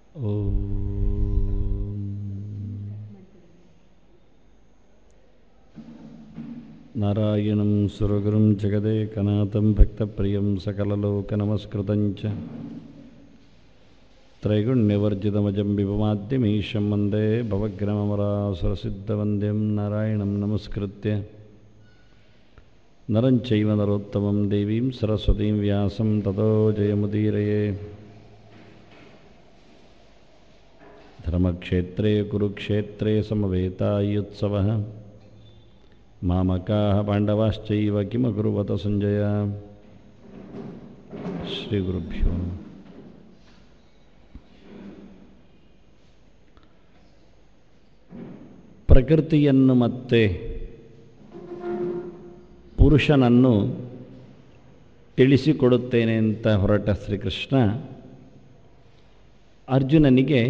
नारायणं सुरगुरुं जगदेकनाथं भक्तप्रियं सकललोकनमस्कृतं च त्रैगुण्यवर्जितमजं विभमाद्यमीशं वन्दे भवग्रममरासुरसिद्धवन्द्यं नारायणं नमस्कृत्य नरं चैव नरोत्तमं देवीं सरस्वतीं व्यासं ततो जयमुदीरये धर्मक्षेत्रे कुरुक्षेत्रे समवेतायुत्सवः मामकाः पाण्डवाश्चैव किमकुर्वत सञ्जय श्रीगुरुभ्यो नमः ಪ್ರಕೃತಿಯನ್ನು ಮತ್ತೆ ಪುರುಷನನ್ನು ತಿಳಿಸಿಕೊಡುತ್ತೇನೆ ಅಂತ ಹೊರಟ ಶ್ರೀಕೃಷ್ಣ ಅರ್ಜುನನಿಗೆ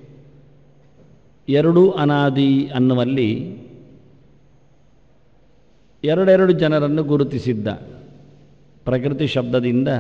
ಎರಡು ಅನಾದಿ ಅನ್ನುವಲ್ಲಿ ಎರಡೆರಡು ಜನರನ್ನು ಗುರುತಿಸಿದ್ದ ಪ್ರಕೃತಿ ಶಬ್ದದಿಂದ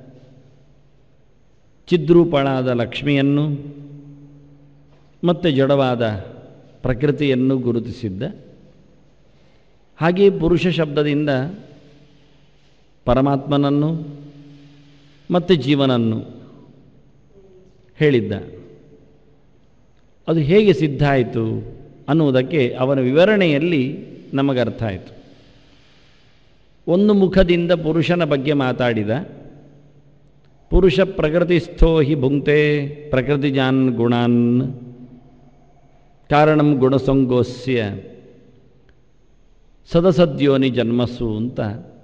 ಚಿದ್ರೂಪಳಾದ ಲಕ್ಷ್ಮಿಯನ್ನು ಮತ್ತು ಜಡವಾದ ಪ್ರಕೃತಿಯನ್ನು ಗುರುತಿಸಿದ್ದ ಹಾಗೆಯೇ ಪುರುಷ ಶಬ್ದದಿಂದ ಪರಮಾತ್ಮನನ್ನು ಮತ್ತು ಜೀವನನ್ನು ಹೇಳಿದ್ದ ಅದು ಹೇಗೆ ಸಿದ್ಧ ಆಯಿತು ಅನ್ನುವುದಕ್ಕೆ ಅವನ ವಿವರಣೆಯಲ್ಲಿ ನಮಗರ್ಥ ಆಯಿತು ಒಂದು ಮುಖದಿಂದ ಪುರುಷನ ಬಗ್ಗೆ ಮಾತಾಡಿದ ಪುರುಷ ಪ್ರಕೃತಿಸ್ಥೋ ಹಿ ಭುಂಕ್ತೆ ಪ್ರಕೃತಿಜಾನ್ ಗುಣಾನ್ ಕಾರಣಂ ಗುಣಸಂಗೋಸ್ಯ ಸದಸದ್ಯೋನಿ ಜನ್ಮಸ್ಸು ಅಂತ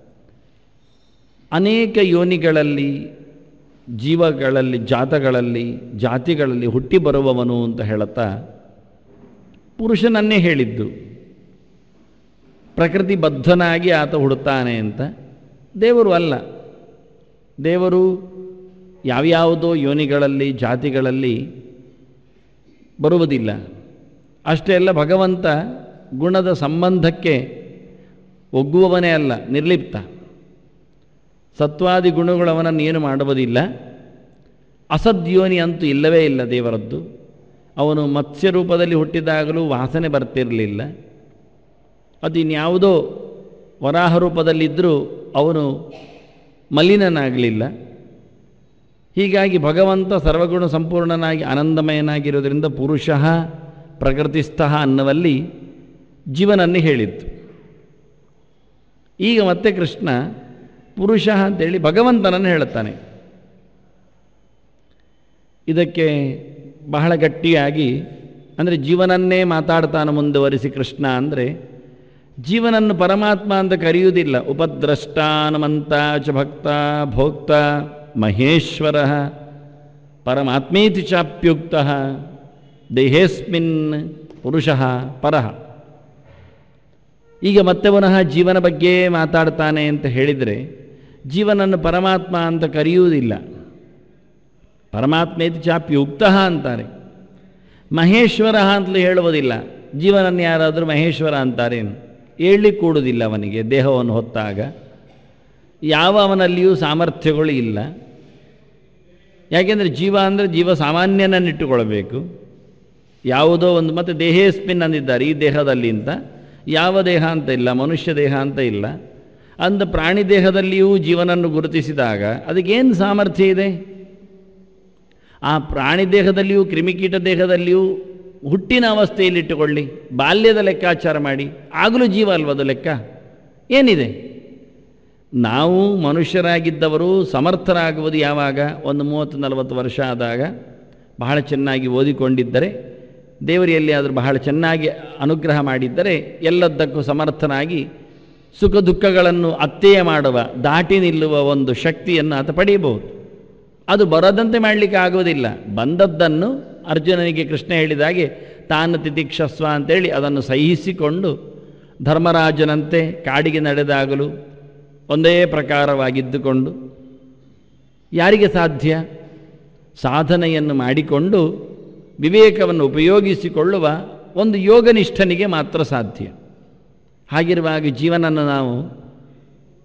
ಅನೇಕ ಯೋನಿಗಳಲ್ಲಿ ಜೀವಗಳಲ್ಲಿ ಜಾತಗಳಲ್ಲಿ ಜಾತಿಗಳಲ್ಲಿ ಹುಟ್ಟಿ ಬರುವವನು ಅಂತ ಹೇಳುತ್ತಾ ಪುರುಷನನ್ನೇ ಹೇಳಿದ್ದು ಪ್ರಕೃತಿ ಬದ್ಧನಾಗಿ ಆತ ಹುಡುತ್ತಾನೆ ಅಂತ ದೇವರು ಅಲ್ಲ ದೇವರು ಯಾವ್ಯಾವುದೋ ಯೋನಿಗಳಲ್ಲಿ ಜಾತಿಗಳಲ್ಲಿ ಬರುವುದಿಲ್ಲ ಅಷ್ಟೇ ಅಲ್ಲ ಭಗವಂತ ಗುಣದ ಸಂಬಂಧಕ್ಕೆ ಒಗ್ಗುವವನೇ ಅಲ್ಲ ನಿರ್ಲಿಪ್ತ ಸತ್ವಾದಿ ಗುಣಗಳು ಅವನನ್ನು ಏನು ಮಾಡುವುದಿಲ್ಲ ಅಸದ್ಯೋನಿ ಅಂತೂ ಇಲ್ಲವೇ ಇಲ್ಲ ದೇವರದ್ದು ಅವನು ಮತ್ಸ್ಯ ರೂಪದಲ್ಲಿ ಹುಟ್ಟಿದಾಗಲೂ ವಾಸನೆ ಬರ್ತಿರಲಿಲ್ಲ ಅದು ಇನ್ಯಾವುದೋ ವರಾಹ ರೂಪದಲ್ಲಿದ್ದರೂ ಅವನು ಮಲಿನನಾಗಲಿಲ್ಲ ಹೀಗಾಗಿ ಭಗವಂತ ಸರ್ವಗುಣ ಸಂಪೂರ್ಣನಾಗಿ ಆನಂದಮಯನಾಗಿರೋದರಿಂದ ಪುರುಷ ಪ್ರಕೃತಿಸ್ಥ ಅನ್ನುವಲ್ಲಿ ಜೀವನನ್ನೇ ಹೇಳಿತ್ತು ಈಗ ಮತ್ತೆ ಕೃಷ್ಣ ಪುರುಷ ಅಂತೇಳಿ ಭಗವಂತನನ್ನು ಹೇಳುತ್ತಾನೆ ಇದಕ್ಕೆ ಬಹಳ ಗಟ್ಟಿಯಾಗಿ ಅಂದರೆ ಜೀವನನ್ನೇ ಮಾತಾಡ್ತಾನೆ ಮುಂದುವರಿಸಿ ಕೃಷ್ಣ ಅಂದರೆ ಜೀವನನ್ನು ಪರಮಾತ್ಮ ಅಂತ ಕರೆಯುವುದಿಲ್ಲ ಉಪದ್ರಷ್ಟಾನಮಂತ ಚ ಭಕ್ತ ಭೋಕ್ತ ಮಹೇಶ್ವರ ಪರಮಾತ್ಮೇತಿ ಚಾಪ್ಯುಕ್ತ ದೇಹೇಸ್ಮಿನ್ ಪುರುಷ ಪರಃ ಈಗ ಮತ್ತೆ ಪುನಃ ಜೀವನ ಬಗ್ಗೆ ಮಾತಾಡ್ತಾನೆ ಅಂತ ಹೇಳಿದರೆ ಜೀವನನ್ನು ಪರಮಾತ್ಮ ಅಂತ ಕರೆಯುವುದಿಲ್ಲ ಪರಮಾತ್ಮೇತಿ ಚಾಪ್ಯುಕ್ತ ಅಂತಾರೆ ಮಹೇಶ್ವರ ಅಂತಲೂ ಹೇಳುವುದಿಲ್ಲ ಜೀವನನ್ನು ಯಾರಾದರೂ ಮಹೇಶ್ವರ ಅಂತಾರೇನು ಹೇಳಲಿಕ್ಕೆ ಕೂಡುವುದಿಲ್ಲ ಅವನಿಗೆ ದೇಹವನ್ನು ಹೊತ್ತಾಗ ಯಾವ ಅವನಲ್ಲಿಯೂ ಸಾಮರ್ಥ್ಯಗಳು ಇಲ್ಲ ಯಾಕೆಂದರೆ ಜೀವ ಅಂದರೆ ಜೀವ ಸಾಮಾನ್ಯನನ್ನಿಟ್ಟುಕೊಳ್ಬೇಕು ಯಾವುದೋ ಒಂದು ಮತ್ತು ದೇಹೇಸ್ಮಿನ್ ಅಂದಿದ್ದಾರೆ ಈ ದೇಹದಲ್ಲಿ ಅಂತ ಯಾವ ದೇಹ ಅಂತ ಇಲ್ಲ ಮನುಷ್ಯ ದೇಹ ಅಂತ ಇಲ್ಲ ಅಂದ ಪ್ರಾಣಿ ದೇಹದಲ್ಲಿಯೂ ಜೀವನನ್ನು ಗುರುತಿಸಿದಾಗ ಅದಕ್ಕೇನು ಸಾಮರ್ಥ್ಯ ಇದೆ ಆ ಪ್ರಾಣಿ ದೇಹದಲ್ಲಿಯೂ ಕ್ರಿಮಿಕೀಟ ದೇಹದಲ್ಲಿಯೂ ಹುಟ್ಟಿನ ಅವಸ್ಥೆಯಲ್ಲಿಟ್ಟುಕೊಳ್ಳಿ ಬಾಲ್ಯದ ಲೆಕ್ಕಾಚಾರ ಮಾಡಿ ಆಗಲೂ ಜೀವ ಅಲ್ವದು ಲೆಕ್ಕ ಏನಿದೆ ನಾವು ಮನುಷ್ಯರಾಗಿದ್ದವರು ಸಮರ್ಥರಾಗುವುದು ಯಾವಾಗ ಒಂದು ಮೂವತ್ತು ನಲವತ್ತು ವರ್ಷ ಆದಾಗ ಬಹಳ ಚೆನ್ನಾಗಿ ಓದಿಕೊಂಡಿದ್ದರೆ ದೇವರು ಎಲ್ಲಿಯಾದರೂ ಬಹಳ ಚೆನ್ನಾಗಿ ಅನುಗ್ರಹ ಮಾಡಿದ್ದರೆ ಎಲ್ಲದಕ್ಕೂ ಸಮರ್ಥನಾಗಿ ಸುಖ ದುಃಖಗಳನ್ನು ಅತ್ತೆಯ ಮಾಡುವ ದಾಟಿ ನಿಲ್ಲುವ ಒಂದು ಶಕ್ತಿಯನ್ನು ಆತ ಪಡೆಯಬಹುದು ಅದು ಬರದಂತೆ ಮಾಡಲಿಕ್ಕೆ ಆಗುವುದಿಲ್ಲ ಬಂದದ್ದನ್ನು ಅರ್ಜುನನಿಗೆ ಕೃಷ್ಣ ಹೇಳಿದಾಗೆ ತಾನು ತಿತಿಕ್ಷಸ್ವ ಅಂತೇಳಿ ಅದನ್ನು ಸಹಿಸಿಕೊಂಡು ಧರ್ಮರಾಜನಂತೆ ಕಾಡಿಗೆ ನಡೆದಾಗಲು ಒಂದೇ ಪ್ರಕಾರವಾಗಿದ್ದುಕೊಂಡು ಯಾರಿಗೆ ಸಾಧ್ಯ ಸಾಧನೆಯನ್ನು ಮಾಡಿಕೊಂಡು ವಿವೇಕವನ್ನು ಉಪಯೋಗಿಸಿಕೊಳ್ಳುವ ಒಂದು ಯೋಗನಿಷ್ಠನಿಗೆ ಮಾತ್ರ ಸಾಧ್ಯ ಹಾಗಿರುವಾಗ ಜೀವನನ್ನು ನಾವು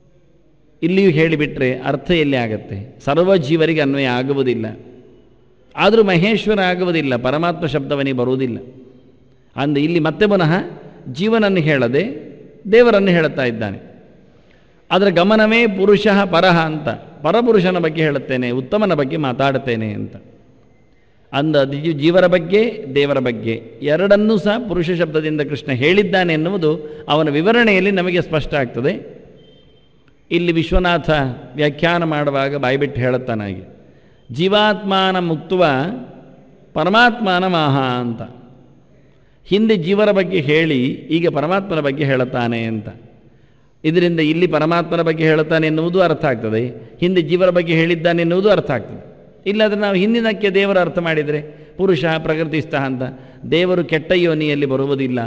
ಇಲ್ಲಿಯೂ ಹೇಳಿಬಿಟ್ರೆ ಅರ್ಥ ಎಲ್ಲಿ ಆಗತ್ತೆ ಸರ್ವ ಜೀವರಿಗೆ ಅನ್ವಯ ಆಗುವುದಿಲ್ಲ ಆದರೂ ಮಹೇಶ್ವರ ಆಗುವುದಿಲ್ಲ ಪರಮಾತ್ಮ ಶಬ್ದವನಿಗೆ ಬರುವುದಿಲ್ಲ ಅಂದ ಇಲ್ಲಿ ಮತ್ತೆ ಪುನಃ ಜೀವನನ್ನು ಹೇಳದೆ ದೇವರನ್ನು ಹೇಳುತ್ತಾ ಇದ್ದಾನೆ ಅದರ ಗಮನವೇ ಪುರುಷ ಪರಹ ಅಂತ ಪರಪುರುಷನ ಬಗ್ಗೆ ಹೇಳುತ್ತೇನೆ ಉತ್ತಮನ ಬಗ್ಗೆ ಮಾತಾಡುತ್ತೇನೆ ಅಂತ ಅಂದ ಜೀ- ಜೀವರ ಬಗ್ಗೆ ದೇವರ ಬಗ್ಗೆ ಎರಡನ್ನೂ ಸಹ ಪುರುಷ ಶಬ್ದದಿಂದ ಕೃಷ್ಣ ಹೇಳಿದ್ದಾನೆ ಎನ್ನುವುದು ಅವನ ವಿವರಣೆಯಲ್ಲಿ ನಮಗೆ ಸ್ಪಷ್ಟ ಆಗ್ತದೆ ಇಲ್ಲಿ ವಿಶ್ವನಾಥ ವ್ಯಾಖ್ಯಾನ ಮಾಡುವಾಗ ಬಾಯ್ಬಿಟ್ಟು ಹೇಳುತ್ತಾನಾಗಿ ಜೀವಾತ್ಮಾನ ಮುಕ್ತವ ಪರಮಾತ್ಮನ ಮಾಹ ಅಂತ ಹಿಂದೆ ಜೀವರ ಬಗ್ಗೆ ಹೇಳಿ ಈಗ ಪರಮಾತ್ಮನ ಬಗ್ಗೆ ಹೇಳುತ್ತಾನೆ ಅಂತ ಇದರಿಂದ ಇಲ್ಲಿ ಪರಮಾತ್ಮನ ಬಗ್ಗೆ ಹೇಳುತ್ತಾನೆ ಎನ್ನುವುದು ಅರ್ಥ ಆಗ್ತದೆ ಹಿಂದೆ ಜೀವರ ಬಗ್ಗೆ ಹೇಳಿದ್ದಾನೆ ಎನ್ನುವುದು ಅರ್ಥ ಆಗ್ತದೆ ಇಲ್ಲಾದರೆ ನಾವು ಹಿಂದಿನಕ್ಕೆ ದೇವರ ಅರ್ಥ ಮಾಡಿದರೆ ಪುರುಷ ಪ್ರಕೃತಿಸ್ಥ ಅಂತ ದೇವರು ಕೆಟ್ಟ ಯೋನಿಯಲ್ಲಿ ಬರುವುದಿಲ್ಲ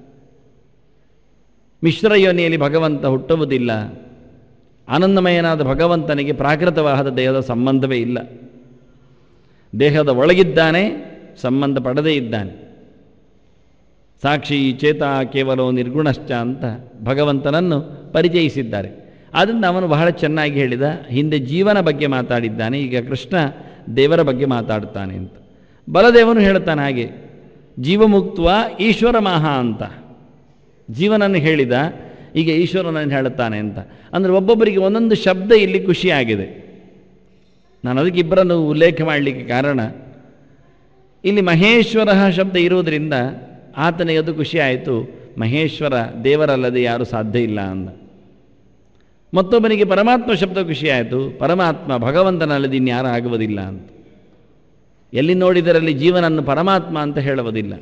ಮಿಶ್ರ ಯೋನಿಯಲ್ಲಿ ಭಗವಂತ ಹುಟ್ಟುವುದಿಲ್ಲ ಆನಂದಮಯನಾದ ಭಗವಂತನಿಗೆ ಪ್ರಾಕೃತವಾದ ದೇಹದ ಸಂಬಂಧವೇ ಇಲ್ಲ ದೇಹದ ಒಳಗಿದ್ದಾನೆ ಸಂಬಂಧ ಪಡದೇ ಇದ್ದಾನೆ ಸಾಕ್ಷಿ ಚೇತ ಕೇವಲ ನಿರ್ಗುಣಶ್ಚ ಅಂತ ಭಗವಂತನನ್ನು ಪರಿಚಯಿಸಿದ್ದಾರೆ ಆದ್ದರಿಂದ ಅವನು ಬಹಳ ಚೆನ್ನಾಗಿ ಹೇಳಿದ ಹಿಂದೆ ಜೀವನ ಬಗ್ಗೆ ಮಾತಾಡಿದ್ದಾನೆ ಈಗ ಕೃಷ್ಣ ದೇವರ ಬಗ್ಗೆ ಮಾತಾಡುತ್ತಾನೆ ಅಂತ ಬಲದೇವನು ಹೇಳ್ತಾನೆ ಹಾಗೆ ಜೀವಮುಕ್ತವ ಈಶ್ವರ ಮಹಾ ಅಂತ ಜೀವನನ್ನು ಹೇಳಿದ ಈಗ ಈಶ್ವರನನ್ನು ಹೇಳುತ್ತಾನೆ ಅಂತ ಅಂದರೆ ಒಬ್ಬೊಬ್ಬರಿಗೆ ಒಂದೊಂದು ಶಬ್ದ ಇಲ್ಲಿ ಖುಷಿಯಾಗಿದೆ ನಾನು ಅದಕ್ಕೆ ಇಬ್ಬರನ್ನು ಉಲ್ಲೇಖ ಮಾಡಲಿಕ್ಕೆ ಕಾರಣ ಇಲ್ಲಿ ಮಹೇಶ್ವರ ಶಬ್ದ ಇರುವುದರಿಂದ ಆತನಿಗೆ ಅದು ಖುಷಿ ಆಯಿತು ಮಹೇಶ್ವರ ದೇವರಲ್ಲದೆ ಯಾರೂ ಸಾಧ್ಯ ಇಲ್ಲ ಅಂದ ಮತ್ತೊಬ್ಬನಿಗೆ ಪರಮಾತ್ಮ ಶಬ್ದ ಖುಷಿ ಆಯಿತು ಪರಮಾತ್ಮ ಭಗವಂತನಲ್ಲದೆ ಇನ್ಯಾರು ಆಗುವುದಿಲ್ಲ ಅಂತ ಎಲ್ಲಿ ನೋಡಿದರಲ್ಲಿ ಜೀವನನ್ನು ಪರಮಾತ್ಮ ಅಂತ ಹೇಳುವುದಿಲ್ಲ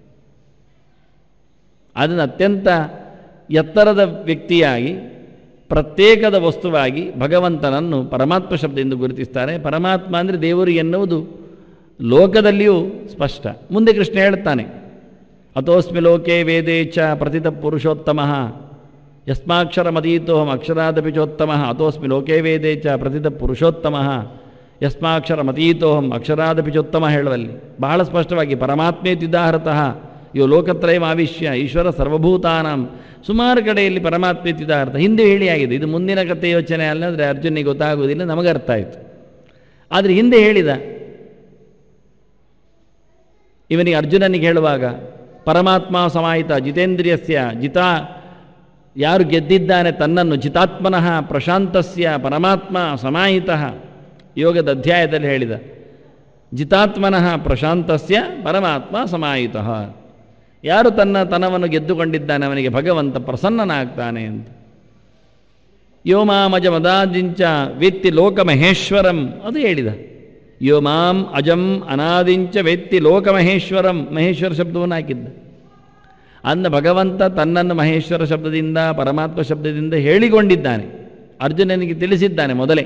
ಅದನ್ನು ಅತ್ಯಂತ ಎತ್ತರದ ವ್ಯಕ್ತಿಯಾಗಿ ಪ್ರತ್ಯೇಕದ ವಸ್ತುವಾಗಿ ಭಗವಂತನನ್ನು ಪರಮಾತ್ಮ ಶಬ್ದದಿಂದ ಗುರುತಿಸ್ತಾರೆ ಪರಮಾತ್ಮ ಅಂದರೆ ದೇವರು ಎನ್ನುವುದು ಲೋಕದಲ್ಲಿಯೂ ಸ್ಪಷ್ಟ ಮುಂದೆ ಕೃಷ್ಣ ಹೇಳ್ತಾನೆ ಅಥೋಸ್ಮಿ ಲೋಕೆ ವೇದೇ ಚ ಪ್ರಥಿತ ಪುರುಷೋತ್ತಮ ಯಸ್ಮಾಕ್ಷರ ಮದೀತೋಹಂ ಅಕ್ಷರಾದಪಿ ಚೋತ್ತಮ ಅಥೋಸ್ಮಿ ಲೋಕೆ ವೇದೇ ಚ ಪ್ರಥಿತ ಪುರುಷೋತ್ತಮ ಯಸ್ಮಾಕ್ಷರ ಮತೀತೋಹಂ ಅಕ್ಷರಾದಪಿ ಚೋತ್ತಮ ಹೇಳುವಲ್ಲಿ ಬಹಳ ಸ್ಪಷ್ಟವಾಗಿ ಪರಮಾತ್ಮೇತಿದಾಹರತಃ ಇವು ಲೋಕತ್ರಯಮಾವಿಶ್ಯ ಈಶ್ವರ ಸರ್ವಭೂತಾನಾಂ ಸುಮಾರು ಕಡೆಯಲ್ಲಿ ಪರಮಾತ್ಮೇತಿದಾಹರ್ಥ ಹಿಂದೆ ಹೇಳಿ ಆಗಿದೆ ಇದು ಮುಂದಿನ ಕಥೆ ಯೋಚನೆ ಅಲ್ಲದ್ರೆ ಅರ್ಜುನಿಗೆ ಗೊತ್ತಾಗುವುದಿಲ್ಲ ನಮಗೆ ಅರ್ಥ ಆಯಿತು ಆದರೆ ಹಿಂದೆ ಹೇಳಿದ ಇವನಿಗೆ ಅರ್ಜುನನಿಗೆ ಹೇಳುವಾಗ ಪರಮಾತ್ಮ ಸಮಾಹಿತ ಜಿತೇಂದ್ರಿಯಸ್ಯ ಜಿತಾ ಯಾರು ಗೆದ್ದಿದ್ದಾನೆ ತನ್ನನ್ನು ಜಿತಾತ್ಮನಃ ಪ್ರಶಾಂತಸ್ಯ ಪರಮಾತ್ಮ ಸಮಾಹಿತ ಯೋಗದ ಅಧ್ಯಾಯದಲ್ಲಿ ಹೇಳಿದ ಜಿತಾತ್ಮನಃ ಪ್ರಶಾಂತಸ್ಯ ಪರಮಾತ್ಮ ಸಮಾಹಿತ ಯಾರು ತನ್ನ ತನವನ್ನು ಗೆದ್ದುಕೊಂಡಿದ್ದಾನೆ ಅವನಿಗೆ ಭಗವಂತ ಪ್ರಸನ್ನನಾಗ್ತಾನೆ ಅಂತ ಯೋ ಮಾಮಜ ಮದಾದಿಂಚ ವೇತ್ತಿ ಲೋಕಮಹೇಶ್ವರಂ ಅದು ಹೇಳಿದ ಯೋ ಮಾಂ ಅಜಂ ಅನಾದಿಂಚ ವೇತ್ತಿ ಲೋಕಮಹೇಶ್ವರಂ ಮಹೇಶ್ವರ ಶಬ್ದವನ್ನು ಹಾಕಿದ್ದ ಅಂದ ಭಗವಂತ ತನ್ನನ್ನು ಮಹೇಶ್ವರ ಶಬ್ದದಿಂದ ಪರಮಾತ್ಮ ಶಬ್ದದಿಂದ ಹೇಳಿಕೊಂಡಿದ್ದಾನೆ ಅರ್ಜುನನಿಗೆ ತಿಳಿಸಿದ್ದಾನೆ ಮೊದಲೇ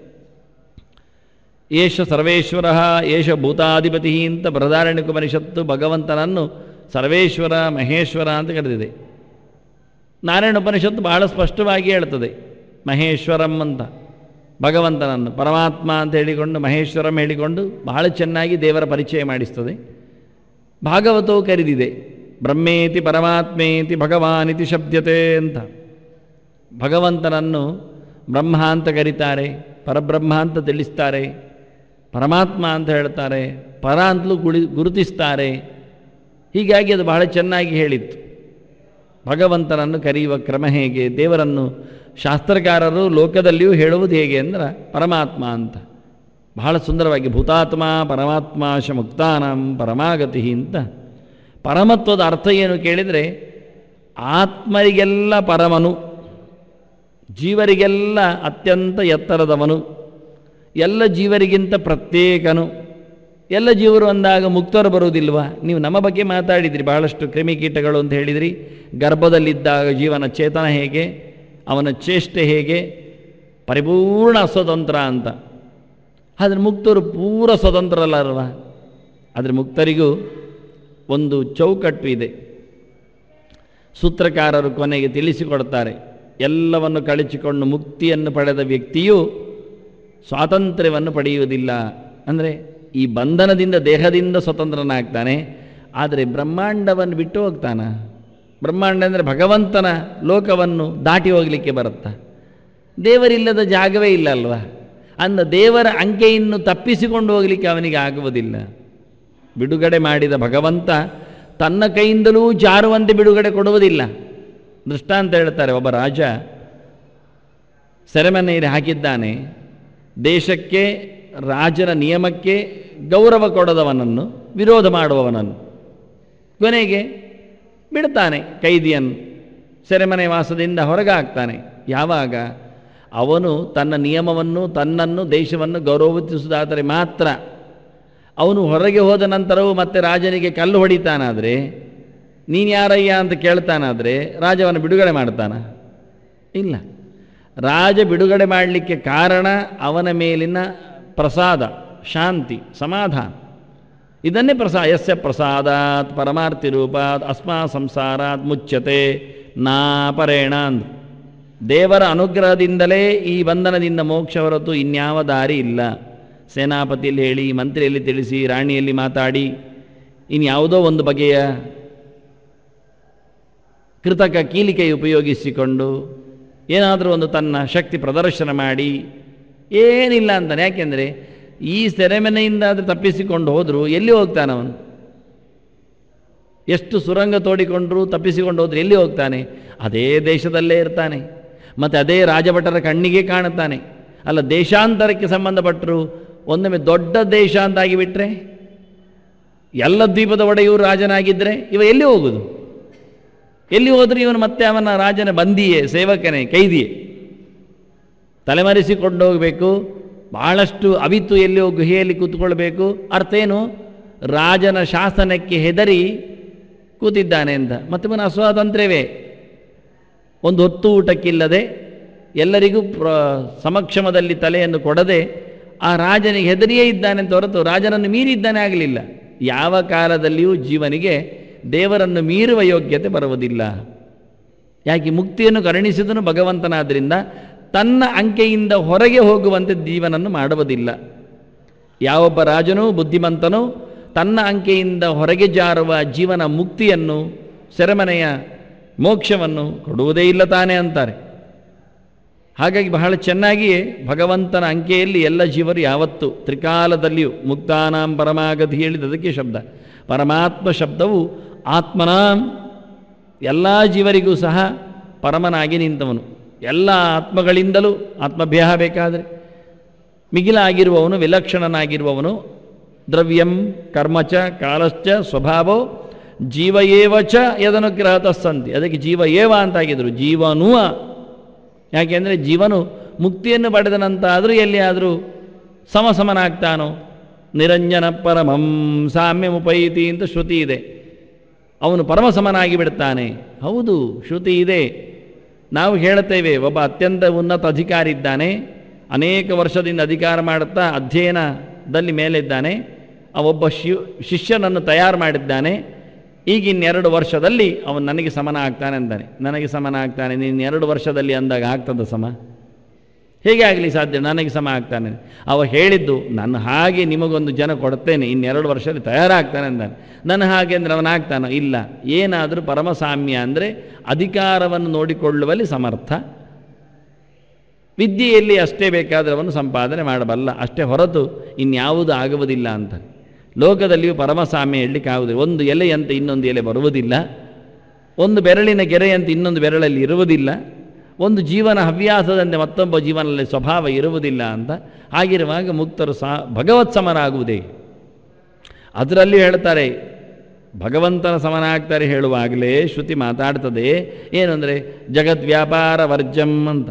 ಏಷ ಸರ್ವೇಶ್ವರ ಏಷ ಭೂತಾಧಿಪತಿ ಅಂತ ಬೃಹದಾರಣ್ಯಕುಪನಿಷತ್ತು ಭಗವಂತನನ್ನು ಸರ್ವೇಶ್ವರ ಮಹೇಶ್ವರ ಅಂತ ಕರೆದಿದೆ ನಾರಾಯಣ ಉಪನಿಷತ್ತು ಬಹಳ ಸ್ಪಷ್ಟವಾಗಿ ಹೇಳ್ತದೆ ಮಹೇಶ್ವರಂ ಅಂತ ಭಗವಂತನನ್ನು ಪರಮಾತ್ಮ ಅಂತ ಹೇಳಿಕೊಂಡು ಮಹೇಶ್ವರಂ ಹೇಳಿಕೊಂಡು ಬಹಳ ಚೆನ್ನಾಗಿ ದೇವರ ಪರಿಚಯ ಮಾಡಿಸ್ತದೆ ಭಾಗವತವು ಕರೆದಿದೆ ಬ್ರಹ್ಮೇತಿ ಪರಮಾತ್ಮೇತಿ ಭಗವಾನಿತಿ ಶಬ್ದತೆ ಅಂತ ಭಗವಂತನನ್ನು ಬ್ರಹ್ಮ ಅಂತ ಕರೀತಾರೆ ಪರಬ್ರಹ್ಮ ಅಂತ ತಿಳಿಸ್ತಾರೆ ಪರಮಾತ್ಮ ಅಂತ ಹೇಳ್ತಾರೆ ಪರ ಅಂತಲೂ ಗುಳಿ ಗುರುತಿಸ್ತಾರೆ ಹೀಗಾಗಿ ಅದು ಬಹಳ ಚೆನ್ನಾಗಿ ಹೇಳಿತ್ತು ಭಗವಂತನನ್ನು ಕರೆಯುವ ಕ್ರಮ ಹೇಗೆ ದೇವರನ್ನು ಶಾಸ್ತ್ರಕಾರರು ಲೋಕದಲ್ಲಿಯೂ ಹೇಳುವುದು ಹೇಗೆ ಅಂದ್ರೆ ಪರಮಾತ್ಮ ಅಂತ ಬಹಳ ಸುಂದರವಾಗಿ ಭೂತಾತ್ಮ ಪರಮಾತ್ಮಾಶ ಮುಕ್ತಾನಂ ಪರಮಾಗತಿ ಅಂತ ಪರಮತ್ವದ ಅರ್ಥ ಏನು ಕೇಳಿದರೆ ಆತ್ಮರಿಗೆಲ್ಲ ಪರಮನು ಜೀವರಿಗೆಲ್ಲ ಅತ್ಯಂತ ಎತ್ತರದವನು ಎಲ್ಲ ಜೀವರಿಗಿಂತ ಪ್ರತ್ಯೇಕನು ಎಲ್ಲ ಜೀವರು ಅಂದಾಗ ಮುಕ್ತರು ಬರುವುದಿಲ್ವಾ ನೀವು ನಮ್ಮ ಬಗ್ಗೆ ಮಾತಾಡಿದ್ರಿ ಬಹಳಷ್ಟು ಕ್ರಿಮಿಕೀಟಗಳು ಅಂತ ಹೇಳಿದ್ರಿ ಗರ್ಭದಲ್ಲಿದ್ದಾಗ ಜೀವನ ಚೇತನ ಹೇಗೆ ಅವನ ಚೇಷ್ಟೆ ಹೇಗೆ ಪರಿಪೂರ್ಣ ಸ್ವತಂತ್ರ ಅಂತ ಆದರೆ ಮುಕ್ತರು ಪೂರ ಸ್ವತಂತ್ರರಲ್ಲಲ್ವಾ ಆದರೆ ಮುಕ್ತರಿಗೂ ಒಂದು ಚೌಕಟ್ಟು ಇದೆ ಸೂತ್ರಕಾರರು ಕೊನೆಗೆ ತಿಳಿಸಿಕೊಡ್ತಾರೆ ಎಲ್ಲವನ್ನು ಕಳಚಿಕೊಂಡು ಮುಕ್ತಿಯನ್ನು ಪಡೆದ ವ್ಯಕ್ತಿಯು ಸ್ವಾತಂತ್ರ್ಯವನ್ನು ಪಡೆಯುವುದಿಲ್ಲ ಅಂದರೆ ಈ ಬಂಧನದಿಂದ ದೇಹದಿಂದ ಸ್ವತಂತ್ರನಾಗ್ತಾನೆ ಆದರೆ ಬ್ರಹ್ಮಾಂಡವನ್ನು ಬಿಟ್ಟು ಹೋಗ್ತಾನ ಬ್ರಹ್ಮಾಂಡ ಅಂದರೆ ಭಗವಂತನ ಲೋಕವನ್ನು ದಾಟಿ ಹೋಗಲಿಕ್ಕೆ ಬರುತ್ತಾ ದೇವರಿಲ್ಲದ ಜಾಗವೇ ಇಲ್ಲ ಅಲ್ವಾ ಅಂದ ದೇವರ ಅಂಕೆಯನ್ನು ತಪ್ಪಿಸಿಕೊಂಡು ಹೋಗಲಿಕ್ಕೆ ಅವನಿಗೆ ಆಗುವುದಿಲ್ಲ ಬಿಡುಗಡೆ ಮಾಡಿದ ಭಗವಂತ ತನ್ನ ಕೈಯಿಂದಲೂ ಜಾರುವಂತೆ ಬಿಡುಗಡೆ ಕೊಡುವುದಿಲ್ಲ ದೃಷ್ಟಾಂತ ಹೇಳ್ತಾರೆ ಒಬ್ಬ ರಾಜ ಸೆರೆಮನೆಯಲ್ಲಿ ಹಾಕಿದ್ದಾನೆ ದೇಶಕ್ಕೆ ರಾಜನ ನಿಯಮಕ್ಕೆ ಗೌರವ ಕೊಡದವನನ್ನು ವಿರೋಧ ಮಾಡುವವನನ್ನು ಕೊನೆಗೆ ಬಿಡ್ತಾನೆ ಕೈದಿಯನ್ನು ಸೆರೆಮನೆ ವಾಸದಿಂದ ಹೊರಗೆ ಹಾಕ್ತಾನೆ ಯಾವಾಗ ಅವನು ತನ್ನ ನಿಯಮವನ್ನು ತನ್ನನ್ನು ದೇಶವನ್ನು ಗೌರವಿಸುವುದಾದರೆ ಮಾತ್ರ ಅವನು ಹೊರಗೆ ಹೋದ ನಂತರವೂ ಮತ್ತೆ ರಾಜನಿಗೆ ಕಲ್ಲು ಹೊಡಿತಾನಾದರೆ ನೀನು ಯಾರಯ್ಯ ಅಂತ ಕೇಳ್ತಾನಾದರೆ ರಾಜವನ್ನು ಬಿಡುಗಡೆ ಮಾಡ್ತಾನ ಇಲ್ಲ ರಾಜ ಬಿಡುಗಡೆ ಮಾಡಲಿಕ್ಕೆ ಕಾರಣ ಅವನ ಮೇಲಿನ ಪ್ರಸಾದ ಶಾಂತಿ ಸಮಾಧಾನ ಇದನ್ನೇ ಪ್ರಸಾ ಯಸ್ಯ ಪ್ರಸಾದಾತ್ ಪರಮಾರ್ಥಿ ರೂಪಾತ್ ಅಸ್ಮಾ ಸಂಸಾರಾತ್ ಮುಚ್ಚತೆ ನಾ ಪರೇಣ ಅಂದ್ರು ದೇವರ ಅನುಗ್ರಹದಿಂದಲೇ ಈ ಬಂಧನದಿಂದ ಮೋಕ್ಷ ಹೊರತು ಇನ್ಯಾವ ದಾರಿ ಇಲ್ಲ ಸೇನಾಪತಿಯಲ್ಲಿ ಹೇಳಿ ಮಂತ್ರಿಯಲ್ಲಿ ತಿಳಿಸಿ ರಾಣಿಯಲ್ಲಿ ಮಾತಾಡಿ ಇನ್ಯಾವುದೋ ಒಂದು ಬಗೆಯ ಕೃತಕ ಕೀಲಿಕೆ ಉಪಯೋಗಿಸಿಕೊಂಡು ಏನಾದರೂ ಒಂದು ತನ್ನ ಶಕ್ತಿ ಪ್ರದರ್ಶನ ಮಾಡಿ ಏನಿಲ್ಲ ಅಂತಾನೆ ಯಾಕೆಂದರೆ ಈ ಸೆರೆಮನೆಯಿಂದಾದರೂ ತಪ್ಪಿಸಿಕೊಂಡು ಹೋದರೂ ಎಲ್ಲಿ ಹೋಗ್ತಾನವನು ಎಷ್ಟು ಸುರಂಗ ತೋಡಿಕೊಂಡ್ರೂ ತಪ್ಪಿಸಿಕೊಂಡು ಹೋದ್ರೆ ಎಲ್ಲಿ ಹೋಗ್ತಾನೆ ಅದೇ ದೇಶದಲ್ಲೇ ಇರ್ತಾನೆ ಮತ್ತು ಅದೇ ರಾಜಭಟರ ಕಣ್ಣಿಗೆ ಕಾಣುತ್ತಾನೆ ಅಲ್ಲ ದೇಶಾಂತರಕ್ಕೆ ಸಂಬಂಧಪಟ್ಟರು ಒಂದೊಮ್ಮೆ ದೊಡ್ಡ ದೇಶ ಅಂತಾಗಿ ಬಿಟ್ಟರೆ ಎಲ್ಲ ದ್ವೀಪದ ಒಡೆಯವರು ರಾಜನಾಗಿದ್ದರೆ ಇವ ಎಲ್ಲಿ ಹೋಗುದು ಎಲ್ಲಿ ಹೋದರೂ ಇವನು ಮತ್ತೆ ಅವನ ರಾಜನ ಬಂದಿಯೇ ಸೇವಕನೇ ಕೈದಿಯೇ ತಲೆಮರೆಸಿಕೊಂಡು ಹೋಗಬೇಕು ಬಹಳಷ್ಟು ಅವಿತು ಎಲ್ಲಿ ಹೋಗಿ ಗುಹೆಯಲ್ಲಿ ಕೂತ್ಕೊಳ್ಬೇಕು ಅರ್ಥ ಏನು ರಾಜನ ಶಾಸನಕ್ಕೆ ಹೆದರಿ ಕೂತಿದ್ದಾನೆ ಅಂತ ಮತ್ತೆ ಇವನ ಅಸ್ವಾತಂತ್ರ್ಯವೇ ಒಂದು ಹೊತ್ತು ಊಟಕ್ಕಿಲ್ಲದೆ ಎಲ್ಲರಿಗೂ ಪ್ರ ಸಮಕ್ಷಮದಲ್ಲಿ ತಲೆಯನ್ನು ಕೊಡದೆ ಆ ರಾಜನಿಗೆ ಹೆದರಿಯೇ ಇದ್ದಾನೆ ಅಂತ ಹೊರತು ರಾಜನನ್ನು ಮೀರಿದ್ದಾನೆ ಆಗಲಿಲ್ಲ ಯಾವ ಕಾಲದಲ್ಲಿಯೂ ಜೀವನಿಗೆ ದೇವರನ್ನು ಮೀರುವ ಯೋಗ್ಯತೆ ಬರುವುದಿಲ್ಲ ಯಾಕೆ ಮುಕ್ತಿಯನ್ನು ಕರುಣಿಸಿದನು ಭಗವಂತನಾದ್ದರಿಂದ ತನ್ನ ಅಂಕೆಯಿಂದ ಹೊರಗೆ ಹೋಗುವಂತೆ ಜೀವನನ್ನು ಮಾಡುವುದಿಲ್ಲ ಯಾವೊಬ್ಬ ರಾಜನೂ ಬುದ್ಧಿಮಂತನೂ ತನ್ನ ಅಂಕೆಯಿಂದ ಹೊರಗೆ ಜಾರುವ ಜೀವನ ಮುಕ್ತಿಯನ್ನು ಸೆರೆಮನೆಯ ಮೋಕ್ಷವನ್ನು ಕೊಡುವುದೇ ಇಲ್ಲ ತಾನೇ ಅಂತಾರೆ ಹಾಗಾಗಿ ಬಹಳ ಚೆನ್ನಾಗಿಯೇ ಭಗವಂತನ ಅಂಕೆಯಲ್ಲಿ ಎಲ್ಲ ಜೀವರು ಯಾವತ್ತು ತ್ರಿಕಾಲದಲ್ಲಿಯೂ ಮುಕ್ತಾನಾಂ ಪರಮಾಗತಿ ಹೇಳಿದದಕ್ಕೆ ಶಬ್ದ ಪರಮಾತ್ಮ ಶಬ್ದವು ಆತ್ಮನಾಂ ಎಲ್ಲ ಜೀವರಿಗೂ ಸಹ ಪರಮನಾಗಿ ನಿಂತವನು ಎಲ್ಲ ಆತ್ಮಗಳಿಂದಲೂ ಆತ್ಮಭ್ಯಾಹ ಬೇಕಾದರೆ ಮಿಗಿಲಾಗಿರುವವನು ವಿಲಕ್ಷಣನಾಗಿರುವವನು ದ್ರವ್ಯಂ ಕರ್ಮಚ ಕಾಲಶ್ಚ ಸ್ವಭಾವೋ ಜೀವ ಏವ ಚ ಯದನುಗ್ರಹತ ಸಂತಿ ಅದಕ್ಕೆ ಜೀವ ಏವ ಅಂತಾಗಿದ್ರು ಜೀವನುವ ಯಾಕೆಂದರೆ ಜೀವನು ಮುಕ್ತಿಯನ್ನು ಪಡೆದ ನಂತರ ಆದರೂ ಎಲ್ಲಿಯಾದರೂ ಸಮಸಮನಾಗ್ತಾನೋ ನಿರಂಜನ ಪರಮಂ ಸಾಮ್ಯಮುಪೈತಿ ಅಂತ ಶ್ರುತಿ ಇದೆ ಅವನು ಪರಮಸಮನಾಗಿ ಬಿಡ್ತಾನೆ ಹೌದು ಶ್ರುತಿ ಇದೆ ನಾವು ಹೇಳುತ್ತೇವೆ ಒಬ್ಬ ಅತ್ಯಂತ ಉನ್ನತ ಅಧಿಕಾರಿ ಇದ್ದಾನೆ ಅನೇಕ ವರ್ಷದಿಂದ ಅಧಿಕಾರ ಮಾಡುತ್ತಾ ಅಧ್ಯಯನದಲ್ಲಿ ಮೇಲಿದ್ದಾನೆ ಆ ಒಬ್ಬ ಶಿವ್ ಶಿಷ್ಯನನ್ನು ತಯಾರು ಮಾಡಿದ್ದಾನೆ ಈಗ ಇನ್ನೆರಡು ವರ್ಷದಲ್ಲಿ ಅವನು ನನಗೆ ಸಮನ ಆಗ್ತಾನೆ ಅಂತಾನೆ ನನಗೆ ಸಮನ ಆಗ್ತಾನೆ ನೀನು ಎರಡು ವರ್ಷದಲ್ಲಿ ಅಂದಾಗ ಆಗ್ತದ ಸಮ ಹೇಗೆ ಆಗಲಿ ಸಾಧ್ಯ ನನಗೆ ಸಮ ಆಗ್ತಾನೆ ಅವ ಹೇಳಿದ್ದು ನಾನು ಹಾಗೆ ನಿಮಗೊಂದು ಜನ ಕೊಡ್ತೇನೆ ಇನ್ನೆರಡು ವರ್ಷದಲ್ಲಿ ತಯಾರಾಗ್ತಾನೆ ಅಂತಾನೆ ನನ್ನ ಹಾಗೆ ಅಂದರೆ ಅವನಾಗ್ತಾನೋ ಇಲ್ಲ ಏನಾದರೂ ಪರಮಸಾಮ್ಯ ಅಂದರೆ ಅಧಿಕಾರವನ್ನು ನೋಡಿಕೊಳ್ಳುವಲ್ಲಿ ಸಮರ್ಥ ವಿದ್ಯೆಯಲ್ಲಿ ಅಷ್ಟೇ ಬೇಕಾದರೆ ಅವನು ಸಂಪಾದನೆ ಮಾಡಬಲ್ಲ ಅಷ್ಟೇ ಹೊರತು ಇನ್ಯಾವುದು ಆಗುವುದಿಲ್ಲ ಅಂತ ಲೋಕದಲ್ಲಿಯೂ ಪರಮಸಾಮ್ಯ ಹೇಳಲಿಕ್ಕಾಗುವುದಿಲ್ಲ ಒಂದು ಎಲೆಯಂತೆ ಇನ್ನೊಂದು ಎಲೆ ಬರುವುದಿಲ್ಲ ಒಂದು ಬೆರಳಿನ ಗೆರೆಯಂತೆ ಇನ್ನೊಂದು ಬೆರಳಲ್ಲಿ ಇರುವುದಿಲ್ಲ ಒಂದು ಜೀವನ ಹವ್ಯಾಸದಂತೆ ಮತ್ತೊಬ್ಬ ಜೀವನದಲ್ಲಿ ಸ್ವಭಾವ ಇರುವುದಿಲ್ಲ ಅಂತ ಹಾಗಿರುವಾಗ ಮುಕ್ತರು ಸಹ ಭಗವತ್ ಸಮನಾಗುವುದೇ ಅದರಲ್ಲಿ ಹೇಳ್ತಾರೆ ಭಗವಂತನ ಸಮನಾಗ್ತಾರೆ ಹೇಳುವಾಗಲೇ ಶ್ರುತಿ ಮಾತಾಡ್ತದೆ ಏನು ಅಂದರೆ ಜಗದ್ ವ್ಯಾಪಾರ ವರ್ಜಂ ಅಂತ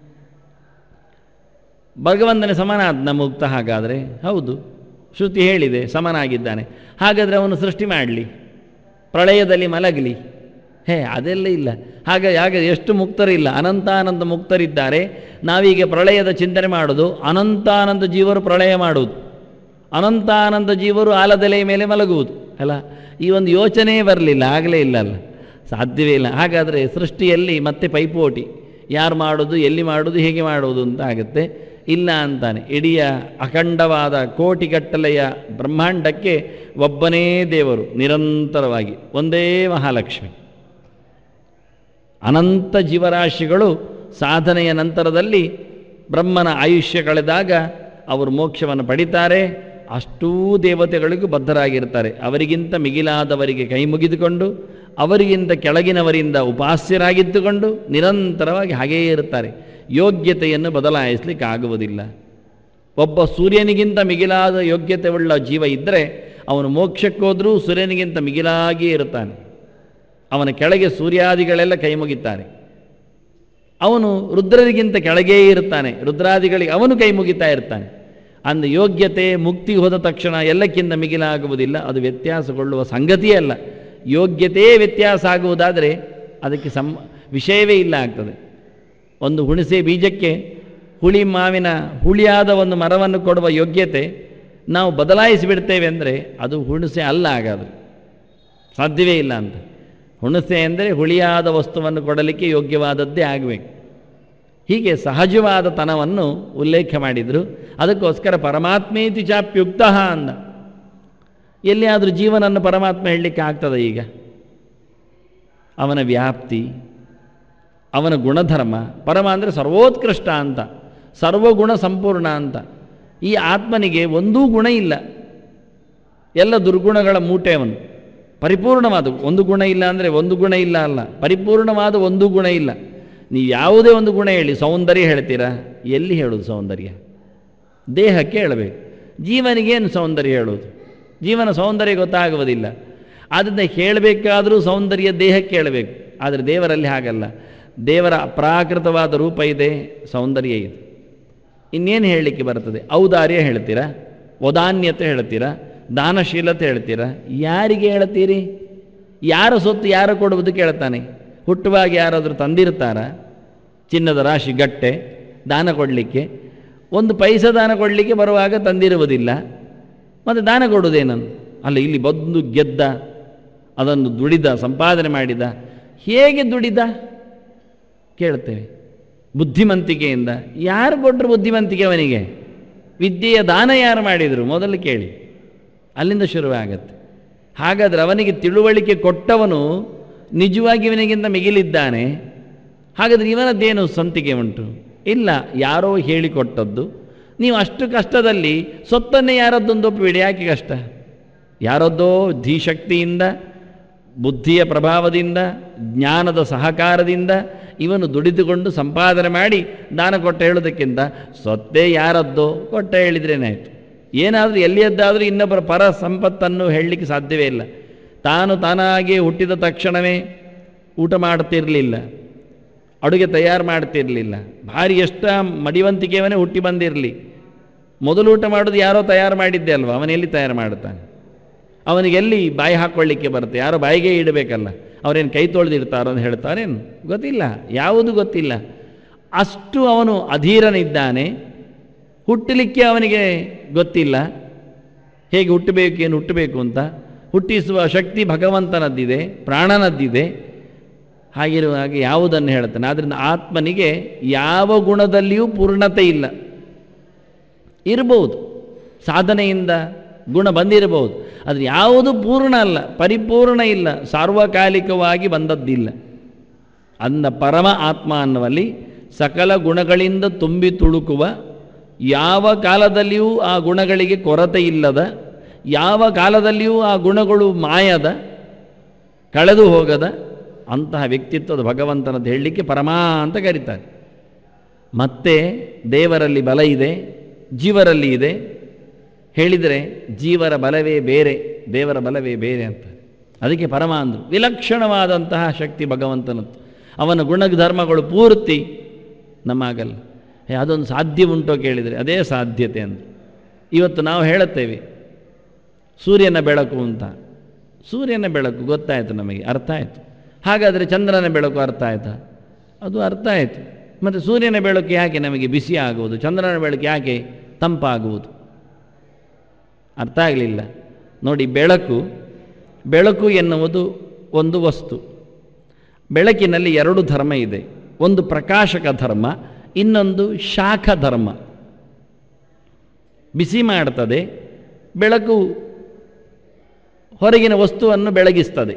ಭಗವಂತನ ಸಮನಾದ್ನ ಮುಕ್ತ ಹಾಗಾದರೆ ಹೌದು ಶ್ರುತಿ ಹೇಳಿದೆ ಸಮನಾಗಿದ್ದಾನೆ ಹಾಗಾದರೆ ಅವನು ಸೃಷ್ಟಿ ಮಾಡಲಿ ಪ್ರಳಯದಲ್ಲಿ ಮಲಗಲಿ ಹೇ ಅದೆಲ್ಲ ಇಲ್ಲ ಹಾಗೆ ಹಾಗೆ ಎಷ್ಟು ಮುಕ್ತರಿಲ್ಲ ಅನಂತಾನಂದ ಮುಕ್ತರಿದ್ದಾರೆ ನಾವೀಗ ಪ್ರಳಯದ ಚಿಂತನೆ ಮಾಡೋದು ಅನಂತಾನಂದ ಜೀವರು ಪ್ರಳಯ ಮಾಡುವುದು ಅನಂತಾನಂದ ಜೀವರು ಆಲದೆಲೆಯ ಮೇಲೆ ಮಲಗುವುದು ಅಲ್ಲ ಈ ಒಂದು ಯೋಚನೆ ಬರಲಿಲ್ಲ ಆಗಲೇ ಇಲ್ಲ ಅಲ್ಲ ಸಾಧ್ಯವೇ ಇಲ್ಲ ಹಾಗಾದರೆ ಸೃಷ್ಟಿಯಲ್ಲಿ ಮತ್ತೆ ಪೈಪೋಟಿ ಯಾರು ಮಾಡೋದು ಎಲ್ಲಿ ಮಾಡೋದು ಹೇಗೆ ಮಾಡೋದು ಅಂತ ಆಗುತ್ತೆ ಇಲ್ಲ ಅಂತಾನೆ ಇಡೀ ಅಖಂಡವಾದ ಕೋಟಿಗಟ್ಟಲೆಯ ಬ್ರಹ್ಮಾಂಡಕ್ಕೆ ಒಬ್ಬನೇ ದೇವರು ನಿರಂತರವಾಗಿ ಒಂದೇ ಮಹಾಲಕ್ಷ್ಮಿ ಅನಂತ ಜೀವರಾಶಿಗಳು ಸಾಧನೆಯ ನಂತರದಲ್ಲಿ ಬ್ರಹ್ಮನ ಆಯುಷ್ಯ ಕಳೆದಾಗ ಅವರು ಮೋಕ್ಷವನ್ನು ಪಡಿತಾರೆ ಅಷ್ಟೂ ದೇವತೆಗಳಿಗೂ ಬದ್ಧರಾಗಿರ್ತಾರೆ ಅವರಿಗಿಂತ ಮಿಗಿಲಾದವರಿಗೆ ಕೈ ಮುಗಿದುಕೊಂಡು ಅವರಿಗಿಂತ ಕೆಳಗಿನವರಿಂದ ಉಪಾಸ್ಯರಾಗಿದ್ದುಕೊಂಡು ನಿರಂತರವಾಗಿ ಹಾಗೆಯೇ ಇರುತ್ತಾರೆ ಯೋಗ್ಯತೆಯನ್ನು ಬದಲಾಯಿಸಲಿಕ್ಕೆ ಆಗುವುದಿಲ್ಲ ಒಬ್ಬ ಸೂರ್ಯನಿಗಿಂತ ಮಿಗಿಲಾದ ಯೋಗ್ಯತೆ ಉಳ್ಳ ಜೀವ ಇದ್ದರೆ ಅವನು ಮೋಕ್ಷಕ್ಕೋದ್ರೂ ಸೂರ್ಯನಿಗಿಂತ ಮಿಗಿಲಾಗಿಯೇ ಇರುತ್ತಾನೆ ಅವನ ಕೆಳಗೆ ಸೂರ್ಯಾದಿಗಳೆಲ್ಲ ಕೈ ಮುಗಿತಾರೆ ಅವನು ರುದ್ರರಿಗಿಂತ ಕೆಳಗೇ ಇರುತ್ತಾನೆ ರುದ್ರಾದಿಗಳಿಗೆ ಅವನು ಕೈ ಮುಗಿತಾ ಇರ್ತಾನೆ ಅಂದ ಯೋಗ್ಯತೆ ಮುಕ್ತಿ ಹೋದ ತಕ್ಷಣ ಎಲ್ಲಕ್ಕಿಂತ ಮಿಗಿಲಾಗುವುದಿಲ್ಲ ಅದು ವ್ಯತ್ಯಾಸಗೊಳ್ಳುವ ಸಂಗತಿಯೇ ಅಲ್ಲ ಯೋಗ್ಯತೆಯೇ ವ್ಯತ್ಯಾಸ ಆಗುವುದಾದರೆ ಅದಕ್ಕೆ ಸಂ ವಿಷಯವೇ ಇಲ್ಲ ಆಗ್ತದೆ ಒಂದು ಹುಣಸೆ ಬೀಜಕ್ಕೆ ಹುಳಿ ಮಾವಿನ ಹುಳಿಯಾದ ಒಂದು ಮರವನ್ನು ಕೊಡುವ ಯೋಗ್ಯತೆ ನಾವು ಬದಲಾಯಿಸಿಬಿಡ್ತೇವೆ ಅಂದರೆ ಅದು ಹುಣಸೆ ಅಲ್ಲ ಹಾಗಾದರೆ ಸಾಧ್ಯವೇ ಇಲ್ಲ ಅಂತ ಹುಣಸೆ ಅಂದರೆ ಹುಳಿಯಾದ ವಸ್ತುವನ್ನು ಕೊಡಲಿಕ್ಕೆ ಯೋಗ್ಯವಾದದ್ದೇ ಆಗಬೇಕು ಹೀಗೆ ಸಹಜವಾದ ತನವನ್ನು ಉಲ್ಲೇಖ ಮಾಡಿದರು ಅದಕ್ಕೋಸ್ಕರ ಪರಮಾತ್ಮೇತಿ ಚಾಪ್ಯುಕ್ತ ಅಂದ ಎಲ್ಲಿಯಾದರೂ ಜೀವನನ್ನು ಪರಮಾತ್ಮ ಹೇಳಲಿಕ್ಕೆ ಆಗ್ತದೆ ಈಗ ಅವನ ವ್ಯಾಪ್ತಿ ಅವನ ಗುಣಧರ್ಮ ಪರಮ ಅಂದರೆ ಸರ್ವೋತ್ಕೃಷ್ಟ ಅಂತ ಸರ್ವಗುಣ ಸಂಪೂರ್ಣ ಅಂತ ಈ ಆತ್ಮನಿಗೆ ಒಂದೂ ಗುಣ ಇಲ್ಲ ಎಲ್ಲ ದುರ್ಗುಣಗಳ ಮೂಟೆ ಅವನು ಪರಿಪೂರ್ಣವಾದ ಒಂದು ಗುಣ ಇಲ್ಲ ಅಂದರೆ ಒಂದು ಗುಣ ಇಲ್ಲ ಅಲ್ಲ ಪರಿಪೂರ್ಣವಾದ ಒಂದು ಗುಣ ಇಲ್ಲ ನೀವು ಯಾವುದೇ ಒಂದು ಗುಣ ಹೇಳಿ ಸೌಂದರ್ಯ ಹೇಳ್ತೀರಾ ಎಲ್ಲಿ ಹೇಳೋದು ಸೌಂದರ್ಯ ದೇಹಕ್ಕೆ ಹೇಳಬೇಕು ಜೀವನಿಗೇನು ಸೌಂದರ್ಯ ಹೇಳೋದು ಜೀವನ ಸೌಂದರ್ಯ ಗೊತ್ತಾಗುವುದಿಲ್ಲ ಆದ್ದರಿಂದ ಹೇಳಬೇಕಾದರೂ ಸೌಂದರ್ಯ ದೇಹಕ್ಕೆ ಹೇಳಬೇಕು ಆದರೆ ದೇವರಲ್ಲಿ ಹಾಗಲ್ಲ ದೇವರ ಪ್ರಾಕೃತವಾದ ರೂಪ ಇದೆ ಸೌಂದರ್ಯ ಇದೆ ಇನ್ನೇನು ಹೇಳಲಿಕ್ಕೆ ಬರ್ತದೆ ಔದಾರ್ಯ ಹೇಳ್ತೀರಾ ವದಾನ್ಯತೆ ಹೇಳ್ತೀರಾ ದಾನಶೀಲತೆ ಹೇಳ್ತೀರಾ ಯಾರಿಗೆ ಹೇಳ್ತೀರಿ ಯಾರ ಸೊತ್ತು ಯಾರು ಕೊಡುವುದು ಕೇಳ್ತಾನೆ ಹುಟ್ಟುವಾಗ ಯಾರಾದರೂ ತಂದಿರ್ತಾರ ಚಿನ್ನದ ರಾಶಿ ಗಟ್ಟೆ ದಾನ ಕೊಡಲಿಕ್ಕೆ ಒಂದು ಪೈಸೆ ದಾನ ಕೊಡಲಿಕ್ಕೆ ಬರುವಾಗ ತಂದಿರುವುದಿಲ್ಲ ಮತ್ತು ದಾನ ಕೊಡುವುದೇನನ್ನು ಅಲ್ಲ ಇಲ್ಲಿ ಬಂದು ಗೆದ್ದ ಅದನ್ನು ದುಡಿದ ಸಂಪಾದನೆ ಮಾಡಿದ ಹೇಗೆ ದುಡಿದ ಕೇಳ್ತೇವೆ ಬುದ್ಧಿವಂತಿಕೆಯಿಂದ ಯಾರು ಕೊಟ್ಟರು ಬುದ್ಧಿವಂತಿಕೆ ಅವನಿಗೆ ವಿದ್ಯೆಯ ದಾನ ಯಾರು ಮಾಡಿದರು ಮೊದಲು ಕೇಳಿ ಅಲ್ಲಿಂದ ಶುರುವಾಗತ್ತೆ ಹಾಗಾದರೆ ಅವನಿಗೆ ತಿಳುವಳಿಕೆ ಕೊಟ್ಟವನು ನಿಜವಾಗಿ ಇವನಿಗಿಂತ ಮಿಗಿಲಿದ್ದಾನೆ ಹಾಗಾದರೆ ಇವನದ್ದೇನು ಸ್ವಂತಿಕೆ ಉಂಟು ಇಲ್ಲ ಯಾರೋ ಹೇಳಿಕೊಟ್ಟದ್ದು ನೀವು ಅಷ್ಟು ಕಷ್ಟದಲ್ಲಿ ಸೊತ್ತನ್ನೇ ಯಾರದ್ದೊಂದು ಒಪ್ಪಿಬಿಡಿ ಯಾಕೆ ಕಷ್ಟ ಯಾರದ್ದೋ ಧೀಶಕ್ತಿಯಿಂದ ಬುದ್ಧಿಯ ಪ್ರಭಾವದಿಂದ ಜ್ಞಾನದ ಸಹಕಾರದಿಂದ ಇವನು ದುಡಿದುಕೊಂಡು ಸಂಪಾದನೆ ಮಾಡಿ ದಾನ ಕೊಟ್ಟ ಹೇಳೋದಕ್ಕಿಂತ ಸೊತ್ತೇ ಯಾರದ್ದೋ ಕೊಟ್ಟ ಹೇಳಿದ್ರೇನಾಯಿತು ಏನಾದರೂ ಎಲ್ಲಿಯದ್ದಾದರೂ ಇನ್ನೊಬ್ಬರ ಪರ ಸಂಪತ್ತನ್ನು ಹೇಳಲಿಕ್ಕೆ ಸಾಧ್ಯವೇ ಇಲ್ಲ ತಾನು ತಾನಾಗಿ ಹುಟ್ಟಿದ ತಕ್ಷಣವೇ ಊಟ ಮಾಡ್ತಿರಲಿಲ್ಲ ಅಡುಗೆ ತಯಾರು ಮಾಡ್ತಿರಲಿಲ್ಲ ಭಾರಿ ಎಷ್ಟ ಮಡಿವಂತಿಕೆಯವನೇ ಹುಟ್ಟಿ ಬಂದಿರಲಿ ಮೊದಲು ಊಟ ಮಾಡೋದು ಯಾರೋ ತಯಾರು ಮಾಡಿದ್ದೆ ಅಲ್ವಾ ಅವನೆಲ್ಲಿ ತಯಾರು ಮಾಡುತ್ತಾನೆ ಅವನಿಗೆಲ್ಲಿ ಬಾಯಿ ಹಾಕ್ಕೊಳ್ಳಿಕ್ಕೆ ಬರುತ್ತೆ ಯಾರೋ ಬಾಯಿಗೆ ಇಡಬೇಕಲ್ಲ ಅವರೇನು ಕೈ ತೊಳೆದಿರ್ತಾರೋ ಅಂತ ಹೇಳ್ತಾರೇನು ಗೊತ್ತಿಲ್ಲ ಯಾವುದು ಗೊತ್ತಿಲ್ಲ ಅಷ್ಟು ಅವನು ಅಧೀರನಿದ್ದಾನೆ ಹುಟ್ಟಲಿಕ್ಕೆ ಅವನಿಗೆ ಗೊತ್ತಿಲ್ಲ ಹೇಗೆ ಹುಟ್ಟಬೇಕು ಏನು ಹುಟ್ಟಬೇಕು ಅಂತ ಹುಟ್ಟಿಸುವ ಶಕ್ತಿ ಭಗವಂತನದ್ದಿದೆ ಪ್ರಾಣನದ್ದಿದೆ ಹಾಗಿರುವಾಗ ಯಾವುದನ್ನು ಹೇಳ್ತಾನೆ ಆದ್ದರಿಂದ ಆತ್ಮನಿಗೆ ಯಾವ ಗುಣದಲ್ಲಿಯೂ ಪೂರ್ಣತೆ ಇಲ್ಲ ಇರಬಹುದು ಸಾಧನೆಯಿಂದ ಗುಣ ಬಂದಿರಬಹುದು ಆದರೆ ಯಾವುದು ಪೂರ್ಣ ಅಲ್ಲ ಪರಿಪೂರ್ಣ ಇಲ್ಲ ಸಾರ್ವಕಾಲಿಕವಾಗಿ ಬಂದದ್ದಿಲ್ಲ ಅಂದ ಪರಮ ಆತ್ಮ ಅನ್ನುವಲ್ಲಿ ಸಕಲ ಗುಣಗಳಿಂದ ತುಂಬಿ ತುಳುಕುವ ಯಾವ ಕಾಲದಲ್ಲಿಯೂ ಆ ಗುಣಗಳಿಗೆ ಕೊರತೆ ಇಲ್ಲದ ಯಾವ ಕಾಲದಲ್ಲಿಯೂ ಆ ಗುಣಗಳು ಮಾಯದ ಕಳೆದು ಹೋಗದ ಅಂತಹ ವ್ಯಕ್ತಿತ್ವದ ಭಗವಂತನದ್ದು ಹೇಳಲಿಕ್ಕೆ ಪರಮಾ ಅಂತ ಕರೀತಾರೆ ಮತ್ತೆ ದೇವರಲ್ಲಿ ಬಲ ಇದೆ ಜೀವರಲ್ಲಿ ಇದೆ ಹೇಳಿದರೆ ಜೀವರ ಬಲವೇ ಬೇರೆ ದೇವರ ಬಲವೇ ಬೇರೆ ಅಂತ ಅದಕ್ಕೆ ಪರಮ ಅಂದರು ವಿಲಕ್ಷಣವಾದಂತಹ ಶಕ್ತಿ ಭಗವಂತನದ್ದು ಅವನ ಗುಣಧರ್ಮಗಳು ಪೂರ್ತಿ ನಮಗಲ್ಲ ಏ, ಅದೊಂದು ಸಾಧ್ಯ ಉಂಟೋ ಕೇಳಿದರೆ ಅದೇ ಸಾಧ್ಯತೆ ಅಂತ ಇವತ್ತು ನಾವು ಹೇಳುತ್ತೇವೆ ಸೂರ್ಯನ ಬೆಳಕು ಅಂತ ಸೂರ್ಯನ ಬೆಳಕು ಗೊತ್ತಾಯಿತು ನಮಗೆ ಅರ್ಥ ಆಯಿತು ಹಾಗಾದರೆ ಚಂದ್ರನ ಬೆಳಕು ಅರ್ಥ ಆಯ್ತಾ ಅದು ಅರ್ಥ ಆಯಿತು ಮತ್ತು ಸೂರ್ಯನ ಬೆಳಕು ಯಾಕೆ ನಮಗೆ ಬಿಸಿ ಆಗುವುದು ಚಂದ್ರನ ಬೆಳಕು ಯಾಕೆ ತಂಪಾಗುವುದು ಅರ್ಥ ಆಗಲಿಲ್ಲ ನೋಡಿ ಬೆಳಕು ಬೆಳಕು ಎನ್ನುವುದು ಒಂದು ವಸ್ತು ಬೆಳಕಿನಲ್ಲಿ ಎರಡು ಧರ್ಮ ಇದೆ ಒಂದು ಪ್ರಕಾಶಕ ಧರ್ಮ ಇನ್ನೊಂದು ಶಾಖ ಧರ್ಮ ಬಿಸಿ ಮಾಡ್ತದೆ ಬೆಳಕು ಹೊರಗಿನ ವಸ್ತುವನ್ನು ಬೆಳಗಿಸ್ತದೆ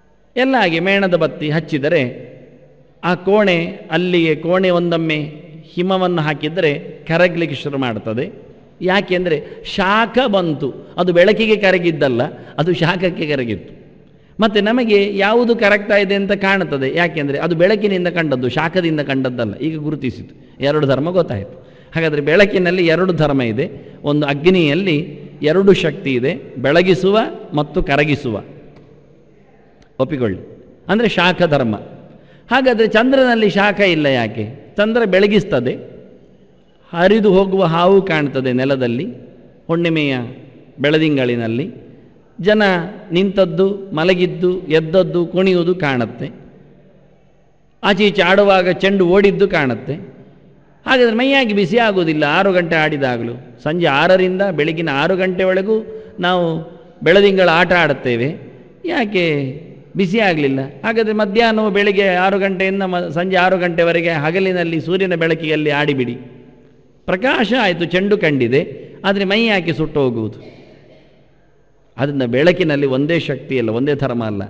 ಎಲ್ಲ ಹಾಗೆ ಮೇಣದ ಬತ್ತಿ ಹಚ್ಚಿದರೆ ಆ ಕೋಣೆ ಅಲ್ಲಿಗೆ ಕೋಣೆ ಒಂದೊಮ್ಮೆ ಹಿಮವನ್ನು ಹಾಕಿದರೆ ಕರಗಲಿಕ್ಕೆ ಶುರು ಮಾಡ್ತದೆ ಯಾಕೆಂದರೆ ಶಾಖ ಬಂತು ಅದು ಬೆಳಕಿಗೆ ಕರಗಿದ್ದಲ್ಲ ಅದು ಶಾಖಕ್ಕೆ ಕರಗಿತ್ತು ಮತ್ತು ನಮಗೆ ಯಾವುದು ಕರಗ್ತಾ ಇದೆ ಅಂತ ಕಾಣುತ್ತದೆ ಯಾಕೆಂದರೆ ಅದು ಬೆಳಕಿನಿಂದ ಕಂಡದ್ದು ಶಾಖದಿಂದ ಕಂಡದ್ದಲ್ಲ ಈಗ ಗುರುತಿಸಿತು ಎರಡು ಧರ್ಮ ಗೊತ್ತಾಯಿತು ಹಾಗಾದರೆ ಬೆಳಕಿನಲ್ಲಿ ಎರಡು ಧರ್ಮ ಇದೆ ಒಂದು ಅಗ್ನಿಯಲ್ಲಿ ಎರಡು ಶಕ್ತಿ ಇದೆ ಬೆಳಗಿಸುವ ಮತ್ತು ಕರಗಿಸುವ ಒಪ್ಪಿಕೊಳ್ಳಿ ಅಂದರೆ ಶಾಖ ಧರ್ಮ ಹಾಗಾದರೆ ಚಂದ್ರನಲ್ಲಿ ಶಾಖ ಇಲ್ಲ ಯಾಕೆ ಚಂದ್ರ ಬೆಳಗಿಸ್ತದೆ ಹರಿದು ಹೋಗುವ ಹಾವು ಕಾಣ್ತದೆ ನೆಲದಲ್ಲಿ ಹುಣ್ಣಿಮೆಯ ಬೆಳದಿಂಗಳಿನಲ್ಲಿ ಜನ ನಿಂತದ್ದು ಮಲಗಿದ್ದು ಎದ್ದದ್ದು ಕುಣಿಯುವುದು ಕಾಣುತ್ತೆ ಆಚೆ ಈಚೆ ಆಡುವಾಗ ಚೆಂಡು ಓಡಿದ್ದು ಕಾಣುತ್ತೆ ಹಾಗಾದರೆ ಮೈಯಾಗಿ ಬಿಸಿ ಆಗುವುದಿಲ್ಲ ಆರು ಗಂಟೆ ಆಡಿದಾಗಲೂ ಸಂಜೆ ಆರರಿಂದ ಬೆಳಗಿನ ಆರು ಗಂಟೆವರೆಗೂ ನಾವು ಬೆಳದಿಂಗಳ ಆಟ ಆಡುತ್ತೇವೆ ಯಾಕೆ ಬಿಸಿ ಆಗಲಿಲ್ಲ ಹಾಗಾದರೆ ಮಧ್ಯಾಹ್ನ ಬೆಳಿಗ್ಗೆ ಆರು ಗಂಟೆಯಿಂದ ಮ ಸಂಜೆ ಆರು ಗಂಟೆವರೆಗೆ ಹಗಲಿನಲ್ಲಿ ಸೂರ್ಯನ ಬೆಳಕಿನಲ್ಲಿ ಆಡಿಬಿಡಿ ಪ್ರಕಾಶ ಆಯಿತು ಚೆಂಡು ಕಂಡಿದೆ ಆದರೆ ಮೈ ಯಾಕೆ ಸುಟ್ಟು ಹೋಗುವುದು ಅದರಿಂದ ಬೆಳಕಿನಲ್ಲಿ ಒಂದೇ ಶಕ್ತಿ ಅಲ್ಲ ಒಂದೇ ಧರ್ಮ ಅಲ್ಲ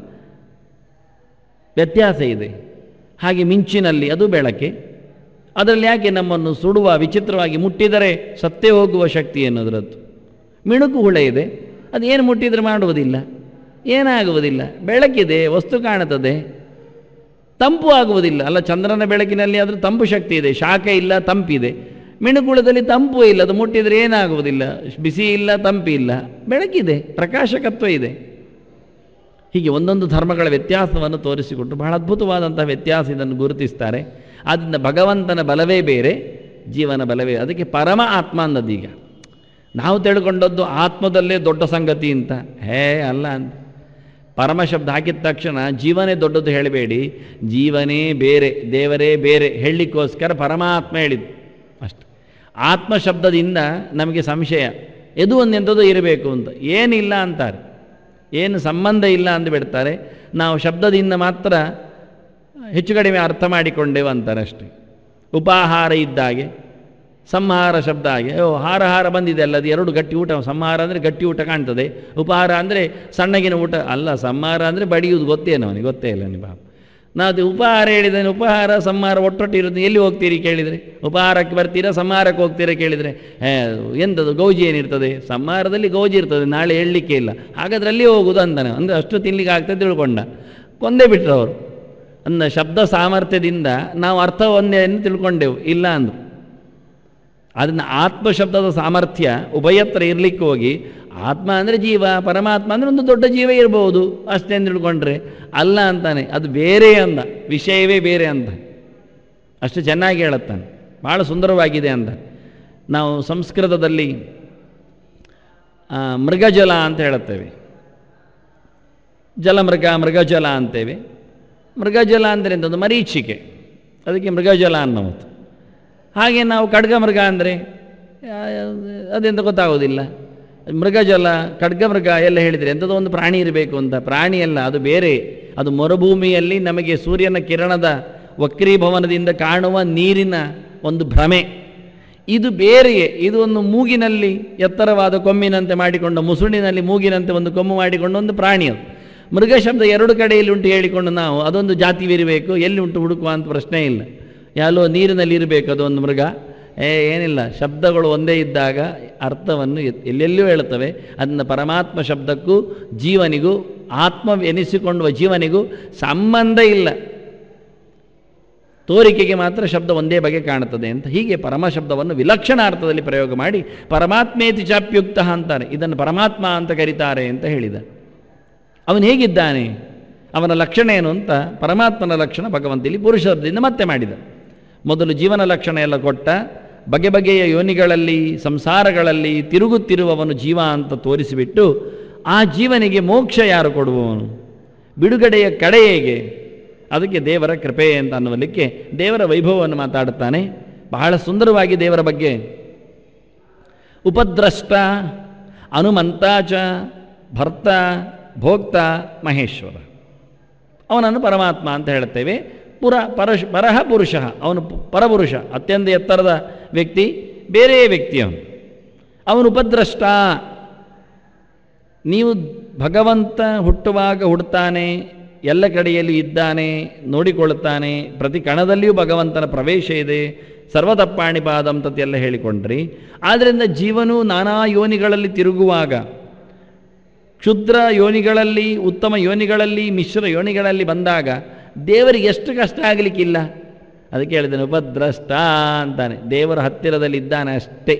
ವ್ಯತ್ಯಾಸ ಇದೆ ಹಾಗೆ ಮಿಂಚಿನಲ್ಲಿ ಅದು ಬೆಳಕೆ ಅದರಲ್ಲಿ ಯಾಕೆ ನಮ್ಮನ್ನು ಸುಡುವ ವಿಚಿತ್ರವಾಗಿ ಮುಟ್ಟಿದರೆ ಸತ್ತೇ ಹೋಗುವ ಶಕ್ತಿ ಎನ್ನುವುದರದ್ದು ಮಿಣುಕು ಹುಳ ಇದೆ ಅದು ಏನು ಮುಟ್ಟಿದರೆ ಮಾಡುವುದಿಲ್ಲ ಏನಾಗುವುದಿಲ್ಲ ಬೆಳಕಿದೆ ವಸ್ತು ಕಾಣುತ್ತದೆ ತಂಪು ಆಗುವುದಿಲ್ಲ ಅಲ್ಲ ಚಂದ್ರನ ಬೆಳಕಿನಲ್ಲಿ ಆದರೂ ತಂಪು ಶಕ್ತಿ ಇದೆ ಶಾಖ ಇಲ್ಲ ತಂಪಿದೆ ಮಿಣುಕುಳದಲ್ಲಿ ತಂಪು ಇಲ್ಲ ಅದು ಮುಟ್ಟಿದರೆ ಏನಾಗುವುದಿಲ್ಲ ಬಿಸಿ ಇಲ್ಲ ತಂಪಿಲ್ಲ ಬೆಳಕಿದೆ ಪ್ರಕಾಶಕತ್ವ ಇದೆ ಹೀಗೆ ಒಂದೊಂದು ಧರ್ಮಗಳ ವ್ಯತ್ಯಾಸವನ್ನು ತೋರಿಸಿಕೊಟ್ಟು ಬಹಳ ಅದ್ಭುತವಾದಂತಹ ವ್ಯತ್ಯಾಸ ಇದನ್ನು ಗುರುತಿಸ್ತಾರೆ ಆದ್ದರಿಂದ ಭಗವಂತನ ಬಲವೇ ಬೇರೆ ಜೀವನ ಬಲವೇ ಅದಕ್ಕೆ ಪರಮ ಆತ್ಮ ಅಂದದೀಗ ನಾವು ತಿಳ್ಕೊಂಡದ್ದು ಆತ್ಮದಲ್ಲೇ ದೊಡ್ಡ ಸಂಗತಿ ಅಂತ ಹೇ ಅಲ್ಲ ಅಂತ ಪರಮ ಶಬ್ದ ಹಾಕಿದ ತಕ್ಷಣ ಜೀವನೇ ದೊಡ್ಡದು ಹೇಳಬೇಡಿ ಜೀವನೇ ಬೇರೆ ದೇವರೇ ಬೇರೆ ಹೇಳಲಿಕ್ಕೋಸ್ಕರ ಪರಮಾತ್ಮ ಹೇಳಿದ್ದು ಅಷ್ಟು ಆತ್ಮ ಶಬ್ದದಿಂದ ನಮಗೆ ಸಂಶಯ ಎದು ಒಂದೆಂಥದ್ದು ಇರಬೇಕು ಅಂತ ಏನಿಲ್ಲ ಅಂತಾರೆ ಏನು ಸಂಬಂಧ ಇಲ್ಲ ಅಂತ ಬಿಡ್ತಾರೆ ನಾವು ಶಬ್ದದಿಂದ ಮಾತ್ರ ಹೆಚ್ಚು ಕಡಿಮೆ ಅರ್ಥ ಮಾಡಿಕೊಂಡೇವು ಅಂತಾರೆ ಅಷ್ಟೇ ಉಪಾಹಾರ ಇದ್ದಾಗೆ ಸಂಹಾರ ಶಬ್ದ ಹಾಗೆ ಓ ಹಾರ ಹಾರ ಬಂದಿದೆ ಅಲ್ಲ ಅದು ಎರಡು ಗಟ್ಟಿ ಊಟ ಸಂಹಾರ ಅಂದರೆ ಗಟ್ಟಿ ಊಟ ಕಾಣ್ತದೆ ಉಪಹಾರ ಅಂದರೆ ಸಣ್ಣಗಿನ ಊಟ ಅಲ್ಲ ಸಂಹಾರ ಅಂದರೆ ಬಡಿಯುವುದು ಗೊತ್ತೇನೋ ಅವನಿಗೆ ಗೊತ್ತೇ ಇಲ್ಲ ನೀವು ಬಾಬು ನಾ ಅದು ಉಪಹಾರ ಹೇಳಿದ್ದೇನೆ ಉಪಹಾರ ಸಂಹಾರ ಒಟ್ಟೊಟ್ಟಿರುತ್ತೆ ಎಲ್ಲಿ ಹೋಗ್ತೀರಿ ಕೇಳಿದರೆ ಉಪಹಾರಕ್ಕೆ ಬರ್ತೀರಾ ಸಂಹಾರಕ್ಕೆ ಹೋಗ್ತೀರಾ ಕೇಳಿದರೆ ಎಂಥದ್ದು ಗೌಜಿ ಏನಿರ್ತದೆ ಸಂಹಾರದಲ್ಲಿ ಗೌಜಿ ಇರ್ತದೆ ನಾಳೆ ಹೇಳಲಿಕ್ಕೆ ಇಲ್ಲ ಹಾಗಾದ್ರೆ ಅಲ್ಲಿ ಹೋಗುದು ಅಂತಾನೆ ಅಂದರೆ ಅಷ್ಟು ತಿನ್ಲಿಕ್ಕೆ ಆಗ್ತದೆ ತಿಳ್ಕೊಂಡ ಕೊಂದೇ ಬಿಟ್ರು ಅವರು ಅಂದ ಶಬ್ದ ಸಾಮರ್ಥ್ಯದಿಂದ ನಾವು ಅರ್ಥ ಒಂದೇ ತಿಳ್ಕೊಂಡೆವು ಇಲ್ಲ ಅಂದರು ಅದನ್ನು ಆತ್ಮ ಶಬ್ದದ ಸಾಮರ್ಥ್ಯ ಉಭಯತ್ರ ಇರಲಿಕ್ಕೆ ಹೋಗಿ ಆತ್ಮ ಅಂದರೆ ಜೀವ ಪರಮಾತ್ಮ ಅಂದರೆ ಒಂದು ದೊಡ್ಡ ಜೀವ ಇರ್ಬೋದು ಅಷ್ಟೇ ಅಂತ ತಿಳ್ಕೊಂಡ್ರೆ ಅಲ್ಲ ಅಂತಾನೆ ಅದು ಬೇರೆ ಅಂದ ವಿಷಯವೇ ಬೇರೆ ಅಂತ ಅಷ್ಟು ಚೆನ್ನಾಗಿ ಹೇಳುತ್ತಾನೆ ಭಾಳ ಸುಂದರವಾಗಿದೆ ಅಂತ ನಾವು ಸಂಸ್ಕೃತದಲ್ಲಿ ಮೃಗಜಲ ಅಂತ ಹೇಳುತ್ತೇವೆ ಜಲಮೃಗ ಮೃಗಜಲ ಅಂತೇವೆ ಮೃಗಜಲ ಅಂದರೆ ಎಂಥದ್ದು ಮರೀಚಿಕೆ ಅದಕ್ಕೆ ಮೃಗಜಲ ಅನ್ನೋದು ಹಾಗೆ ನಾವು ಖಡ್ಗ ಮೃಗ ಅಂದರೆ ಅದೆಂತ ಗೊತ್ತಾಗೋದಿಲ್ಲ ಮೃಗಜಲ ಖಡ್ಗ ಮೃಗ ಎಲ್ಲ ಹೇಳಿದರೆ ಎಂಥದೋ ಒಂದು ಪ್ರಾಣಿ ಇರಬೇಕು ಅಂತ ಪ್ರಾಣಿ ಅಲ್ಲ ಅದು ಬೇರೆ ಅದು ಮರುಭೂಮಿಯಲ್ಲಿ ನಮಗೆ ಸೂರ್ಯನ ಕಿರಣದ ವಕ್ರೀಭವನದಿಂದ ಕಾಣುವ ನೀರಿನ ಒಂದು ಭ್ರಮೆ ಇದು ಬೇರೆಯೇ ಇದು ಒಂದು ಮೂಗಿನಲ್ಲಿ ಎತ್ತರವಾದ ಕೊಮ್ಮಿನಂತೆ ಮಾಡಿಕೊಂಡ ಮುಸುಳಿನಲ್ಲಿ ಮೂಗಿನಂತೆ ಒಂದು ಕೊಮ್ಮು ಮಾಡಿಕೊಂಡು ಒಂದು ಪ್ರಾಣಿ ಅದು ಮೃಗ ಶಬ್ದ ಎರಡು ಕಡೆಯಲ್ಲಿ ಉಂಟು ಹೇಳಿಕೊಂಡು ನಾವು ಅದೊಂದು ಜಾತಿವಿರಬೇಕು ಎಲ್ಲಿ ಉಂಟು ಹುಡುಕುವ ಅಂತ ಪ್ರಶ್ನೆ ಇಲ್ಲ ಎಲ್ಲೋ ನೀರಿನಲ್ಲಿ ಇರಬೇಕು ಅದೊಂದು ಮೃಗ ಏ ಏನಿಲ್ಲ ಶಬ್ದಗಳು ಒಂದೇ ಇದ್ದಾಗ ಅರ್ಥವನ್ನು ಎಲ್ಲೆಲ್ಲೂ ಹೇಳುತ್ತವೆ ಅದನ್ನು ಪರಮಾತ್ಮ ಶಬ್ದಕ್ಕೂ ಜೀವನಿಗೂ ಆತ್ಮ ಎನಿಸಿಕೊಳ್ಳುವ ಜೀವನಿಗೂ ಸಂಬಂಧ ಇಲ್ಲ ತೋರಿಕೆಗೆ ಮಾತ್ರ ಶಬ್ದ ಒಂದೇ ಬಗೆ ಕಾಣುತ್ತದೆ ಅಂತ ಹೀಗೆ ಪರಮ ಶಬ್ದವನ್ನು ವಿಲಕ್ಷಣ ಅರ್ಥದಲ್ಲಿ ಪ್ರಯೋಗ ಮಾಡಿ ಪರಮಾತ್ಮೇತಿ ಚಾಪ್ಯುಕ್ತ ಅಂತಾರೆ ಇದನ್ನು ಪರಮಾತ್ಮ ಅಂತ ಕರೀತಾರೆ ಅಂತ ಹೇಳಿದ ಅವನು ಹೇಗಿದ್ದಾನೆ ಅವನ ಲಕ್ಷಣ ಏನು ಅಂತ ಪರಮಾತ್ಮನ ಲಕ್ಷಣ ಭಗವಂತಲ್ಲಿ ಪುರುಷರದಿಂದ ಮತ್ತೆ ಮಾಡಿದ ಮೊದಲು ಜೀವನ ಲಕ್ಷಣ ಎಲ್ಲ ಕೊಟ್ಟ ಬಗೆ ಬಗೆಯ ಯೋನಿಗಳಲ್ಲಿ ಸಂಸಾರಗಳಲ್ಲಿ ತಿರುಗುತ್ತಿರುವವನು ಜೀವ ಅಂತ ತೋರಿಸಿಬಿಟ್ಟು ಆ ಜೀವನಿಗೆ ಮೋಕ್ಷ ಯಾರು ಕೊಡುವವನು ಬಿಡುಗಡೆಯ ಕಡೆ ಹೇಗೆ ಅದಕ್ಕೆ ದೇವರ ಕೃಪೆ ಅಂತ ಅನ್ನುವಲಿಕ್ಕೆ ದೇವರ ವೈಭವವನ್ನು ಮಾತಾಡುತ್ತಾನೆ ಬಹಳ ಸುಂದರವಾಗಿ ದೇವರ ಬಗ್ಗೆ ಉಪದ್ರಷ್ಟ ಹನುಮಂತಾಚ ಭರ್ತ ಭೋಕ್ತ ಮಹೇಶ್ವರ ಅವನನ್ನು ಪರಮಾತ್ಮ ಅಂತ ಹೇಳುತ್ತೇವೆ ಪುರ ಪರಶ್ ಪರಹ ಪುರುಷ ಅವನು ಪರಪುರುಷ ಅತ್ಯಂತ ಎತ್ತರದ ವ್ಯಕ್ತಿ ಬೇರೆ ವ್ಯಕ್ತಿ ಅವನು ಅವನು ಉಪದ್ರಷ್ಟ ನೀವು ಭಗವಂತ ಹುಟ್ಟುವಾಗ ಹುಡ್ತಾನೆ ಎಲ್ಲ ಕಡೆಯಲ್ಲೂ ಇದ್ದಾನೆ ನೋಡಿಕೊಳ್ಳುತ್ತಾನೆ ಪ್ರತಿ ಕಣದಲ್ಲಿಯೂ ಭಗವಂತನ ಪ್ರವೇಶ ಇದೆ ಸರ್ವತಪ್ಪಾಣಿಪಾದಂ ಎಲ್ಲ ಹೇಳಿಕೊಂಡ್ರಿ ಆದ್ದರಿಂದ ಜೀವನು ನಾನಾ ಯೋನಿಗಳಲ್ಲಿ ತಿರುಗುವಾಗ ಕ್ಷುದ್ರ ಯೋನಿಗಳಲ್ಲಿ ಉತ್ತಮ ಯೋನಿಗಳಲ್ಲಿ ಮಿಶ್ರ ಯೋನಿಗಳಲ್ಲಿ ಬಂದಾಗ ದೇವರಿಗೆ ಎಷ್ಟು ಕಷ್ಟ ಆಗಲಿಕ್ಕಿಲ್ಲ ಅದಕ್ಕೆ ಹೇಳಿದ್ದಾನೆ ಉಪದ್ರಷ್ಟ ಅಂತಾನೆ ದೇವರ ಹತ್ತಿರದಲ್ಲಿ ಇದ್ದಾನೆ ಅಷ್ಟೇ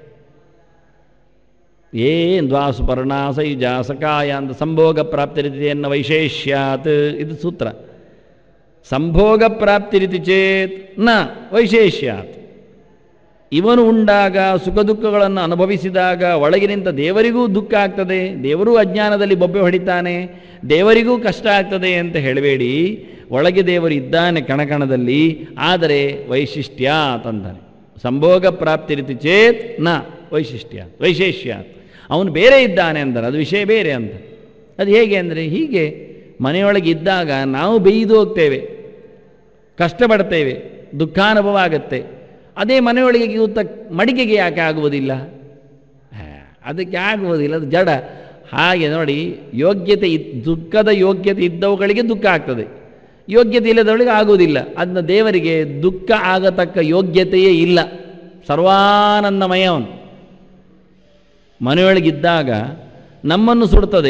ಏನ್ ದ್ವಾಸು ಪರ್ಣಾಸಯುಜ ಸಕಾಯ ಅಂತ ಸಂಭೋಗ ಪ್ರಾಪ್ತಿರಿತಿಯನ್ನು ವೈಶೇಷ್ಯಾತ್ ಇದು ಸೂತ್ರ ಸಂಭೋಗ ಪ್ರಾಪ್ತಿರಿತಿ ಚೇತ್ ನ ವೈಶೇಷ್ಯಾತ್ ಇವನು ಉಂಡಾಗ ಸುಖ ದುಃಖಗಳನ್ನು ಅನುಭವಿಸಿದಾಗ ಒಳಗೆ ನಿಂತ ದೇವರಿಗೂ ದುಃಖ ಆಗ್ತದೆ ದೇವರೂ ಅಜ್ಞಾನದಲ್ಲಿ ಬೊಬ್ಬೆ ಹೊಡಿತಾನೆ ದೇವರಿಗೂ ಕಷ್ಟ ಆಗ್ತದೆ ಅಂತ ಹೇಳಬೇಡಿ ಒಳಗೆ ದೇವರು ಇದ್ದಾನೆ ಕಣಕಣದಲ್ಲಿ ಆದರೆ ವೈಶಿಷ್ಟ್ಯಾತ್ ಅಂತಾನೆ ಸಂಭೋಗ ಪ್ರಾಪ್ತಿರಿತಿ ಚೇತ್ ನ ವೈಶಿಷ್ಟ್ಯ ವೈಶೇಷ್ಯಾತ್ ಅವನು ಬೇರೆ ಇದ್ದಾನೆ ಅಂತಾರೆ ಅದು ವಿಷಯ ಬೇರೆ ಅಂತ ಅದು ಹೇಗೆ ಅಂದರೆ ಹೀಗೆ ಮನೆಯೊಳಗೆ ಇದ್ದಾಗ ನಾವು ಬೇಯ್ದು ಹೋಗ್ತೇವೆ ಕಷ್ಟಪಡ್ತೇವೆ ದುಃಖಾನುಭವ ಆಗುತ್ತೆ ಅದೇ ಮನೆಯೊಳಗೆ ಕೂತ ಮಡಿಕೆಗೆ ಯಾಕೆ ಆಗುವುದಿಲ್ಲ ಹಾ, ಅದಕ್ಕೆ ಆಗುವುದಿಲ್ಲ ಅದು ಜಡ ಹಾಗೆ ನೋಡಿ ಯೋಗ್ಯತೆ ಇದ್ ದುಃಖದ ಯೋಗ್ಯತೆ ಇದ್ದವುಗಳಿಗೆ ದುಃಖ ಆಗ್ತದೆ ಯೋಗ್ಯತೆ ಇಲ್ಲದವಳಿಗೆ ಆಗುವುದಿಲ್ಲ ಅದನ್ನ ದೇವರಿಗೆ ದುಃಖ ಆಗತಕ್ಕ ಯೋಗ್ಯತೆಯೇ ಇಲ್ಲ ಸರ್ವಾನಂದಮಯ ಅವನು ಮನೆಯೊಳಗಿದ್ದಾಗ ನಮ್ಮನ್ನು ಸುಡ್ತದೆ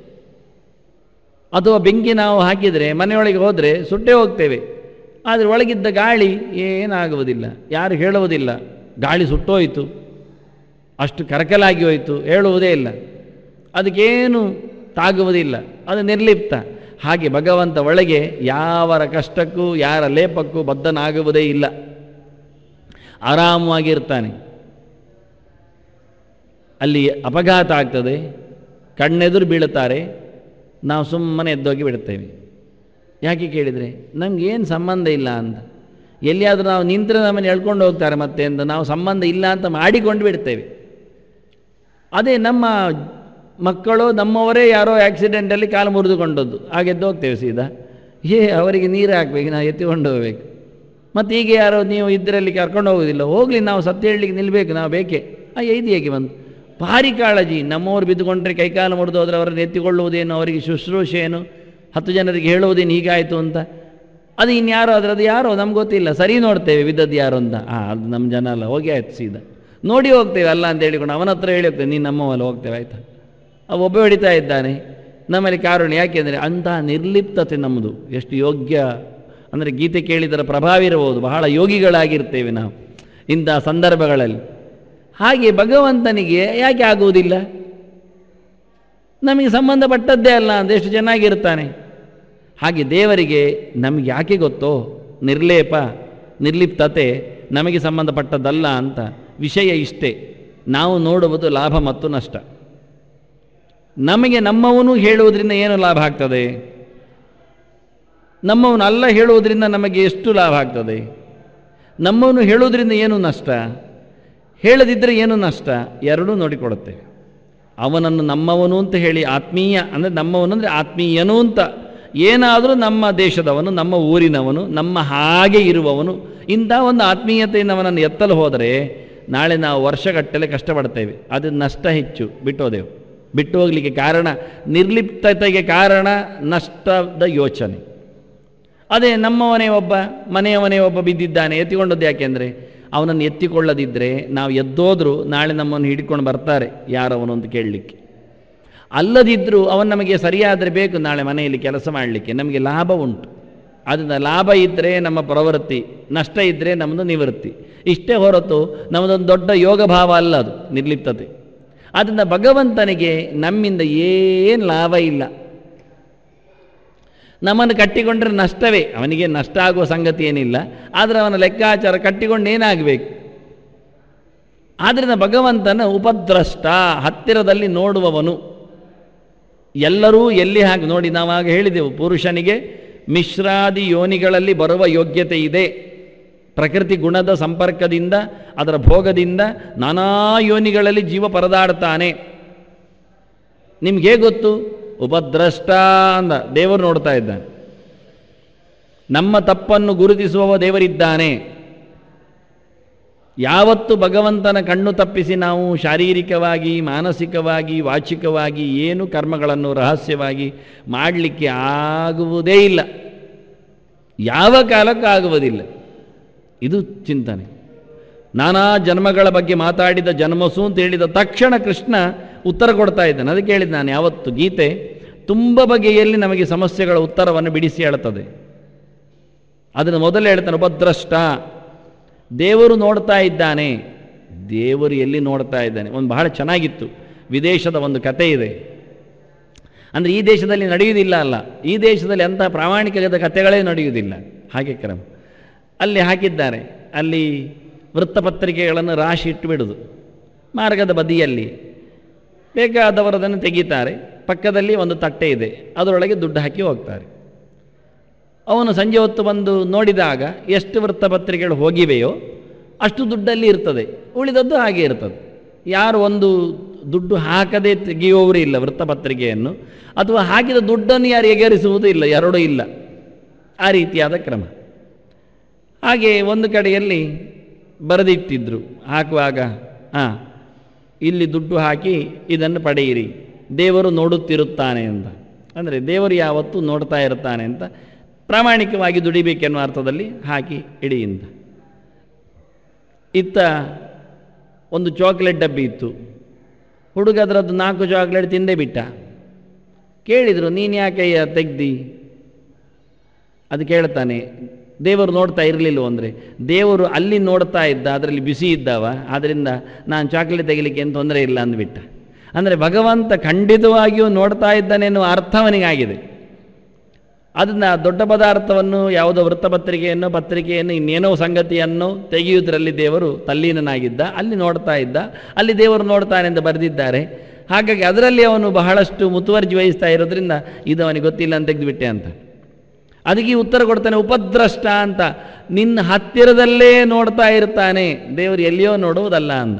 ಅಥವಾ ಬೆಂಕಿ ನಾವು ಹಾಕಿದರೆ ಮನೆಯೊಳಗೆ ಹೋದರೆ ಸುಟ್ಟೇ ಹೋಗ್ತೇವೆ ಆದರೆ ಒಳಗಿದ್ದ ಗಾಳಿ ಏನಾಗುವುದಿಲ್ಲ ಯಾರು ಹೇಳುವುದಿಲ್ಲ ಗಾಳಿ ಸುಟ್ಟೋಯಿತು ಅಷ್ಟು ಕರಕಲಾಗಿ ಹೋಯಿತು ಹೇಳುವುದೇ ಇಲ್ಲ ಅದಕ್ಕೇನು ತಾಗುವುದಿಲ್ಲ ಅದು ನಿರ್ಲಿಪ್ತ ಹಾಗೆ ಭಗವಂತ ಒಳಗೆ ಯಾವರ ಕಷ್ಟಕ್ಕೂ ಯಾರ ಲೇಪಕ್ಕೂ ಬದ್ಧನಾಗುವುದೇ ಇಲ್ಲ ಆರಾಮವಾಗಿರ್ತಾನೆ ಅಲ್ಲಿ ಅಪಘಾತ ಆಗ್ತದೆ ಕಣ್ಣೆದುರು ಬೀಳುತ್ತಾರೆ ನಾವು ಸುಮ್ಮನೆ ಎದ್ದೋಗಿ ಬಿಡುತ್ತೇವೆ ಯಾಕೆ ಕೇಳಿದರೆ ನಮಗೇನು ಸಂಬಂಧ ಇಲ್ಲ ಅಂತ ಎಲ್ಲಿಯಾದರೂ ನಾವು ನಿಂತರೆ ನಮ್ಮನ್ನು ಎಳ್ಕೊಂಡು ಹೋಗ್ತಾರೆ ಮತ್ತೆ ಅಂತ ನಾವು ಸಂಬಂಧ ಇಲ್ಲ ಅಂತ ಮಾಡಿಕೊಂಡು ಬಿಡ್ತೇವೆ ಅದೇ ನಮ್ಮ ಮಕ್ಕಳು ನಮ್ಮವರೇ ಯಾರೋ ಆಕ್ಸಿಡೆಂಟಲ್ಲಿ ಕಾಲು ಮುರಿದುಕೊಂಡದ್ದು ಹಾಗೆ ಎದ್ದು ಹೋಗ್ತೇವೆ ಸೀದಾ ಏ ಅವರಿಗೆ ನೀರು ಹಾಕ್ಬೇಕು ನಾವು ಎತ್ತಿಕೊಂಡು ಹೋಗ್ಬೇಕು ಮತ್ತು ಹೀಗೆ ಯಾರೋ ನೀವು ಇದರಲ್ಲಿ ಕರ್ಕೊಂಡು ಹೋಗೋದಿಲ್ಲ ಹೋಗಲಿ ನಾವು ಸತ್ಯ ಹೇಳಲಿಕ್ಕೆ ನಿಲ್ಲಬೇಕು ನಾವು ಬೇಕೇ ಆ ಇದು ಹೇಗೆ ಬಂತು ಭಾರಿ ಕಾಳಜಿ ನಮ್ಮವರು ಬಿದ್ದುಕೊಂಡ್ರೆ ಕೈಕಾಲು ಮುರಿದು ಹೋದರೆ ಅವರನ್ನು ಎತ್ತಿಕೊಳ್ಳುವುದೇನು ಅವರಿಗೆ ಶುಶ್ರೂಷೆ ಏನು ಹತ್ತು ಜನರಿಗೆ ಹೇಳುವುದೇನು ಹೀಗಾಯಿತು ಅಂತ ಅದು ಇನ್ಯಾರೋ ಅದರದ್ದು ಯಾರೋ ನಮ್ಗೆ ಗೊತ್ತಿಲ್ಲ ಸರಿ ನೋಡ್ತೇವೆ ಬಿದ್ದದ್ದು ಯಾರು ಅಂತ ಹಾಂ ಅದು ನಮ್ಮ ಜನ ಅಲ್ಲ ಹೋಗಿ ಆಯ್ತು ಸೀದಾ ನೋಡಿ ಹೋಗ್ತೇವೆ ಅಲ್ಲ ಅಂತ ಹೇಳಿಕೊಂಡು ಅವನ ಹತ್ರ ಹೇಳಿ ಹೋಗ್ತೇವೆ ನೀನು ನಮ್ಮವಲ್ಲ ಹೋಗ್ತೇವೆ ಆಯಿತಾ ಅವ ಒಬ್ಬ ಹೊಡಿತಾ ಇದ್ದಾನೆ ನಮ್ಮಲ್ಲಿ ಕಾರಣ ಯಾಕೆಂದರೆ ಅಂತಹ ನಿರ್ಲಿಪ್ತತೆ ನಮ್ಮದು ಎಷ್ಟು ಯೋಗ್ಯ ಅಂದರೆ ಗೀತೆ ಕೇಳಿದರ ಪ್ರಭಾವ ಇರಬಹುದು ಬಹಳ ಯೋಗಿಗಳಾಗಿರ್ತೇವೆ ನಾವು ಇಂಥ ಸಂದರ್ಭಗಳಲ್ಲಿ ಹಾಗೆ ಭಗವಂತನಿಗೆ ಯಾಕೆ ಆಗುವುದಿಲ್ಲ ನಮಗೆ ಸಂಬಂಧಪಟ್ಟದ್ದೇ ಅಲ್ಲ ಅಂತ ಎಷ್ಟು ಚೆನ್ನಾಗಿರ್ತಾನೆ ಹಾಗೆ ದೇವರಿಗೆ ನಮಗೆ ಯಾಕೆ ಗೊತ್ತೋ ನಿರ್ಲೇಪ ನಿರ್ಲಿಪ್ತತೆ ನಮಗೆ ಸಂಬಂಧಪಟ್ಟದ್ದಲ್ಲ ಅಂತ ವಿಷಯ ಇಷ್ಟೇ ನಾವು ನೋಡುವುದು ಲಾಭ ಮತ್ತು ನಷ್ಟ ನಮಗೆ ನಮ್ಮವನು ಹೇಳುವುದರಿಂದ ಏನು ಲಾಭ ಆಗ್ತದೆ ನಮ್ಮವನು ಅಲ್ಲ ಹೇಳುವುದರಿಂದ ನಮಗೆ ಎಷ್ಟು ಲಾಭ ಆಗ್ತದೆ ನಮ್ಮವನು ಹೇಳುವುದರಿಂದ ಏನು ನಷ್ಟ ಹೇಳದಿದ್ದರೆ ಏನು ನಷ್ಟ ಎರಡೂ ನೋಡಿಕೊಳ್ಳುತ್ತೇವೆ ಅವನನ್ನು ನಮ್ಮವನು ಅಂತ ಹೇಳಿ ಆತ್ಮೀಯ ಅಂದರೆ ನಮ್ಮವನು ಅಂದರೆ ಆತ್ಮೀಯನು ಅಂತ ಏನಾದರೂ ನಮ್ಮ ದೇಶದವನು ನಮ್ಮ ಊರಿನವನು ನಮ್ಮ ಹಾಗೆ ಇರುವವನು ಇಂಥ ಒಂದು ಆತ್ಮೀಯತೆಯಿಂದ ಅವನನ್ನು ಎತ್ತಲು ಹೋದರೆ ನಾಳೆ ನಾವು ವರ್ಷಗಟ್ಟಲೆ ಕಷ್ಟಪಡ್ತೇವೆ ಅದು ನಷ್ಟ ಹೆಚ್ಚು ಬಿಟ್ಟೋದೆವು ಬಿಟ್ಟು ಹೋಗಲಿಕ್ಕೆ ಕಾರಣ ನಿರ್ಲಿಪ್ತತೆಗೆ ಕಾರಣ ನಷ್ಟದ ಯೋಚನೆ ಅದೇ ನಮ್ಮವನೇ ಒಬ್ಬ ಮನೆಯವನೇ ಒಬ್ಬ ಬಿದ್ದಿದ್ದಾನೆ ಎತ್ತಿಕೊಂಡದ್ದು ಯಾಕೆಂದರೆ ಅವನನ್ನು ಎತ್ತಿಕೊಳ್ಳದಿದ್ದರೆ ನಾವು ಎದ್ದೋದ್ರೂ ನಾಳೆ ನಮ್ಮನ್ನು ಹಿಡ್ಕೊಂಡು ಬರ್ತಾರೆ ಯಾರವನು ಅಂತ ಕೇಳಲಿಕ್ಕೆ ಅಲ್ಲದಿದ್ದರೂ ಅವನು ನಮಗೆ ಸರಿಯಾದರೆ ಬೇಕು ನಾಳೆ ಮನೆಯಲ್ಲಿ ಕೆಲಸ ಮಾಡಲಿಕ್ಕೆ ನಮಗೆ ಲಾಭ ಉಂಟು ಅದರಿಂದ ಲಾಭ ಇದ್ದರೆ ನಮ್ಮ ಪ್ರವೃತ್ತಿ ನಷ್ಟ ಇದ್ದರೆ ನಮ್ಮದು ನಿವೃತ್ತಿ ಇಷ್ಟೇ ಹೊರತು ನಮ್ಮದೊಂದು ದೊಡ್ಡ ಯೋಗ ಭಾವ ಅಲ್ಲ ಅದು ನಿರ್ಲಿಪ್ತತೆ ಆದ್ದರಿಂದ ಭಗವಂತನಿಗೆ ನಮ್ಮಿಂದ ಏನು ಲಾಭ ಇಲ್ಲ ನಮ್ಮನ್ನು ಕಟ್ಟಿಕೊಂಡ್ರೆ ನಷ್ಟವೇ ಅವನಿಗೆ ನಷ್ಟ ಆಗುವ ಸಂಗತಿ ಏನಿಲ್ಲ ಆದರೆ ಅವನ ಲೆಕ್ಕಾಚಾರ ಕಟ್ಟಿಕೊಂಡು ಏನಾಗಬೇಕು ಆದ್ದರಿಂದ ಭಗವಂತನ ಉಪದ್ರಷ್ಟ ಹತ್ತಿರದಲ್ಲಿ ನೋಡುವವನು ಎಲ್ಲರೂ ಎಲ್ಲಿ ಹಾಗೆ ನೋಡಿ ನಾವಾಗ ಹೇಳಿದೆವು ಪುರುಷನಿಗೆ ಮಿಶ್ರಾದಿ ಯೋನಿಗಳಲ್ಲಿ ಬರುವ ಯೋಗ್ಯತೆ ಇದೆ ಪ್ರಕೃತಿ ಗುಣದ ಸಂಪರ್ಕದಿಂದ ಅದರ ಭೋಗದಿಂದ ನಾನಾ ಯೋನಿಗಳಲ್ಲಿ ಜೀವ ಪರದಾಡ್ತಾನೆ ನಿಮ್ಗೆ ಹೇಗೆ ಗೊತ್ತು ಉಪದ್ರಷ್ಟ ಅಂದ ದೇವರು ನೋಡ್ತಾ ಇದ್ದಾನೆ ನಮ್ಮ ತಪ್ಪನ್ನು ಗುರುತಿಸುವವ ದೇವರಿದ್ದಾನೆ ಯಾವತ್ತು ಭಗವಂತನ ಕಣ್ಣು ತಪ್ಪಿಸಿ ನಾವು ಶಾರೀರಿಕವಾಗಿ ಮಾನಸಿಕವಾಗಿ ವಾಚಿಕವಾಗಿ ಏನು ಕರ್ಮಗಳನ್ನು ರಹಸ್ಯವಾಗಿ ಮಾಡಲಿಕ್ಕೆ ಆಗುವುದೇ ಇಲ್ಲ ಯಾವ ಕಾಲಕ್ಕೂ ಆಗುವುದಿಲ್ಲ ಇದು ಚಿಂತನೆ ನಾನಾ ಜನ್ಮಗಳ ಬಗ್ಗೆ ಮಾತಾಡಿದ ಜನ್ಮಸು ಅಂತ ಹೇಳಿದ ತಕ್ಷಣ ಕೃಷ್ಣ ಉತ್ತರ ಕೊಡ್ತಾ ಇದ್ದಾನೆ ಅದಕ್ಕೆ ಹೇಳಿದ ನಾನು ಯಾವತ್ತು ಗೀತೆ ತುಂಬ ಬಗೆಯಲ್ಲಿ ನಮಗೆ ಸಮಸ್ಯೆಗಳ ಉತ್ತರವನ್ನು ಬಿಡಿಸಿ ಹೇಳುತ್ತದೆ ಅದನ್ನು ಮೊದಲು ಹೇಳ್ತಾನೆ ಉಪದ್ರಷ್ಟ ದೇವರು ನೋಡ್ತಾ ಇದ್ದಾನೆ ದೇವರು ಎಲ್ಲಿ ನೋಡ್ತಾ ಇದ್ದಾನೆ ಒಂದು ಬಹಳ ಚೆನ್ನಾಗಿತ್ತು ವಿದೇಶದ ಒಂದು ಕತೆ ಇದೆ ಅಂದರೆ ಈ ದೇಶದಲ್ಲಿ ನಡೆಯುವುದಿಲ್ಲ ಅಲ್ಲ ಈ ದೇಶದಲ್ಲಿ ಅಂತಹ ಪ್ರಾಮಾಣಿಕದ ಕಥೆಗಳೇ ನಡೆಯುವುದಿಲ್ಲ ಹಾಗೆ ಕ್ರಮ ಅಲ್ಲಿ ಹಾಕಿದ್ದಾರೆ ಅಲ್ಲಿ ವೃತ್ತಪತ್ರಿಕೆಗಳನ್ನು ರಾಶಿ ಇಟ್ಟು ಬಿಡುವುದು ಮಾರ್ಗದ ಬದಿಯಲ್ಲಿ ಬೇಕಾದವರು ಅದನ್ನು ತೆಗೀತಾರೆ ಪಕ್ಕದಲ್ಲಿ ಒಂದು ತಟ್ಟೆ ಇದೆ ಅದರೊಳಗೆ ದುಡ್ಡು ಹಾಕಿ ಹೋಗ್ತಾರೆ ಅವನು ಸಂಜೆ ಹೊತ್ತು ಬಂದು ನೋಡಿದಾಗ ಎಷ್ಟು ವೃತ್ತಪತ್ರಿಕೆಗಳು ಹೋಗಿವೆಯೋ ಅಷ್ಟು ದುಡ್ಡಲ್ಲಿ ಇರ್ತದೆ ಉಳಿದದ್ದು ಹಾಗೆ ಇರ್ತದೆ ಯಾರು ಒಂದು ದುಡ್ಡು ಹಾಕದೆ ತೆಗೆಯುವವರು ಇಲ್ಲ ವೃತ್ತಪತ್ರಿಕೆಯನ್ನು ಅಥವಾ ಹಾಕಿದ ದುಡ್ಡನ್ನು ಯಾರು ಎಗರಿಸುವುದೂ ಇಲ್ಲ ಎರಡೂ ಇಲ್ಲ ಆ ರೀತಿಯಾದ ಕ್ರಮ ಹಾಗೆ ಒಂದು ಕಡೆಯಲ್ಲಿ ಬರೆದಿಟ್ಟಿದ್ರು ಹಾಕುವಾಗ ಹಾಂ ಇಲ್ಲಿ ದುಡ್ಡು ಹಾಕಿ ಇದನ್ನು ಪಡೆಯಿರಿ ದೇವರು ನೋಡುತ್ತಿರುತ್ತಾನೆ ಅಂತ ಅಂದರೆ ದೇವರು ಯಾವತ್ತೂ ನೋಡ್ತಾ ಇರ್ತಾನೆ ಅಂತ ಪ್ರಾಮಾಣಿಕವಾಗಿ ದುಡಿಬೇಕೆನ್ನುವ ಅರ್ಥದಲ್ಲಿ ಹಾಕಿ ಇಡಿ ಅಂತ ಇತ್ತ ಒಂದು ಚಾಕ್ಲೇಟ್ ಡಬ್ಬಿ ಇತ್ತು ಹುಡುಗ ಅದರದ್ದು ನಾಲ್ಕು ಚಾಕ್ಲೇಟ್ ತಿಂದೇ ಬಿಟ್ಟ ಕೇಳಿದರು ನೀನು ಯಾಕೆ ತೆಗ್ದಿ ಅದು ಕೇಳ್ತಾನೆ ದೇವರು ನೋಡ್ತಾ ಇರಲಿಲ್ಲ ಅಂದರೆ ದೇವರು ಅಲ್ಲಿ ನೋಡ್ತಾ ಇದ್ದ ಅದರಲ್ಲಿ ಬಿಸಿ ಇದ್ದಾವ ಆದ್ದರಿಂದ ನಾನು ಚಾಕ್ಲೇಟ್ ತೆಗಿಲಿಕ್ಕೆ ಏನು ತೊಂದರೆ ಇಲ್ಲ ಅಂದ್ಬಿಟ್ಟ ಅಂದರೆ ಭಗವಂತ ಖಂಡಿತವಾಗಿಯೂ ನೋಡ್ತಾ ಇದ್ದಾನೆ ಎನ್ನುವ ಅರ್ಥ ಅವನಿಗಾಗಿದೆ ಅದನ್ನು ದೊಡ್ಡ ಪದಾರ್ಥವನ್ನು ಯಾವುದೋ ವೃತ್ತಪತ್ರಿಕೆಯನ್ನು ಪತ್ರಿಕೆಯನ್ನು ಇನ್ನೇನೋ ಸಂಗತಿಯನ್ನು ತೆಗೆಯುವುದರಲ್ಲಿ ದೇವರು ತಲ್ಲೀನನಾಗಿದ್ದ ಅಲ್ಲಿ ನೋಡ್ತಾ ಇದ್ದ ಅಲ್ಲಿ ದೇವರು ನೋಡ್ತಾನೆ ಅಂತ ಬರೆದಿದ್ದಾರೆ ಹಾಗಾಗಿ ಅದರಲ್ಲಿ ಅವನು ಬಹಳಷ್ಟು ಮುತುವರ್ಜಿ ವಹಿಸ್ತಾ ಇರೋದ್ರಿಂದ ಇದು ಅವನಿಗೆ ಗೊತ್ತಿಲ್ಲ ಅಂತ ತೆಗೆದುಬಿಟ್ಟೆ ಅಂತ ಅದಕ್ಕೆ ಈ ಉತ್ತರ ಕೊಡ್ತಾನೆ ಉಪದ್ರಷ್ಟ ಅಂತ ನಿನ್ನ ಹತ್ತಿರದಲ್ಲೇ ನೋಡ್ತಾ ಇರ್ತಾನೆ ದೇವರು ಎಲ್ಲಿಯೋ ನೋಡುವುದಲ್ಲ ಅಂದ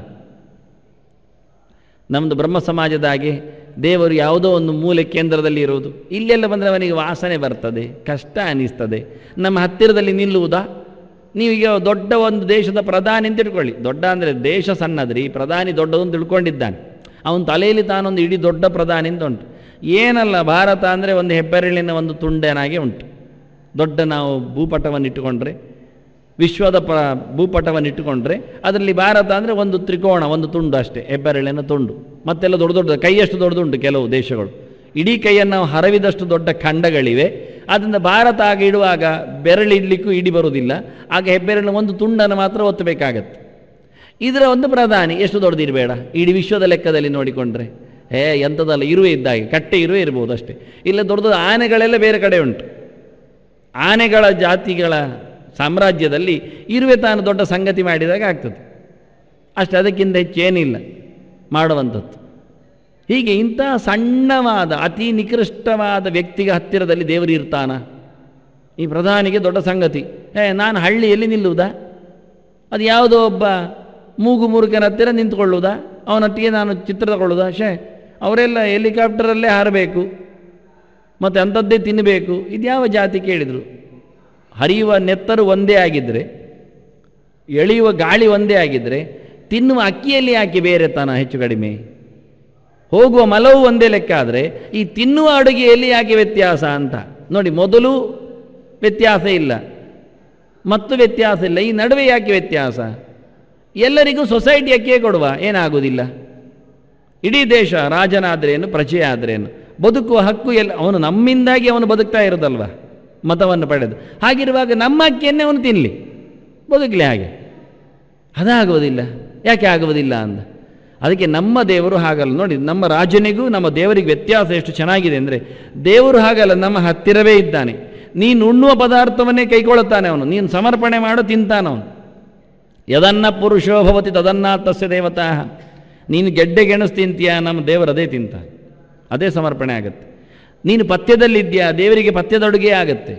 ನಮ್ಮದು ಬ್ರಹ್ಮ ಸಮಾಜದ ಹಾಗೆ ದೇವರು ಯಾವುದೋ ಒಂದು ಮೂಲೆ ಕೇಂದ್ರದಲ್ಲಿ ಇರುವುದು ಇಲ್ಲೆಲ್ಲ ಬಂದರೆ ಅವನಿಗೆ ವಾಸನೆ ಬರ್ತದೆ ಕಷ್ಟ ಅನಿಸ್ತದೆ ನಮ್ಮ ಹತ್ತಿರದಲ್ಲಿ ನಿಲ್ಲುವುದಾ ನೀವೀಗ ದೊಡ್ಡ ಒಂದು ದೇಶದ ಪ್ರಧಾನಿ ಅಂತ ತಿಳ್ಕೊಳ್ಳಿ ದೊಡ್ಡ ಅಂದರೆ ದೇಶ ಸಣ್ಣದ್ರಿ ಪ್ರಧಾನಿ ದೊಡ್ಡದೊಂದು ತಿಳ್ಕೊಂಡಿದ್ದಾನೆ ಅವನ ತಲೆಯಲ್ಲಿ ತಾನೊಂದು ಇಡೀ ದೊಡ್ಡ ಪ್ರಧಾನಿ ಅಂತ ಉಂಟು ಏನಲ್ಲ ಭಾರತ ಅಂದರೆ ಒಂದು ಹೆಬ್ಬೆರಳಿನ ಒಂದು ತುಂಡೇನಾಗೆ ಉಂಟು ದೊಡ್ಡ ನಾವು ಭೂಪಟವನ್ನು ಇಟ್ಟುಕೊಂಡ್ರೆ ವಿಶ್ವದ ಪ ಭೂಪಟವನ್ನು ಇಟ್ಟುಕೊಂಡ್ರೆ ಅದರಲ್ಲಿ ಭಾರತ ಅಂದರೆ ಒಂದು ತ್ರಿಕೋಣ ಒಂದು ತುಂಡು ಅಷ್ಟೇ ಹೆಬ್ಬೆರಳಿನ ತುಂಡು ಮತ್ತೆಲ್ಲ ದೊಡ್ಡ ದೊಡ್ಡ ಕೈಯಷ್ಟು ದೊಡ್ಡದುಂಟು ಕೆಲವು ದೇಶಗಳು ಇಡೀ ಕೈಯನ್ನು ನಾವು ಹರವಿದಷ್ಟು ದೊಡ್ಡ ಖಂಡಗಳಿವೆ ಆದ್ದರಿಂದ ಭಾರತ ಆಗ ಇಡುವಾಗ ಬೆರಳಿಡ್ಲಿಕ್ಕೂ ಇಡಿ ಬರುವುದಿಲ್ಲ ಆಗ ಹೆಬ್ಬೆರಳಿನ ಒಂದು ತುಂಡನ್ನು ಮಾತ್ರ ಒತ್ತಬೇಕಾಗತ್ತೆ ಇದರ ಒಂದು ಪ್ರಧಾನಿ ಎಷ್ಟು ದೊಡ್ಡದಿರಬೇಡ ಇಡೀ ವಿಶ್ವದ ಲೆಕ್ಕದಲ್ಲಿ ನೋಡಿಕೊಂಡ್ರೆ ಏ ಎಂಥದಲ್ಲ ಇರುವೆ ಇದ್ದಾಗೆ ಕಟ್ಟೆ ಇರುವೆ ಇರ್ಬೋದು ಅಷ್ಟೇ ಇಲ್ಲ ದೊಡ್ಡ ದೊಡ್ಡ ಆನೆಗಳೆಲ್ಲ ಬೇರೆ ಕಡೆ ಉಂಟು ಆನೆಗಳ ಜಾತಿಗಳ ಸಾಮ್ರಾಜ್ಯದಲ್ಲಿ ಇರುವೆ ತಾನು ದೊಡ್ಡ ಸಂಗತಿ ಮಾಡಿದಾಗ ಆಗ್ತದೆ ಅಷ್ಟೇ ಅದಕ್ಕಿಂತ ಹೆಚ್ಚೇನಿಲ್ಲ ಮಾಡುವಂಥದ್ದು ಹೀಗೆ ಇಂಥ ಸಣ್ಣವಾದ ಅತಿ ನಿಕೃಷ್ಟವಾದ ವ್ಯಕ್ತಿಗೆ ಹತ್ತಿರದಲ್ಲಿ ದೇವರು ಇರ್ತಾನ ಈ ಪ್ರಧಾನಿಗೆ ದೊಡ್ಡ ಸಂಗತಿ ಏ ನಾನು ಹಳ್ಳಿಯಲ್ಲಿ ನಿಲ್ಲುವುದಾ ಅದು ಯಾವುದೋ ಒಬ್ಬ ಮೂಗು ಮುರುಕನ ಹತ್ತಿರ ನಿಂತ್ಕೊಳ್ಳುವುದಾ ಅವನೊಟ್ಟಿಗೆ ನಾನು ಚಿತ್ರ ತಗೊಳ್ಳುವುದಾ ಶೇ ಅವರೆಲ್ಲ ಹೆಲಿಕಾಪ್ಟರಲ್ಲೇ ಹಾರಬೇಕು ಮತ್ತು ಅಂಥದ್ದೇ ತಿನ್ನಬೇಕು ಇದು ಯಾವ ಜಾತಿ ಕೇಳಿದರು ಹರಿಯುವ ನೆತ್ತರು ಒಂದೇ ಆಗಿದ್ದರೆ ಎಳೆಯುವ ಗಾಳಿ ಒಂದೇ ಆಗಿದ್ದರೆ ತಿನ್ನುವ ಅಕ್ಕಿಯಲ್ಲಿ ಯಾಕೆ ಬೇರೆ ತಾನ ಹೆಚ್ಚು ಕಡಿಮೆ ಹೋಗುವ ಮಲವು ಒಂದೇ ಲೆಕ್ಕ ಆದರೆ ಈ ತಿನ್ನುವ ಅಡುಗೆಯಲ್ಲಿ ಯಾಕೆ ವ್ಯತ್ಯಾಸ ಅಂತ ನೋಡಿ ಮೊದಲು ವ್ಯತ್ಯಾಸ ಇಲ್ಲ ಮತ್ತು ವ್ಯತ್ಯಾಸ ಇಲ್ಲ ಈ ನಡುವೆ ಯಾಕೆ ವ್ಯತ್ಯಾಸ ಎಲ್ಲರಿಗೂ ಸೊಸೈಟಿ ಅಕ್ಕಿಯೇ ಕೊಡುವ ಏನಾಗುವುದಿಲ್ಲ ಇಡೀ ದೇಶ ರಾಜನಾದ್ರೇನು ಪ್ರಜೆ ಆದ್ರೇನು ಬದುಕುವ ಹಕ್ಕು ಎಲ್ಲ ಅವನು ನಮ್ಮಿಂದಾಗಿ ಅವನು ಬದುಕ್ತಾ ಇರೋದಲ್ವ ಮತವನ್ನು ಪಡೆದು ಹಾಗಿರುವಾಗ ನಮ್ಮ ಅಕ್ಕಿಯನ್ನೇ ಅವನು ತಿನ್ನಲಿ ಬದುಕಲಿ ಹಾಗೆ ಅದಾಗುವುದಿಲ್ಲ ಯಾಕೆ ಆಗುವುದಿಲ್ಲ ಅಂದ ಅದಕ್ಕೆ ನಮ್ಮ ದೇವರು ಹಾಗಲ್ಲ ನೋಡಿ ನಮ್ಮ ರಾಜನಿಗೂ ನಮ್ಮ ದೇವರಿಗೆ ವ್ಯತ್ಯಾಸ ಎಷ್ಟು ಚೆನ್ನಾಗಿದೆ ಅಂದರೆ ದೇವರು ಹಾಗಲ್ಲ ನಮ್ಮ ಹತ್ತಿರವೇ ಇದ್ದಾನೆ ನೀನು ಉಣ್ಣುವ ಪದಾರ್ಥವನ್ನೇ ಕೈಗೊಳ್ಳುತ್ತಾನೆ ಅವನು ನೀನು ಸಮರ್ಪಣೆ ಮಾಡು ತಿಂತಾನವನು ಯದನ್ನ ಪುರುಷೋ ಭವತಿ ತದನ್ನ ತಸ್ಯ ದೇವತಾ ನೀನು ಗೆಡ್ಡೆ ಗೆಣಸು ತಿಂತೀಯ ನಮ್ಮ ದೇವರು ಅದೇ ತಿಂತ ಅದೇ ಸಮರ್ಪಣೆ ಆಗುತ್ತೆ ನೀನು ಪಥ್ಯದಲ್ಲಿದ್ಯಾ ದೇವರಿಗೆ ಪಥ್ಯದ ಅಡುಗೆ ಆಗತ್ತೆ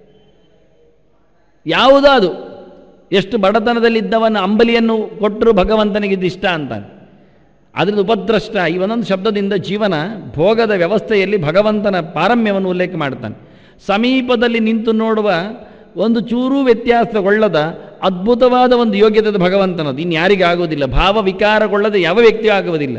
ಯಾವುದೋ ಅದು ಎಷ್ಟು ಬಡತನದಲ್ಲಿದ್ದವನ ಅಂಬಲಿಯನ್ನು ಕೊಟ್ಟರು ಭಗವಂತನಿಗೆ ಇದು ಇಷ್ಟ ಅಂತಾನೆ ಅದರಿಂದ ಉಪದ್ರಷ್ಟ ಈ ಒಂದೊಂದು ಶಬ್ದದಿಂದ ಜೀವನ ಭೋಗದ ವ್ಯವಸ್ಥೆಯಲ್ಲಿ ಭಗವಂತನ ಪಾರಮ್ಯವನ್ನು ಉಲ್ಲೇಖ ಮಾಡ್ತಾನೆ ಸಮೀಪದಲ್ಲಿ ನಿಂತು ನೋಡುವ ಒಂದು ಚೂರೂ ವ್ಯತ್ಯಾಸಗೊಳ್ಳದ ಅದ್ಭುತವಾದ ಒಂದು ಯೋಗ್ಯತೆ ಭಗವಂತನದು ಇನ್ನು ಯಾರಿಗಾಗುವುದಿಲ್ಲ ಭಾವ ವಿಕಾರಗೊಳ್ಳದೆ ಯಾವ ವ್ಯಕ್ತಿಯೂ ಆಗುವುದಿಲ್ಲ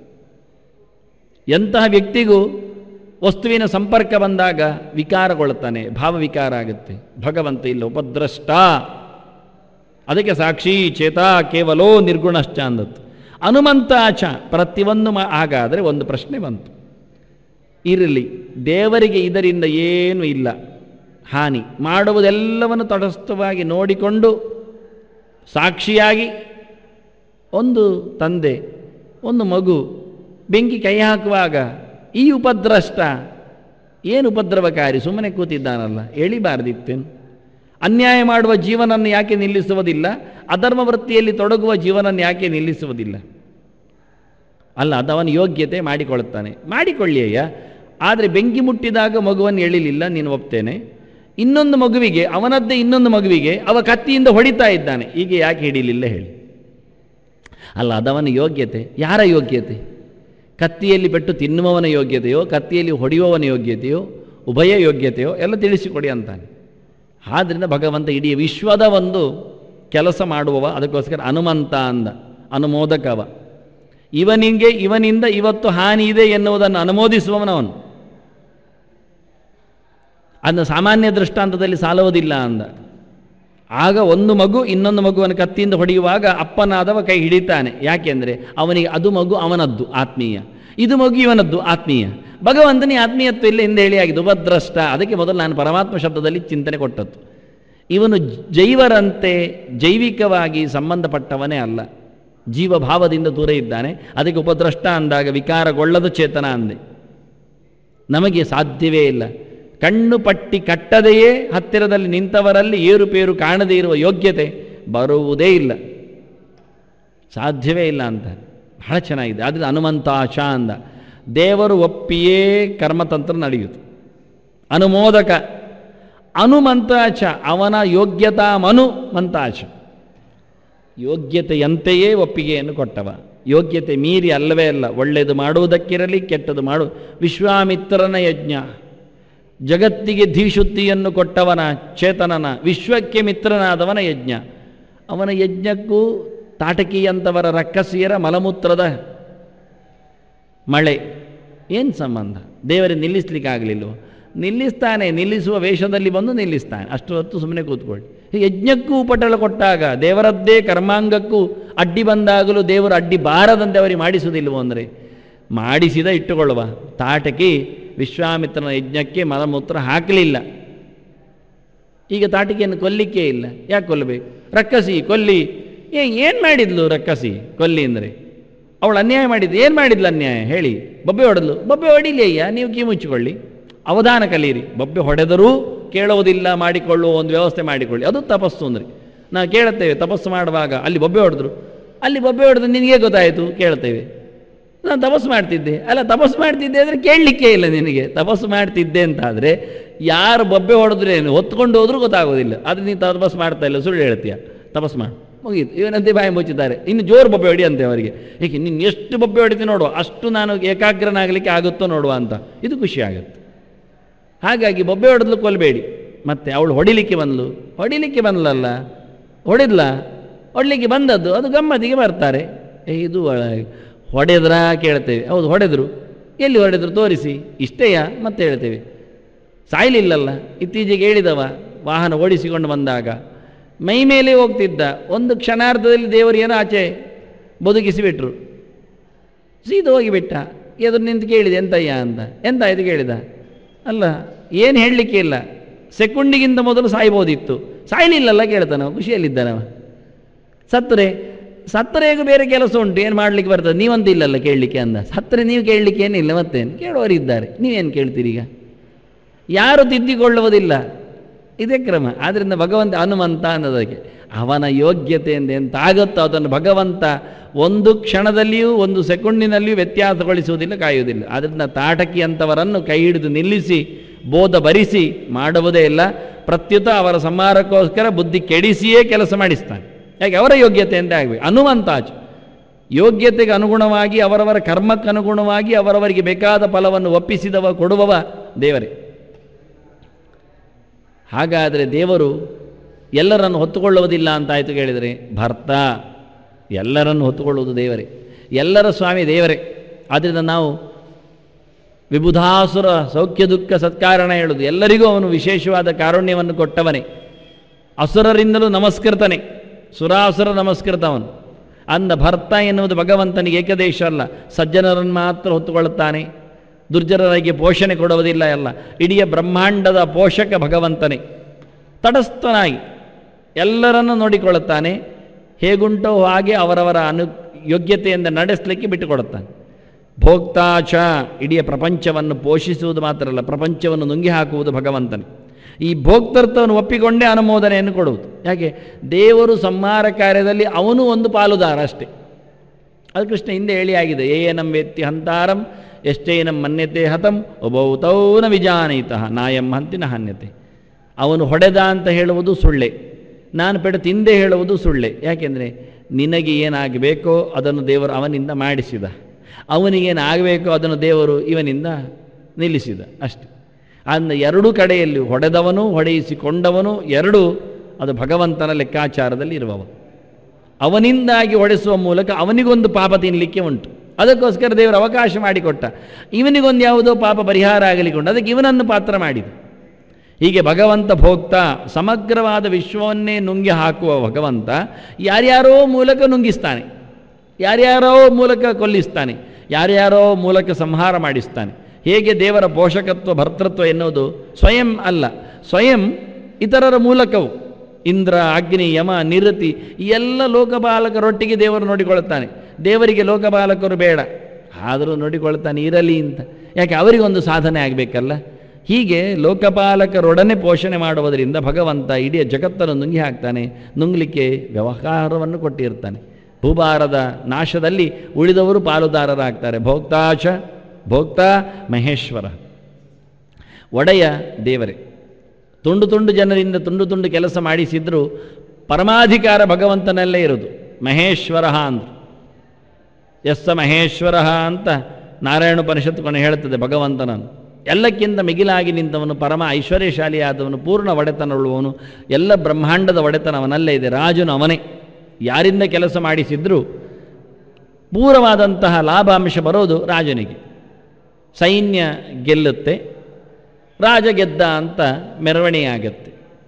ಎಂತಹ ವ್ಯಕ್ತಿಗೂ ವಸ್ತುವಿನ ಸಂಪರ್ಕ ಬಂದಾಗ ವಿಕಾರಗೊಳ್ಳುತ್ತಾನೆ ಭಾವ ವಿಕಾರ ಆಗುತ್ತೆ ಭಗವಂತ ಇಲ್ಲ ಉಪದ್ರಷ್ಟ ಅದಕ್ಕೆ ಸಾಕ್ಷಿ ಚೇತ ಕೇವಲೋ ನಿರ್ಗುಣಶ್ಚ ಅಂದತ್ತು ಹನುಮಂತಾಚ ಪ್ರತಿಯೊಂದು ಮಾ ಹಾಗಾದರೆ ಒಂದು ಪ್ರಶ್ನೆ ಬಂತು ಇರಲಿ ದೇವರಿಗೆ ಇದರಿಂದ ಏನೂ ಇಲ್ಲ ಹಾನಿ ಮಾಡುವುದೆಲ್ಲವನ್ನು ತಟಸ್ಥವಾಗಿ ನೋಡಿಕೊಂಡು ಸಾಕ್ಷಿಯಾಗಿ ಒಂದು ತಂದೆ ಒಂದು ಮಗು ಬೆಂಕಿ ಕೈ ಹಾಕುವಾಗ ಈ ಉಪದ್ರಷ್ಟ ಏನು ಉಪದ್ರವಕಾರಿ ಸುಮ್ಮನೆ ಕೂತಿದ್ದಾನಲ್ಲ ಎಳಿಬಾರ್ದಿತ್ತೇನು ಅನ್ಯಾಯ ಮಾಡುವ ಜೀವನನ್ನು ಯಾಕೆ ನಿಲ್ಲಿಸುವುದಿಲ್ಲ ಅಧರ್ಮ ವೃತ್ತಿಯಲ್ಲಿ ತೊಡಗುವ ಜೀವನನ್ನು ಯಾಕೆ ನಿಲ್ಲಿಸುವುದಿಲ್ಲ ಅಲ್ಲ ಅದವನ ಯೋಗ್ಯತೆ ಮಾಡಿಕೊಳ್ಳುತ್ತಾನೆ ಮಾಡಿಕೊಳ್ಳಿಯಯ್ಯ ಆದರೆ ಬೆಂಕಿ ಮುಟ್ಟಿದಾಗ ಮಗುವನ್ನು ಎಳಿಲಿಲ್ಲ ನೀನು ಒಪ್ತೇನೆ ಇನ್ನೊಂದು ಮಗುವಿಗೆ ಅವನದ್ದೇ ಇನ್ನೊಂದು ಮಗುವಿಗೆ ಅವ ಕತ್ತಿಯಿಂದ ಹೊಡಿತಾ ಇದ್ದಾನೆ ಈಗ ಯಾಕೆ ಹಿಡಿಲಿಲ್ಲ ಹೇಳಿ ಅಲ್ಲ ಅದವನ ಯೋಗ್ಯತೆ ಯಾರ ಯೋಗ್ಯತೆ ಕತ್ತಿಯಲ್ಲಿ ಪೆಟ್ಟು ತಿನ್ನುವವನ ಯೋಗ್ಯತೆಯೋ ಕತ್ತಿಯಲ್ಲಿ ಹೊಡೆಯುವವನ ಯೋಗ್ಯತೆಯೋ ಉಭಯ ಯೋಗ್ಯತೆಯೋ ಎಲ್ಲ ತಿಳಿಸಿಕೊಡಿ ಅಂತಾನೆ ಆದ್ದರಿಂದ ಭಗವಂತ ಇಡೀ ವಿಶ್ವದ ಒಂದು ಕೆಲಸ ಮಾಡುವವ ಅದಕ್ಕೋಸ್ಕರ ಹನುಮಂತ ಅಂದ ಅನುಮೋದಕವ ಇವನಿಗೆ ಇವನಿಂದ ಇವತ್ತು ಹಾನಿ ಇದೆ ಎನ್ನುವುದನ್ನು ಅನುಮೋದಿಸುವವನವನು ಅದನ್ನು ಸಾಮಾನ್ಯ ದೃಷ್ಟಾಂತದಲ್ಲಿ ಸಾಲುವುದಿಲ್ಲ ಅಂದ ಆಗ ಒಂದು ಮಗು ಇನ್ನೊಂದು ಮಗುವನ್ನು ಕತ್ತಿಯಿಂದ ಹೊಡೆಯುವಾಗ ಅಪ್ಪನಾದವ ಕೈ ಹಿಡಿತಾನೆ ಯಾಕೆಂದರೆ ಅವನಿಗೆ ಅದು ಮಗು ಅವನದ್ದು ಆತ್ಮೀಯ ಇದು ಮಗು ಇವನದ್ದು ಆತ್ಮೀಯ ಭಗವಂತನೇ ಆತ್ಮೀಯತ್ವ ಇಲ್ಲ ಎಂದು ಹೇಳಿ ಆಗಿದೆ ಉಪದ್ರಷ್ಟ ಅದಕ್ಕೆ ಮೊದಲು ನಾನು ಪರಮಾತ್ಮ ಶಬ್ದದಲ್ಲಿ ಚಿಂತನೆ ಕೊಟ್ಟದ್ದು ಇವನು ಜೈವರಂತೆ ಜೈವಿಕವಾಗಿ ಸಂಬಂಧಪಟ್ಟವನೇ ಅಲ್ಲ ಜೀವಭಾವದಿಂದ ದೂರ ಇದ್ದಾನೆ ಅದಕ್ಕೆ ಉಪದ್ರಷ್ಟ ಅಂದಾಗ ವಿಕಾರಗೊಳ್ಳದ ಚೇತನ ಅಂದೆ ನಮಗೆ ಸಾಧ್ಯವೇ ಇಲ್ಲ ಕಣ್ಣು ಪಟ್ಟಿ ಕಟ್ಟದೆಯೇ ಹತ್ತಿರದಲ್ಲಿ ನಿಂತವರಲ್ಲಿ ಏರುಪೇರು ಕಾಣದೇ ಇರುವ ಯೋಗ್ಯತೆ ಬರುವುದೇ ಇಲ್ಲ ಸಾಧ್ಯವೇ ಇಲ್ಲ ಅಂತ ಬಹಳ ಚೆನ್ನಾಗಿದೆ ಆದರೆ ಹನುಮಂತಾಚ ಅಂದ ದೇವರು ಒಪ್ಪಿಯೇ ಕರ್ಮತಂತ್ರ ನಡೆಯುತ್ತೆ ಅನುಮೋದಕ ಅನುಮಂತಾಚ ಅವನ ಯೋಗ್ಯತಾ ಮನು ಮಂತಾಚ ಯೋಗ್ಯತೆಯಂತೆಯೇ ಒಪ್ಪಿಗೆಯನ್ನು ಕೊಟ್ಟವ ಯೋಗ್ಯತೆ ಮೀರಿ ಅಲ್ಲವೇ ಅಲ್ಲ ಒಳ್ಳೆಯದು ಮಾಡುವುದಕ್ಕಿರಲಿ ಕೆಟ್ಟದು ಮಾಡು ವಿಶ್ವಾಮಿತ್ರನ ಯಜ್ಞ ಜಗತ್ತಿಗೆ ಧೀಶುದ್ಧಿಯನ್ನು ಕೊಟ್ಟವನ ಚೇತನನ ವಿಶ್ವಕ್ಕೆ ಮಿತ್ರನಾದವನ ಯಜ್ಞ ಅವನ ಯಜ್ಞಕ್ಕೂ ತಾಟಕಿಯಂಥವರ ರಕ್ಕಸಿಯರ ಮಲಮೂತ್ರದ ಮಳೆ ಏನು ಸಂಬಂಧ ದೇವರಿಗೆ ನಿಲ್ಲಿಸ್ಲಿಕ್ಕಾಗಲಿಲ್ವೋ ನಿಲ್ಲಿಸ್ತಾನೆ ನಿಲ್ಲಿಸುವ ವೇಷದಲ್ಲಿ ಬಂದು ನಿಲ್ಲಿಸ್ತಾನೆ ಅಷ್ಟು ಹೊತ್ತು ಸುಮ್ಮನೆ ಕೂತ್ಕೊಳ್ಳಿ ಯಜ್ಞಕ್ಕೂ ಪಟಳ ಕೊಟ್ಟಾಗ ದೇವರದ್ದೇ ಕರ್ಮಾಂಗಕ್ಕೂ ಅಡ್ಡಿ ಬಂದಾಗಲೂ ದೇವರು ಅಡ್ಡಿ ಬಾರದಂತೆ ಅವರಿಗೆ ಮಾಡಿಸುವುದಿಲ್ವೋ ಅಂದರೆ ಮಾಡಿಸಿದ ಇಟ್ಟುಕೊಳ್ಳುವ ತಾಟಕಿ ವಿಶ್ವಾಮಿತ್ರನ ಯಜ್ಞಕ್ಕೆ ಮಲಮೂತ್ರ ಹಾಕಲಿಲ್ಲ ಈಗ ತಾಟಿಕೆಯನ್ನು ಕೊಲ್ಲಿಕ್ಕೆ ಇಲ್ಲ ಯಾಕೆ ಕೊಲ್ಲಬೇಕು ರಕ್ಕಸಿ ಕೊಲ್ಲಿ ಏ ಏನು ಮಾಡಿದ್ಲು ರಕ್ಕಸಿ ಕೊಲ್ಲಿ ಅಂದರೆ ಅವಳು ಅನ್ಯಾಯ ಮಾಡಿದ್ದು ಏನು ಮಾಡಿದ್ಲು ಅನ್ಯಾಯ ಹೇಳಿ ಬೊಬ್ಬೆ ಹೊಡೆದ್ಲು ಬೊಬ್ಬೆ ಹೊಡಿಲಿ ಅಯ್ಯ ನೀವು ಕೀ ಮುಚ್ಚಿಕೊಳ್ಳಿ ಅವಧಾನ ಕಲೀರಿ ಬೊಬ್ಬೆ ಹೊಡೆದರೂ ಕೇಳುವುದಿಲ್ಲ ಮಾಡಿಕೊಳ್ಳುವ ಒಂದು ವ್ಯವಸ್ಥೆ ಮಾಡಿಕೊಳ್ಳಿ ಅದು ತಪಸ್ಸು ಅಂದರೆ ನಾವು ಕೇಳುತ್ತೇವೆ ತಪಸ್ಸು ಮಾಡುವಾಗ ಅಲ್ಲಿ ಬೊಬ್ಬೆ ಹೊಡೆದ್ರು ಅಲ್ಲಿ ಬೊಬ್ಬೆ ಹೊಡೆದು ನಿನಗೆ ಗೊತ್ತಾಯಿತು ಕೇಳ್ತೇವೆ ನಾನು ತಪಸ್ಸು ಮಾಡ್ತಿದ್ದೆ ಅಲ್ಲ ತಪಸ್ಸು ಮಾಡ್ತಿದ್ದೆ ಅಂದರೆ ಕೇಳಲಿಕ್ಕೆ ಇಲ್ಲ ನಿನಗೆ ತಪಸ್ಸು ಮಾಡ್ತಿದ್ದೆ ಅಂತಾದರೆ ಯಾರು ಬೊಬ್ಬೆ ಹೊಡೆದ್ರೇನು ಹೊತ್ಕೊಂಡು ಹೋದ್ರೂ ಗೊತ್ತಾಗೋದಿಲ್ಲ ಅದು ನೀನು ತಪಸ್ಸು ಮಾಡ್ತಾ ಇಲ್ಲ ಸುಳ್ಳು ಹೇಳ್ತೀಯ ತಪಸ್ಸು ಮಾಡು ಮುಗೀತು ಇವನಂತೆ ಬಾಯಿ ಮುಚ್ಚಿದ್ದಾರೆ ಇನ್ನು ಜೋರು ಬೊಬ್ಬೆ ಹೊಡಿ ಅಂತೆ ಅವರಿಗೆ ಏಕೆ ನೀನು ಎಷ್ಟು ಬೊಬ್ಬೆ ಹೊಡಿತಿ ನೋಡುವ ಅಷ್ಟು ನಾನು ಏಕಾಗ್ರನಾಗಲಿಕ್ಕೆ ಆಗುತ್ತೋ ನೋಡುವ ಅಂತ ಇದು ಖುಷಿ ಆಗುತ್ತೆ ಹಾಗಾಗಿ ಬೊಬ್ಬೆ ಹೊಡೆದ್ಲು ಕೊಲ್ಲಬೇಡಿ ಮತ್ತೆ ಅವಳು ಹೊಡಿಲಿಕ್ಕೆ ಬಂದ್ಲು ಹೊಡಿಲಿಕ್ಕೆ ಬಂದ್ಲಲ್ಲ ಹೊಡೆದ್ಲ ಹೊಡ್ಲಿಕ್ಕೆ ಬಂದದ್ದು ಅದು ಗಮ್ಮತ್ತಿಗೆ ಬರ್ತಾರೆ ಏ ಇದು ಒಳ- ಹೊಡೆದ್ರಾ ಕೇಳ್ತೇವೆ ಹೌದು ಹೊಡೆದ್ರು ಎಲ್ಲಿ ಹೊಡೆದ್ರು ತೋರಿಸಿ ಇಷ್ಟೇಯ ಮತ್ತೆ ಹೇಳ್ತೇವೆ ಸಾಯ್ಲಿಲ್ಲಲ್ಲ ಇತ್ತೀಚೆಗೆ ಹೇಳಿದವ ವಾಹನ ಓಡಿಸಿಕೊಂಡು ಬಂದಾಗ ಮೈ ಮೇಲೆ ಹೋಗ್ತಿದ್ದ ಒಂದು ಕ್ಷಣಾರ್ಧದಲ್ಲಿ ದೇವರು ಏನೋ ಆಚೆ ಬದುಕಿಸಿಬಿಟ್ರು ಸೀದ ಹೋಗಿಬಿಟ್ಟ ಎದುರು ನಿಂತು ಕೇಳಿದೆ ಎಂತಯ್ಯ ಅಂತ ಎಂತ ಇದು ಕೇಳಿದ ಅಲ್ಲ ಏನು ಹೇಳಲಿಕ್ಕೆ ಇಲ್ಲ ಸೆಕೆಂಡಿಗಿಂತ ಮೊದಲು ಸಾಯ್ಬೋದಿತ್ತು ಸಾಯ್ಲಿಲ್ಲಲ್ಲ ಕೇಳ್ತಾನವ ಖುಷಿಯಲ್ಲಿದ್ದಾನವ ಸತ್ತರೆ ಸತ್ತರೆಗೂ ಬೇರೆ ಕೆಲಸ ಉಂಟು ಏನು ಮಾಡಲಿಕ್ಕೆ ಬರ್ತದೆ ನೀವಂತ ಇಲ್ಲಲ್ಲ ಕೇಳಲಿಕ್ಕೆ ಅಂದ ಸತ್ತರೆ ನೀವು ಕೇಳಲಿಕ್ಕೆ ಏನಿಲ್ಲ ಮತ್ತೇನು ಕೇಳುವವರಿದ್ದಾರೆ ನೀವೇನು ಕೇಳ್ತೀರಿ ಈಗ ಯಾರು ತಿದ್ದಿಕೊಳ್ಳುವುದಿಲ್ಲ ಇದೇ ಕ್ರಮ ಆದ್ದರಿಂದ ಭಗವಂತ ಹನುಮಂತ ಅನ್ನೋದಕ್ಕೆ ಅವನ ಯೋಗ್ಯತೆಯಿಂದ ಎಂತ ಆಗುತ್ತೋ ಅದನ್ನು ಭಗವಂತ ಒಂದು ಕ್ಷಣದಲ್ಲಿಯೂ ಒಂದು ಸೆಕೆಂಡಿನಲ್ಲಿಯೂ ವ್ಯತ್ಯಾಸಗೊಳಿಸುವುದಿಲ್ಲ ಕಾಯುವುದಿಲ್ಲ ಆದ್ದರಿಂದ ತಾಟಕಿ ಅಂತವರನ್ನು ಕೈ ಹಿಡಿದು ನಿಲ್ಲಿಸಿ ಬೋಧ ಭರಿಸಿ ಮಾಡುವುದೇ ಇಲ್ಲ ಪ್ರತ್ಯುತ ಅವರ ಸಂಹಾರಕ್ಕೋಸ್ಕರ ಬುದ್ಧಿ ಕೆಡಿಸಿಯೇ ಕೆಲಸ ಮಾಡಿಸ್ತಾನೆ ಯಾಕೆ ಅವರ ಯೋಗ್ಯತೆ ಅಂತ ಆಗಬೇಕು ಹನುಮಂತಾಚು ಯೋಗ್ಯತೆಗೆ ಅನುಗುಣವಾಗಿ ಅವರವರ ಕರ್ಮಕ್ಕೆ ಅನುಗುಣವಾಗಿ ಅವರವರಿಗೆ ಬೇಕಾದ ಫಲವನ್ನು ಒಪ್ಪಿಸಿದವ ಕೊಡುವವ ದೇವರೇ ಹಾಗಾದರೆ ದೇವರು ಎಲ್ಲರನ್ನು ಹೊತ್ತುಕೊಳ್ಳುವುದಿಲ್ಲ ಅಂತಾಯಿತು ಕೇಳಿದರೆ ಭರ್ತ ಎಲ್ಲರನ್ನು ಹೊತ್ತುಕೊಳ್ಳುವುದು ದೇವರೇ ಎಲ್ಲರ ಸ್ವಾಮಿ ದೇವರೇ ಆದ್ದರಿಂದ ನಾವು ವಿಬುಧಾಸುರ ಸೌಖ್ಯ ದುಃಖ ಸತ್ಕಾರಣ ಹೇಳುವುದು ಎಲ್ಲರಿಗೂ ಅವನು ವಿಶೇಷವಾದ ಕಾರುಣ್ಯವನ್ನು ಕೊಟ್ಟವನೇ ಅಸುರರಿಂದಲೂ ನಮಸ್ಕೃತನೇ ಸುರಾಸುರ ನಮಸ್ಕೃತವನು ಅಂದ ಭರ್ತ ಎನ್ನುವುದು ಭಗವಂತನಿಗೆ ಏಕದೇಶ ಅಲ್ಲ ಸಜ್ಜನರನ್ನು ಮಾತ್ರ ಹೊತ್ತುಕೊಳ್ಳುತ್ತಾನೆ ದುರ್ಜನರಿಗೆ ಪೋಷಣೆ ಕೊಡುವುದಿಲ್ಲ ಎಲ್ಲ ಇಡೀ ಬ್ರಹ್ಮಾಂಡದ ಪೋಷಕ ಭಗವಂತನೇ ತಟಸ್ಥನಾಗಿ ಎಲ್ಲರನ್ನು ನೋಡಿಕೊಳ್ಳುತ್ತಾನೆ ಹೇಗುಂಟೋ ಹಾಗೆ ಅವರವರ ಅನು ಯೋಗ್ಯತೆಯಿಂದ ನಡೆಸಲಿಕ್ಕೆ ಬಿಟ್ಟುಕೊಡುತ್ತಾನೆ ಭೋಕ್ತಾಚ ಇಡೀ ಪ್ರಪಂಚವನ್ನು ಪೋಷಿಸುವುದು ಮಾತ್ರ ಅಲ್ಲ ಪ್ರಪಂಚವನ್ನು ನುಂಗಿ ಹಾಕುವುದು ಭಗವಂತನೇ ಈ ಭೋಕ್ತೃತ್ವವನ್ನು ಒಪ್ಪಿಕೊಂಡೇ ಅನುಮೋದನೆಯನ್ನು ಕೊಡುವುದು ಯಾಕೆ ದೇವರು ಸಂಹಾರ ಕಾರ್ಯದಲ್ಲಿ ಅವನು ಒಂದು ಪಾಲುದಾರ ಅಷ್ಟೇ ಅದು ಕೃಷ್ಣ ಹಿಂದೆ ಹೇಳಿ ಆಗಿದೆ ಏಯನಂ ವೇತ್ತಿ ಹಂತಾರಂ ಎಷ್ಟೇನಂ ಮನ್ಯತೆ ಹತಂ ಒಬೌತೌನ ವಿಜಾನೀತಃ ನಾಯಂ ಹಂತಿನ ಹನ್ಯತೆ ಅವನು ಹೊಡೆದ ಅಂತ ಹೇಳುವುದು ಸುಳ್ಳೆ ನಾನು ಪೆಡ ತಿಂದೆ ಹೇಳುವುದು ಸುಳ್ಳೆ ಯಾಕೆಂದರೆ ನಿನಗೆ ಏನಾಗಬೇಕೋ ಅದನ್ನು ದೇವರು ಅವನಿಂದ ಮಾಡಿಸಿದ ಅವನಿಗೇನಾಗಬೇಕೋ ಅದನ್ನು ದೇವರು ಇವನಿಂದ ನಿಲ್ಲಿಸಿದ ಅಷ್ಟೆ ಅಂದ ಎರಡೂ ಕಡೆಯಲ್ಲಿ ಹೊಡೆದವನು ಹೊಡೆಯಿಸಿಕೊಂಡವನು ಎರಡೂ ಅದು ಭಗವಂತನ ಲೆಕ್ಕಾಚಾರದಲ್ಲಿ ಇರುವವ ಅವನಿಂದಾಗಿ ಹೊಡೆಸುವ ಮೂಲಕ ಅವನಿಗೊಂದು ಪಾಪ ತಿನ್ನಲಿಕ್ಕೆ ಉಂಟು ಅದಕ್ಕೋಸ್ಕರ ದೇವರು ಅವಕಾಶ ಮಾಡಿಕೊಟ್ಟ ಇವನಿಗೊಂದು ಯಾವುದೋ ಪಾಪ ಪರಿಹಾರ ಆಗಲಿಕ್ಕೆ ಉಂಟು ಅದಕ್ಕೆ ಇವನನ್ನು ಪಾತ್ರ ಮಾಡಿದ ಹೀಗೆ ಭಗವಂತ ಭೋಕ್ತ ಸಮಗ್ರವಾದ ವಿಶ್ವವನ್ನೇ ನುಂಗಿ ಹಾಕುವ ಭಗವಂತ ಯಾರ್ಯಾರೋ ಮೂಲಕ ನುಂಗಿಸ್ತಾನೆ ಯಾರ್ಯಾರೋ ಮೂಲಕ ಕೊಲ್ಲಿಸ್ತಾನೆ ಯಾರ್ಯಾರೋ ಮೂಲಕ ಸಂಹಾರ ಮಾಡಿಸ್ತಾನೆ ಹೇಗೆ ದೇವರ ಪೋಷಕತ್ವ ಭರ್ತೃತ್ವ ಎನ್ನುವುದು ಸ್ವಯಂ ಅಲ್ಲ ಸ್ವಯಂ ಇತರರ ಮೂಲಕವು ಇಂದ್ರ ಅಗ್ನಿ ಯಮ ನಿರತಿ ಈ ಎಲ್ಲ ಲೋಕಪಾಲಕರೊಟ್ಟಿಗೆ ದೇವರು ನೋಡಿಕೊಳ್ಳುತ್ತಾನೆ ದೇವರಿಗೆ ಲೋಕಪಾಲಕರು ಬೇಡ ಆದರೂ ನೋಡಿಕೊಳ್ತಾನೆ ಇರಲಿ ಅಂತ ಯಾಕೆ ಅವರಿಗೊಂದು ಸಾಧನೆ ಆಗಬೇಕಲ್ಲ ಹೀಗೆ ಲೋಕಪಾಲಕರೊಡನೆ ಪೋಷಣೆ ಮಾಡುವುದರಿಂದ ಭಗವಂತ ಇಡೀ ಜಗತ್ತನ್ನು ನುಂಗಿ ಹಾಕ್ತಾನೆ ನುಂಗ್ಲಿಕ್ಕೆ ವ್ಯವಹಾರವನ್ನು ಕೊಟ್ಟಿರ್ತಾನೆ ಭೂಭಾರದ ನಾಶದಲ್ಲಿ ಉಳಿದವರು ಪಾಲುದಾರರಾಗ್ತಾರೆ ಭೋಕ್ತಾಚ ಭೋಕ್ತಾ ಮಹೇಶ್ವರ ಒಡೆಯ ದೇವರೇ ತುಂಡು ತುಂಡು ಜನರಿಂದ ತುಂಡು ತುಂಡು ಕೆಲಸ ಮಾಡಿಸಿದ್ರು ಪರಮಾಧಿಕಾರ ಭಗವಂತನಲ್ಲೇ ಇರೋದು ಮಹೇಶ್ವರ ಅಂದರು ಎಸ್ಸ ಮಹೇಶ್ವರ ಅಂತ ನಾರಾಯಣೋಪನಿಷತ್ತು ಕೊನೆ ಹೇಳುತ್ತದೆ ಭಗವಂತನನ್ನು ಎಲ್ಲಕ್ಕಿಂತ ಮಿಗಿಲಾಗಿ ನಿಂತವನು ಪರಮ ಐಶ್ವರ್ಯಶಾಲಿಯಾದವನು ಪೂರ್ಣ ಒಡೆತನವುಳ್ಳವನು ಎಲ್ಲ ಬ್ರಹ್ಮಾಂಡದ ಒಡೆತನ ಅವನಲ್ಲೇ ಇದೆ ರಾಜನು ಅವನೇ ಯಾರಿಂದ ಕೆಲಸ ಮಾಡಿಸಿದ್ರೂ ಪೂರವಾದಂತಹ ಲಾಭಾಂಶ ಬರೋದು ರಾಜನಿಗೆ ಸೈನ್ಯ ಗೆಲ್ಲುತ್ತೆ ರಾಜ ಗೆದ್ದ ಅಂತ ಮೆರವಣಿಗೆ ಆಗುತ್ತೆ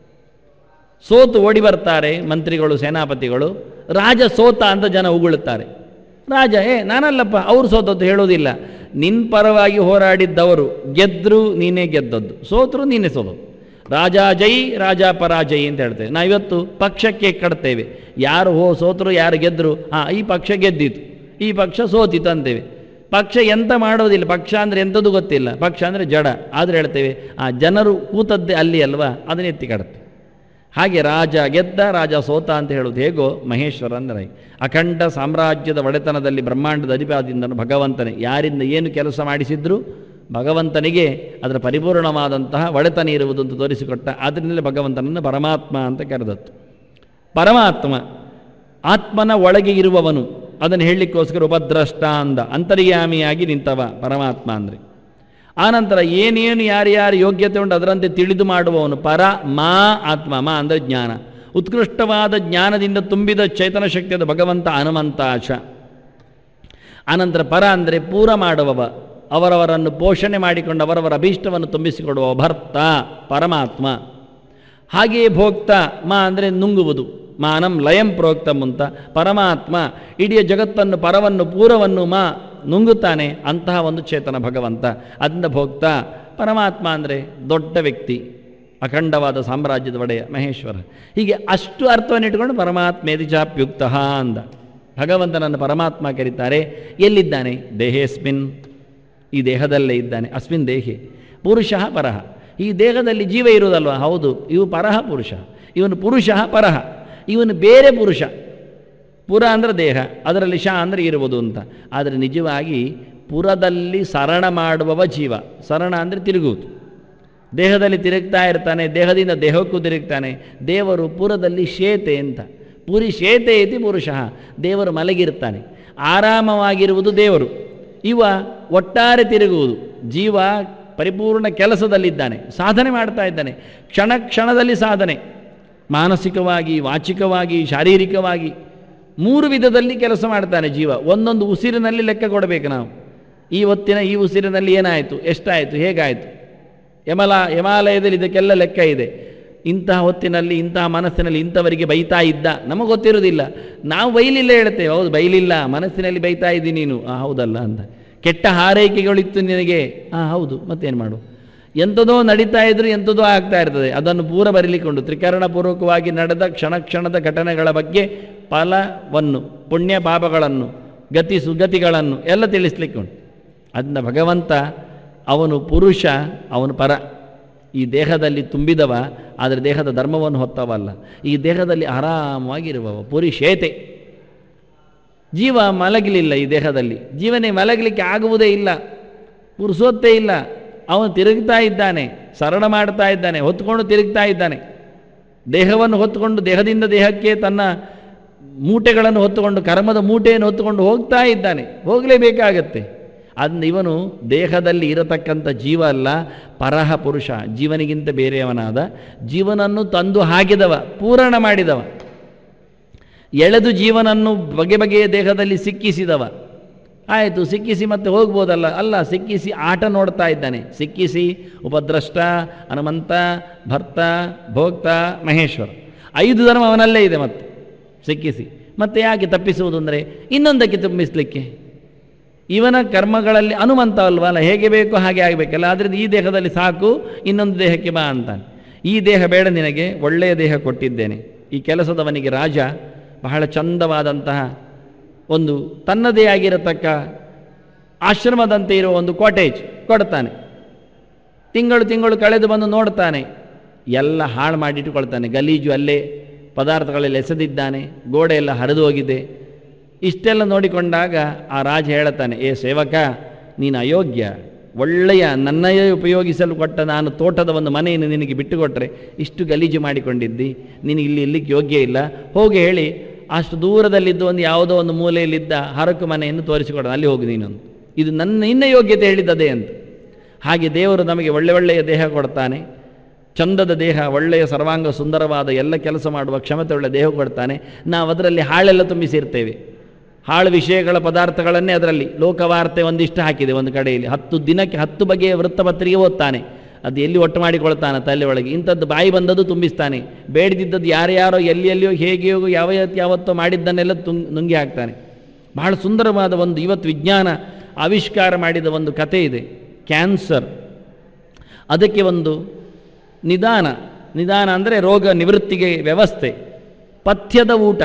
ಸೋತು ಓಡಿ ಬರ್ತಾರೆ ಮಂತ್ರಿಗಳು ಸೇನಾಪತಿಗಳು ರಾಜ ಸೋತ ಅಂತ ಜನ ಉಗುಳುತ್ತಾರೆ ರಾಜ ಏ ನಾನಲ್ಲಪ್ಪ ಅವರು ಸೋತದ್ದು ಹೇಳೋದಿಲ್ಲ ನಿನ್ನ ಪರವಾಗಿ ಹೋರಾಡಿದ್ದವರು ಗೆದ್ದರು ನೀನೇ ಗೆದ್ದದ್ದು ಸೋತರು ನೀನೇ ಸೋದದ್ದು ರಾಜ ಜೈ ರಾಜ ಪರಾಜೈ ಅಂತ ಹೇಳ್ತೇವೆ ನಾವಿವತ್ತು ಪಕ್ಷಕ್ಕೆ ಕಟ್ತೇವೆ ಯಾರು ಹೋ ಸೋತರು ಯಾರು ಗೆದ್ದರು ಹಾಂ ಈ ಪಕ್ಷ ಗೆದ್ದಿತು ಈ ಪಕ್ಷ ಸೋತಿತು ಅಂತೇವೆ ಪಕ್ಷ ಎಂತ ಮಾಡೋದಿಲ್ಲ ಪಕ್ಷ ಅಂದರೆ ಎಂಥದ್ದು ಗೊತ್ತಿಲ್ಲ ಪಕ್ಷ ಅಂದರೆ ಜಡ ಆದರೆ ಹೇಳ್ತೇವೆ ಆ ಜನರು ಕೂತದ್ದೇ ಅಲ್ಲಿ ಅಲ್ವಾ ಅದನ್ನ ಎತ್ತಿ ಕಡುತ್ತೆ ಹಾಗೆ ರಾಜ ಗೆದ್ದ ರಾಜ ಸೋತ ಅಂತ ಹೇಳೋದು ಹೇಗೋ ಮಹೇಶ್ವರ ಅಂದರೆ ಅಖಂಡ ಸಾಮ್ರಾಜ್ಯದ ಒಡೆತನದಲ್ಲಿ ಬ್ರಹ್ಮಾಂಡದ ಅಧಿಪಾದಿಂದನು ಭಗವಂತನೇ ಯಾರಿಂದ ಏನು ಕೆಲಸ ಮಾಡಿಸಿದ್ರು ಭಗವಂತನಿಗೆ ಅದರ ಪರಿಪೂರ್ಣವಾದಂತಹ ಒಡೆತನ ಇರುವುದು ಅಂತ ತೋರಿಸಿಕೊಟ್ಟ ಆದ್ದರಿಂದಲೇ ಭಗವಂತನನ್ನು ಪರಮಾತ್ಮ ಅಂತ ಕರೆದತ್ತು ಪರಮಾತ್ಮ ಆತ್ಮನ ಒಳಗೆ ಇರುವವನು ಅದನ್ನು ಹೇಳಲಿಕ್ಕೋಸ್ಕರ ಉಪದ್ರಷ್ಟ ಅಂದ ಅಂತರ್ಯಾಮಿಯಾಗಿ ನಿಂತವ ಪರಮಾತ್ಮ ಅಂದರೆ ಆನಂತರ ಏನೇನು ಯಾರ್ಯಾರು ಯೋಗ್ಯತೆ ಉಂಟು ಅದರಂತೆ ತಿಳಿದು ಮಾಡುವವನು ಪರ ಮಾ ಆತ್ಮ ಮಾ ಅಂದರೆ ಜ್ಞಾನ ಉತ್ಕೃಷ್ಟವಾದ ಜ್ಞಾನದಿಂದ ತುಂಬಿದ ಚೇತನ ಶಕ್ತಿಯಾದ ಭಗವಂತ ಹನುಮಂತಾಚ ಆನಂತರ ಪರ ಅಂದರೆ ಪೂರ ಮಾಡುವವ ಅವರವರನ್ನು ಪೋಷಣೆ ಮಾಡಿಕೊಂಡು ಅವರವರ ಅಭೀಷ್ಟವನ್ನು ತುಂಬಿಸಿಕೊಡುವ ಭರ್ತ ಪರಮಾತ್ಮ ಹಾಗೆಯೇ ಭೋಕ್ತ ಮಾ ಅಂದರೆ ನುಂಗುವುದು ಮಾನಂ ಲಯಂ ಪ್ರೋಕ್ತಂ ಅಂತ ಪರಮಾತ್ಮ ಇಡೀ ಜಗತ್ತನ್ನು ಪರವನ್ನು ಪೂರವನ್ನು ಮಾ ನುಂಗುತ್ತಾನೆ ಅಂತಹ ಒಂದು ಚೇತನ ಭಗವಂತ ಅದರಿಂದ ಭೋಕ್ತ ಪರಮಾತ್ಮ ಅಂದರೆ ದೊಡ್ಡ ವ್ಯಕ್ತಿ ಅಖಂಡವಾದ ಸಾಮ್ರಾಜ್ಯದ ಒಡೆಯ ಮಹೇಶ್ವರ ಹೀಗೆ ಅಷ್ಟು ಅರ್ಥವನ್ನು ಇಟ್ಟುಕೊಂಡು ಪರಮಾತ್ಮೇದಿ ಚಾಪ್ಯುಕ್ತ ಅಂದ ಭಗವಂತನನ್ನು ಪರಮಾತ್ಮ ಕರೀತಾರೆ ಎಲ್ಲಿದ್ದಾನೆ ದೇಹೇಸ್ಮಿನ್ ಈ ದೇಹದಲ್ಲೇ ಇದ್ದಾನೆ ಅಸ್ಮಿನ್ ದೇಹೆ ಪುರುಷ ಪರಹ ಈ ದೇಹದಲ್ಲಿ ಜೀವ ಇರುವುದಲ್ವ ಹೌದು ಇವು ಪರಹ ಪುರುಷ ಇವನು ಪುರುಷ ಪರಹ ಇವನು ಬೇರೆ ಪುರುಷ ಪುರ ಅಂದರೆ ದೇಹ ಅದರಲ್ಲಿ ಶ ಅಂದರೆ ಇರುವುದು ಅಂತ ಆದರೆ ನಿಜವಾಗಿ ಪುರದಲ್ಲಿ ಸರಣ ಮಾಡುವವ ಜೀವ ಸರಣ ಅಂದರೆ ತಿರುಗುವುದು ದೇಹದಲ್ಲಿ ತಿರುಗ್ತಾ ಇರ್ತಾನೆ ದೇಹದಿಂದ ದೇಹಕ್ಕೂ ತಿರುಗ್ತಾನೆ ದೇವರು ಪುರದಲ್ಲಿ ಶೇತೆ ಅಂತ ಪುರಿ ಶೇತೆ ಇತಿ ಪುರುಷ ದೇವರು ಮಲಗಿರ್ತಾನೆ ಆರಾಮವಾಗಿರುವುದು ದೇವರು ಇವ ಒಟ್ಟಾರೆ ತಿರುಗುವುದು ಜೀವ ಪರಿಪೂರ್ಣ ಕೆಲಸದಲ್ಲಿದ್ದಾನೆ ಸಾಧನೆ ಮಾಡ್ತಾ ಇದ್ದಾನೆ ಕ್ಷಣ ಕ್ಷಣದಲ್ಲಿ ಸಾಧನೆ ಮಾನಸಿಕವಾಗಿ ವಾಚಿಕವಾಗಿ ಶಾರೀರಿಕವಾಗಿ ಮೂರು ವಿಧದಲ್ಲಿ ಕೆಲಸ ಮಾಡ್ತಾನೆ ಜೀವ ಒಂದೊಂದು ಉಸಿರಿನಲ್ಲಿ ಲೆಕ್ಕ ಕೊಡಬೇಕು ನಾವು ಈ ಹೊತ್ತಿನ ಈ ಉಸಿರಿನಲ್ಲಿ ಏನಾಯಿತು ಎಷ್ಟಾಯಿತು ಹೇಗಾಯಿತು ಯಮಲ ಯಮಾಲಯದಲ್ಲಿ ಇದಕ್ಕೆಲ್ಲ ಲೆಕ್ಕ ಇದೆ ಇಂತಹ ಹೊತ್ತಿನಲ್ಲಿ ಇಂತಹ ಮನಸ್ಸಿನಲ್ಲಿ ಇಂಥವರಿಗೆ ಬೈತಾ ಇದ್ದ ನಮಗೆ ಗೊತ್ತಿರೋದಿಲ್ಲ ನಾವು ಬೈಲಿಲ್ಲ ಹೇಳ್ತೇವೆ ಹೌದು ಬೈಲಿಲ್ಲ ಮನಸ್ಸಿನಲ್ಲಿ ಬೈತಾ ಇದ್ದಿ ನೀನು ಆ ಹೌದಲ್ಲ ಅಂತ ಕೆಟ್ಟ ಹಾರೈಕೆಗಳಿತ್ತು ನಿನಗೆ ಹಾಂ ಹೌದು ಮತ್ತೇನು ಮಾಡು ಎಂಥದೋ ನಡೀತಾ ಇದ್ರು ಎಂಥದೋ ಆಗ್ತಾ ಇರ್ತದೆ ಅದನ್ನು ಪೂರ ಬರಲಿಕ್ಕೊಂಡು ತ್ರಿಕರಣಪೂರ್ವಕವಾಗಿ ನಡೆದ ಕ್ಷಣ ಕ್ಷಣದ ಘಟನೆಗಳ ಬಗ್ಗೆ ಫಲವನ್ನು ಪುಣ್ಯ ಪಾಪಗಳನ್ನು ಗತಿ ಸುಗತಿಗಳನ್ನು ಎಲ್ಲ ತಿಳಿಸ್ಲಿಕ್ಕೆ ಉಂಟು ಅದನ್ನ ಭಗವಂತ ಅವನು ಪುರುಷ ಅವನು ಪರ ಈ ದೇಹದಲ್ಲಿ ತುಂಬಿದವ ಆದರೆ ದೇಹದ ಧರ್ಮವನ್ನು ಹೊತ್ತವಲ್ಲ ಈ ದೇಹದಲ್ಲಿ ಆರಾಮವಾಗಿರುವವ ಪುರುಷೇತೆ ಜೀವ ಮಲಗಲಿಲ್ಲ ಈ ದೇಹದಲ್ಲಿ ಜೀವನೇ ಮಲಗಲಿಕ್ಕೆ ಆಗುವುದೇ ಇಲ್ಲ ಪುರುಸೋತ್ತೇ ಇಲ್ಲ ಅವನು ತಿರುಗ್ತಾ ಇದ್ದಾನೆ ಸರಳ ಮಾಡ್ತಾ ಇದ್ದಾನೆ ಹೊತ್ತುಕೊಂಡು ತಿರುಗ್ತಾ ಇದ್ದಾನೆ ದೇಹವನ್ನು ಹೊತ್ತುಕೊಂಡು ದೇಹದಿಂದ ದೇಹಕ್ಕೆ ತನ್ನ ಮೂಟೆಗಳನ್ನು ಹೊತ್ತುಕೊಂಡು ಕರ್ಮದ ಮೂಟೆಯನ್ನು ಹೊತ್ತುಕೊಂಡು ಹೋಗ್ತಾ ಇದ್ದಾನೆ ಹೋಗಲೇಬೇಕಾಗತ್ತೆ ಅದನ್ನ ಇವನು ದೇಹದಲ್ಲಿ ಇರತಕ್ಕಂಥ ಜೀವ ಅಲ್ಲ ಪರಹ ಪುರುಷ ಜೀವನಿಗಿಂತ ಬೇರೆಯವನಾದ ಜೀವನನ್ನು ತಂದು ಹಾಕಿದವ ಪೂರಣ ಮಾಡಿದವ ಎಳೆದು ಜೀವನನ್ನು ಬಗೆ ಬಗೆಯ ದೇಹದಲ್ಲಿ ಸಿಕ್ಕಿಸಿದವ ಆಯಿತು ಸಿಕ್ಕಿಸಿ ಮತ್ತೆ ಹೋಗ್ಬೋದಲ್ಲ ಅಲ್ಲ ಸಿಕ್ಕಿಸಿ ಆಟ ನೋಡ್ತಾ ಇದ್ದಾನೆ ಸಿಕ್ಕಿಸಿ ಉಪದ್ರಷ್ಟ ಹನುಮಂತ ಭರ್ತ ಭೋಕ್ತ ಮಹೇಶ್ವರ ಐದು ಧರ್ಮ ಅವನಲ್ಲೇ ಇದೆ ಮತ್ತೆ ಸಿಕ್ಕಿಸಿ ಮತ್ತೆ ಯಾಕೆ ತಪ್ಪಿಸುವುದು ಅಂದರೆ ಇನ್ನೊಂದಕ್ಕೆ ತುಂಬಿಸಲಿಕ್ಕೆ ಇವನ ಕರ್ಮಗಳಲ್ಲಿ ಹನುಮಂತ ಅಲ್ವಾ ಅಲ್ಲ ಹೇಗೆ ಬೇಕು ಹಾಗೆ ಆಗಬೇಕಲ್ಲ ಆದ್ದರಿಂದ ಈ ದೇಹದಲ್ಲಿ ಸಾಕು ಇನ್ನೊಂದು ದೇಹಕ್ಕೆ ಬಾ ಅಂತಾನೆ ಈ ದೇಹ ಬೇಡ ನಿನಗೆ ಒಳ್ಳೆಯ ದೇಹ ಕೊಟ್ಟಿದ್ದೇನೆ ಈ ಕೆಲಸದವನಿಗೆ ರಾಜ ಬಹಳ ಚಂದವಾದಂತಹ ಒಂದು ತನ್ನದೇ ಆಗಿರತಕ್ಕ ಆಶ್ರಮದಂತೆ ಇರುವ ಒಂದು ಕಾಟೇಜ್ ಕೊಡ್ತಾನೆ ತಿಂಗಳು ತಿಂಗಳು ಕಳೆದು ಬಂದು ನೋಡ್ತಾನೆ ಎಲ್ಲ ಹಾಳು ಮಾಡಿಟ್ಟುಕೊಳ್ತಾನೆ ಗಲೀಜು ಅಲ್ಲೇ ಪದಾರ್ಥಗಳಲ್ಲಿ ಎಸೆದಿದ್ದಾನೆ ಗೋಡೆ ಎಲ್ಲ ಹರಿದು ಹೋಗಿದೆ ಇಷ್ಟೆಲ್ಲ ನೋಡಿಕೊಂಡಾಗ ಆ ರಾಜ ಹೇಳುತ್ತಾನೆ ಏ ಸೇವಕ ನೀನು ಅಯೋಗ್ಯ ಒಳ್ಳೆಯ ನನ್ನಯೇ ಉಪಯೋಗಿಸಲು ಕೊಟ್ಟ ನಾನು ತೋಟದ ಒಂದು ಮನೆಯನ್ನು ನಿನಗೆ ಬಿಟ್ಟುಕೊಟ್ರೆ ಇಷ್ಟು ಗಲೀಜು ಮಾಡಿಕೊಂಡಿದ್ದಿ ನೀನು ಇಲ್ಲಿ ಇಲ್ಲಿಗೆ ಯೋಗ್ಯ ಇಲ್ಲ ಹೋಗಿ ಹೇಳಿ ಅಷ್ಟು ದೂರದಲ್ಲಿದ್ದು ಒಂದು ಯಾವುದೋ ಒಂದು ಮೂಲೆಯಲ್ಲಿದ್ದ ಹರಕು ಮನೆಯನ್ನು ತೋರಿಸಿಕೊಡ ಅಲ್ಲಿ ಹೋಗು ನೀನೊಂದು ಇದು ನನ್ನ ನಿನ್ನ ಯೋಗ್ಯತೆ ಹೇಳಿದ್ದದೇ ಅಂತ ಹಾಗೆ ದೇವರು ನಮಗೆ ಒಳ್ಳೆ ಒಳ್ಳೆಯ ದೇಹ ಕೊಡ್ತಾನೆ ಚಂದದ ದೇಹ ಒಳ್ಳೆಯ ಸರ್ವಾಂಗ ಸುಂದರವಾದ ಎಲ್ಲ ಕೆಲಸ ಮಾಡುವ ಕ್ಷಮತೆ ಒಳ್ಳೆಯ ದೇಹ ಕೊಡ್ತಾನೆ ನಾವು ಅದರಲ್ಲಿ ಹಾಳೆಲ್ಲ ತುಂಬಿಸಿರ್ತೇವೆ ಹಾಳು ವಿಷಯಗಳ ಪದಾರ್ಥಗಳನ್ನೇ ಅದರಲ್ಲಿ ಲೋಕವಾರ್ತೆ ಒಂದಿಷ್ಟು ಹಾಕಿದೆ ಒಂದು ಕಡೆಯಲ್ಲಿ ಹತ್ತು ದಿನಕ್ಕೆ ಹತ್ತು ಬಗೆಯ ವೃತ್ತಪತ್ರಿಕೆ ಓದ್ತಾನೆ ಅದು ಎಲ್ಲಿ ಒಟ್ಟು ಮಾಡಿಕೊಳ್ತಾನೆ ತಲೆ ಒಳಗೆ ಇಂಥದ್ದು ಬಾಯಿ ಬಂದದ್ದು ತುಂಬಿಸ್ತಾನೆ ಬೇಡದಿದ್ದದ್ದು ಯಾರ್ಯಾರೋ ಎಲ್ಲಿ ಎಲ್ಲಿಯೋ ಹೇಗೆಯೋ ಯಾವ ಯಾವತ್ತೋ ಮಾಡಿದ್ದನ್ನೆಲ್ಲ ತುಂಗ್ ನುಂಗಿ ಹಾಕ್ತಾನೆ ಬಹಳ ಸುಂದರವಾದ ಒಂದು ಇವತ್ತು ವಿಜ್ಞಾನ ಆವಿಷ್ಕಾರ ಮಾಡಿದ ಒಂದು ಕತೆ ಇದೆ ಕ್ಯಾನ್ಸರ್ ಅದಕ್ಕೆ ಒಂದು ನಿಧಾನ ನಿಧಾನ ಅಂದರೆ ರೋಗ ನಿವೃತ್ತಿಗೆ ವ್ಯವಸ್ಥೆ ಪಥ್ಯದ ಊಟ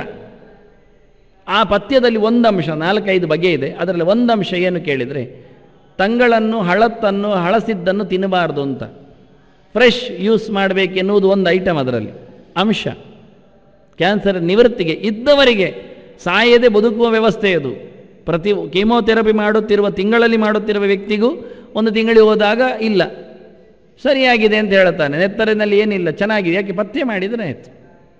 ಆ ಪಥ್ಯದಲ್ಲಿ ಒಂದು ಅಂಶ ನಾಲ್ಕೈದು ಬಗೆ ಇದೆ ಅದರಲ್ಲಿ ಒಂದು ಅಂಶ ಏನು ಕೇಳಿದರೆ ತಂಗಳನ್ನು ಹಳತ್ತನ್ನು ಹಳಸಿದ್ದನ್ನು ತಿನ್ನಬಾರ್ದು ಅಂತ ಫ್ರೆಶ್ ಯೂಸ್ ಮಾಡಬೇಕೆನ್ನುವುದು ಒಂದು ಐಟಮ್ ಅದರಲ್ಲಿ ಅಂಶ ಕ್ಯಾನ್ಸರ್ ನಿವೃತ್ತಿಗೆ ಇದ್ದವರಿಗೆ ಸಾಯದೆ ಬದುಕುವ ವ್ಯವಸ್ಥೆ ಅದು ಪ್ರತಿ ಕೀಮೋಥೆರಪಿ ಮಾಡುತ್ತಿರುವ ತಿಂಗಳಲ್ಲಿ ಮಾಡುತ್ತಿರುವ ವ್ಯಕ್ತಿಗೂ ಒಂದು ತಿಂಗಳಿಗೆ ಹೋದಾಗ ಇಲ್ಲ ಸರಿಯಾಗಿದೆ ಅಂತ ಹೇಳ್ತಾನೆ ನೆತ್ತರಿನಲ್ಲಿ ಏನಿಲ್ಲ ಚೆನ್ನಾಗಿದೆ ಯಾಕೆ ಪಥ್ಯ ಮಾಡಿದರೆ ಆಯಿತು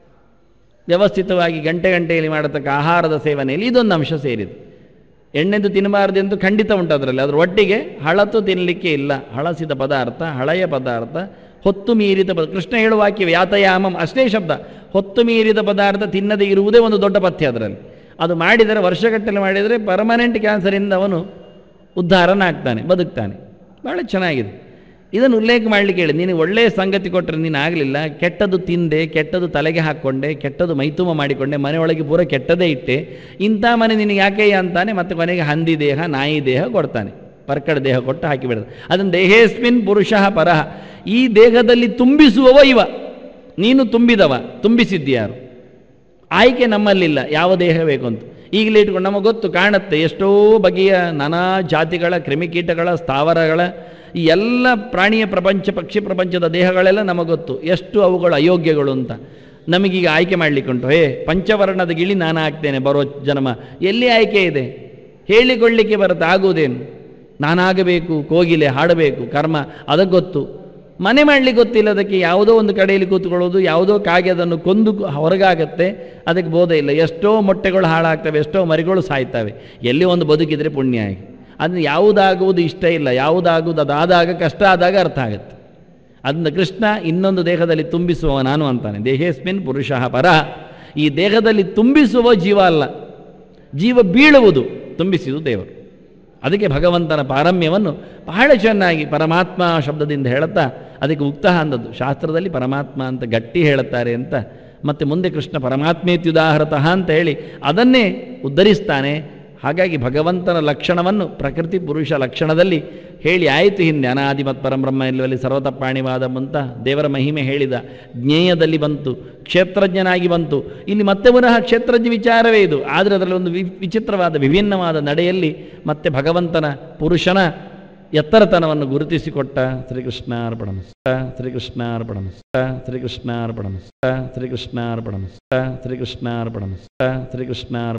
ವ್ಯವಸ್ಥಿತವಾಗಿ ಗಂಟೆ ಗಂಟೆಯಲ್ಲಿ ಮಾಡತಕ್ಕ ಆಹಾರದ ಸೇವನೆಯಲ್ಲಿ ಇದೊಂದು ಅಂಶ ಸೇರಿದೆ ಎಣ್ಣೆದು ತಿನ್ನಬಾರ್ದು ಎಂದು ಖಂಡಿತ ಉಂಟು ಅದರಲ್ಲಿ ಅದರ ಒಟ್ಟಿಗೆ ಹಳತು ತಿನ್ನಲಿಕ್ಕೆ ಇಲ್ಲ ಹಳಸಿದ ಪದಾರ್ಥ ಹಳೆಯ ಪದಾರ್ಥ ಹೊತ್ತು ಮೀರಿದ ಪದ ಕೃಷ್ಣ ಹೇಳುವ ವಾಕ್ಯವೇ ಯಾತಯಾಮಂ ಅಷ್ಟೇ ಶಬ್ದ ಹೊತ್ತು ಮೀರಿದ ಪದಾರ್ಥ ತಿನ್ನದೇ ಇರುವುದೇ ಒಂದು ದೊಡ್ಡ ಪಥ್ಯ ಅದರಲ್ಲಿ ಅದು ಮಾಡಿದರೆ ವರ್ಷಗಟ್ಟಲೆ ಮಾಡಿದರೆ ಪರ್ಮನೆಂಟ್ ಕ್ಯಾನ್ಸರಿಂದ ಅವನು ಉದ್ಧಾರನಾಗ್ತಾನೆ ಬದುಕ್ತಾನೆ ಭಾಳ ಚೆನ್ನಾಗಿದೆ ಇದನ್ನು ಉಲ್ಲೇಖ ಮಾಡಲಿಕ್ಕೆ ಹೇಳಿ ನೀನು ಒಳ್ಳೆಯ ಸಂಗತಿ ಕೊಟ್ಟರೆ ನೀನು ಆಗಲಿಲ್ಲ ಕೆಟ್ಟದ್ದು ತಿಂದೆ ಕೆಟ್ಟದ್ದು ತಲೆಗೆ ಹಾಕ್ಕೊಂಡೆ ಕೆಟ್ಟದ್ದು ಮೈತುಂಬ ಮಾಡಿಕೊಂಡೆ ಮನೆಯೊಳಗೆ ಪೂರ ಕೆಟ್ಟದೇ ಇಟ್ಟೆ ಇಂಥ ಮನೆ ನಿನಗೆ ಯಾಕೆ ಅಂತಾನೆ ಮತ್ತು ಕೊನೆಗೆ ಹಂದಿ ದೇಹ ನಾಯಿ ದೇಹ ಕೊಡ್ತಾನೆ ಪರ್ಕಡ ದೇಹ ಕೊಟ್ಟು ಹಾಕಿಬಿಡೋದು ಅದನ್ನು ದೇಹೇಸ್ಮಿನ್ ಪುರುಷಃ ಪರಹ ಈ ದೇಹದಲ್ಲಿ ತುಂಬಿಸುವವ ಇವ ನೀನು ತುಂಬಿದವ ತುಂಬಿಸಿದ್ಯಾರು ಆಯ್ಕೆ ನಮ್ಮಲ್ಲಿಲ್ಲ ಯಾವ ದೇಹ ಬೇಕು ಅಂತ ಈಗಲೇ ಇಟ್ಕೊಂಡು ನಮಗೆ ಗೊತ್ತು ಕಾಣುತ್ತೆ ಎಷ್ಟೋ ಬಗೆಯ ನಾನಾ ಜಾತಿಗಳ ಕ್ರಿಮಿಕೀಟಗಳ ಸ್ಥಾವರಗಳ ಈ ಎಲ್ಲ ಪ್ರಾಣಿಯ ಪ್ರಪಂಚ ಪಕ್ಷಿ ಪ್ರಪಂಚದ ದೇಹಗಳೆಲ್ಲ ನಮಗೆ ಗೊತ್ತು ಎಷ್ಟು ಅವುಗಳು ಅಯೋಗ್ಯಗಳು ಅಂತ ನಮಗೀಗ ಆಯ್ಕೆ ಮಾಡಲಿಕ್ಕುಂಟು ಹೇ ಪಂಚವರ್ಣದ ಗಿಳಿ ನಾನು ಹಾಕ್ತೇನೆ ಬರೋ ಜನ್ಮ ಎಲ್ಲಿ ಆಯ್ಕೆ ಇದೆ ಹೇಳಿಕೊಳ್ಳಿಕ್ಕೆ ಬರುತ್ತೆ ಆಗುವುದೇನು ನಾನಾಗಬೇಕು ಕೋಗಿಲೆ ಹಾಡಬೇಕು ಕರ್ಮ ಅದಕ್ಕೆ ಗೊತ್ತು ಮನೆ ಮಾಡಲಿಕ್ಕೆ ಗೊತ್ತಿಲ್ಲ ಅದಕ್ಕೆ ಯಾವುದೋ ಒಂದು ಕಡೆಯಲ್ಲಿ ಕೂತ್ಕೊಳ್ಳೋದು ಯಾವುದೋ ಕಾಗೆ ಅದನ್ನು ಕೊಂದು ಹೊರಗಾಗತ್ತೆ ಅದಕ್ಕೆ ಬೋಧ ಇಲ್ಲ ಎಷ್ಟೋ ಮೊಟ್ಟೆಗಳು ಹಾಳಾಗ್ತವೆ ಎಷ್ಟೋ ಮರಿಗಳು ಸಾಯ್ತವೆ ಎಲ್ಲಿ ಒಂದು ಬದುಕಿದರೆ ಪುಣ್ಯ ಆಗಿ ಅದನ್ನು ಯಾವುದಾಗುವುದು ಇಷ್ಟ ಇಲ್ಲ ಯಾವುದಾಗುವುದು ಅದಾದಾಗ ಕಷ್ಟ ಆದಾಗ ಅರ್ಥ ಆಗುತ್ತೆ ಅದನ್ನು ಕೃಷ್ಣ ಇನ್ನೊಂದು ದೇಹದಲ್ಲಿ ತುಂಬಿಸುವ ನಾನು ಅಂತಾನೆ ದೇಹೇಸ್ಮಿನ್ ಪುರುಷಃ ಪರ ಈ ದೇಹದಲ್ಲಿ ತುಂಬಿಸುವ ಜೀವ ಅಲ್ಲ ಜೀವ ಬೀಳುವುದು ತುಂಬಿಸಿದು ದೇವರು ಅದಕ್ಕೆ ಭಗವಂತನ ಪಾರಮ್ಯವನ್ನು ಬಹಳ ಚೆನ್ನಾಗಿ ಪರಮಾತ್ಮ ಶಬ್ದದಿಂದ ಹೇಳುತ್ತಾ ಅದಕ್ಕೆ ಉಕ್ತಃ ಅಂದದ್ದು ಶಾಸ್ತ್ರದಲ್ಲಿ ಪರಮಾತ್ಮ ಅಂತ ಗಟ್ಟಿ ಹೇಳುತ್ತಾರೆ ಅಂತ ಮತ್ತು ಮುಂದೆ ಕೃಷ್ಣ ಪರಮಾತ್ಮೇತ್ಯುದಾಹರತಃ ಅಂತ ಹೇಳಿ ಅದನ್ನೇ ಉದ್ಧರಿಸ್ತಾನೆ ಹಾಗಾಗಿ ಭಗವಂತನ ಲಕ್ಷಣವನ್ನು ಪ್ರಕೃತಿ ಪುರುಷ ಲಕ್ಷಣದಲ್ಲಿ ಹೇಳಿ ಆಯಿತು ಹಿಂದೆ ಅನಾದಿ ಮತ್ತು ಪರಬ್ರಹ್ಮ ಇಲ್ಲವಲ್ಲಿ ಸರ್ವತಪ್ಪಾಣಿವಾದ ಅಂತ ದೇವರ ಮಹಿಮೆ ಹೇಳಿದ ಜ್ಞೇಯದಲ್ಲಿ ಬಂತು ಕ್ಷೇತ್ರಜ್ಞನಾಗಿ ಬಂತು ಇಲ್ಲಿ ಮತ್ತೆ ಪುನಃ ಕ್ಷೇತ್ರಜ್ಞ ವಿಚಾರವೇ ಇದು ಆದರೆ ಅದರಲ್ಲಿ ಒಂದು ವಿ ವಿಚಿತ್ರವಾದ ವಿಭಿನ್ನವಾದ ನಡೆಯಲ್ಲಿ ಮತ್ತೆ ಭಗವಂತನ ಪುರುಷನ ಎತ್ತರತನವನ್ನು ಗುರುತಿಸಿಕೊಟ್ಟ ಶ್ರೀಕೃಷ್ಣಾರ್ಪಣಮಸ್ತ ಶ್ರೀಕೃಷ್ಣಾರ್ಪಣಮಸ್ತ ಶ್ರೀಕೃಷ್ಣಾರ್ಪಣಮಸ್ತ ಶ್ರೀಕೃಷ್ಣಾರ್ಪಣಮಸ್ತ ಶ್ರೀಕೃಷ್ಣಾರ್ಪಣಮಸ್ತ ಶ್ರೀಕೃಷ್ಣಾರ್ಪಣ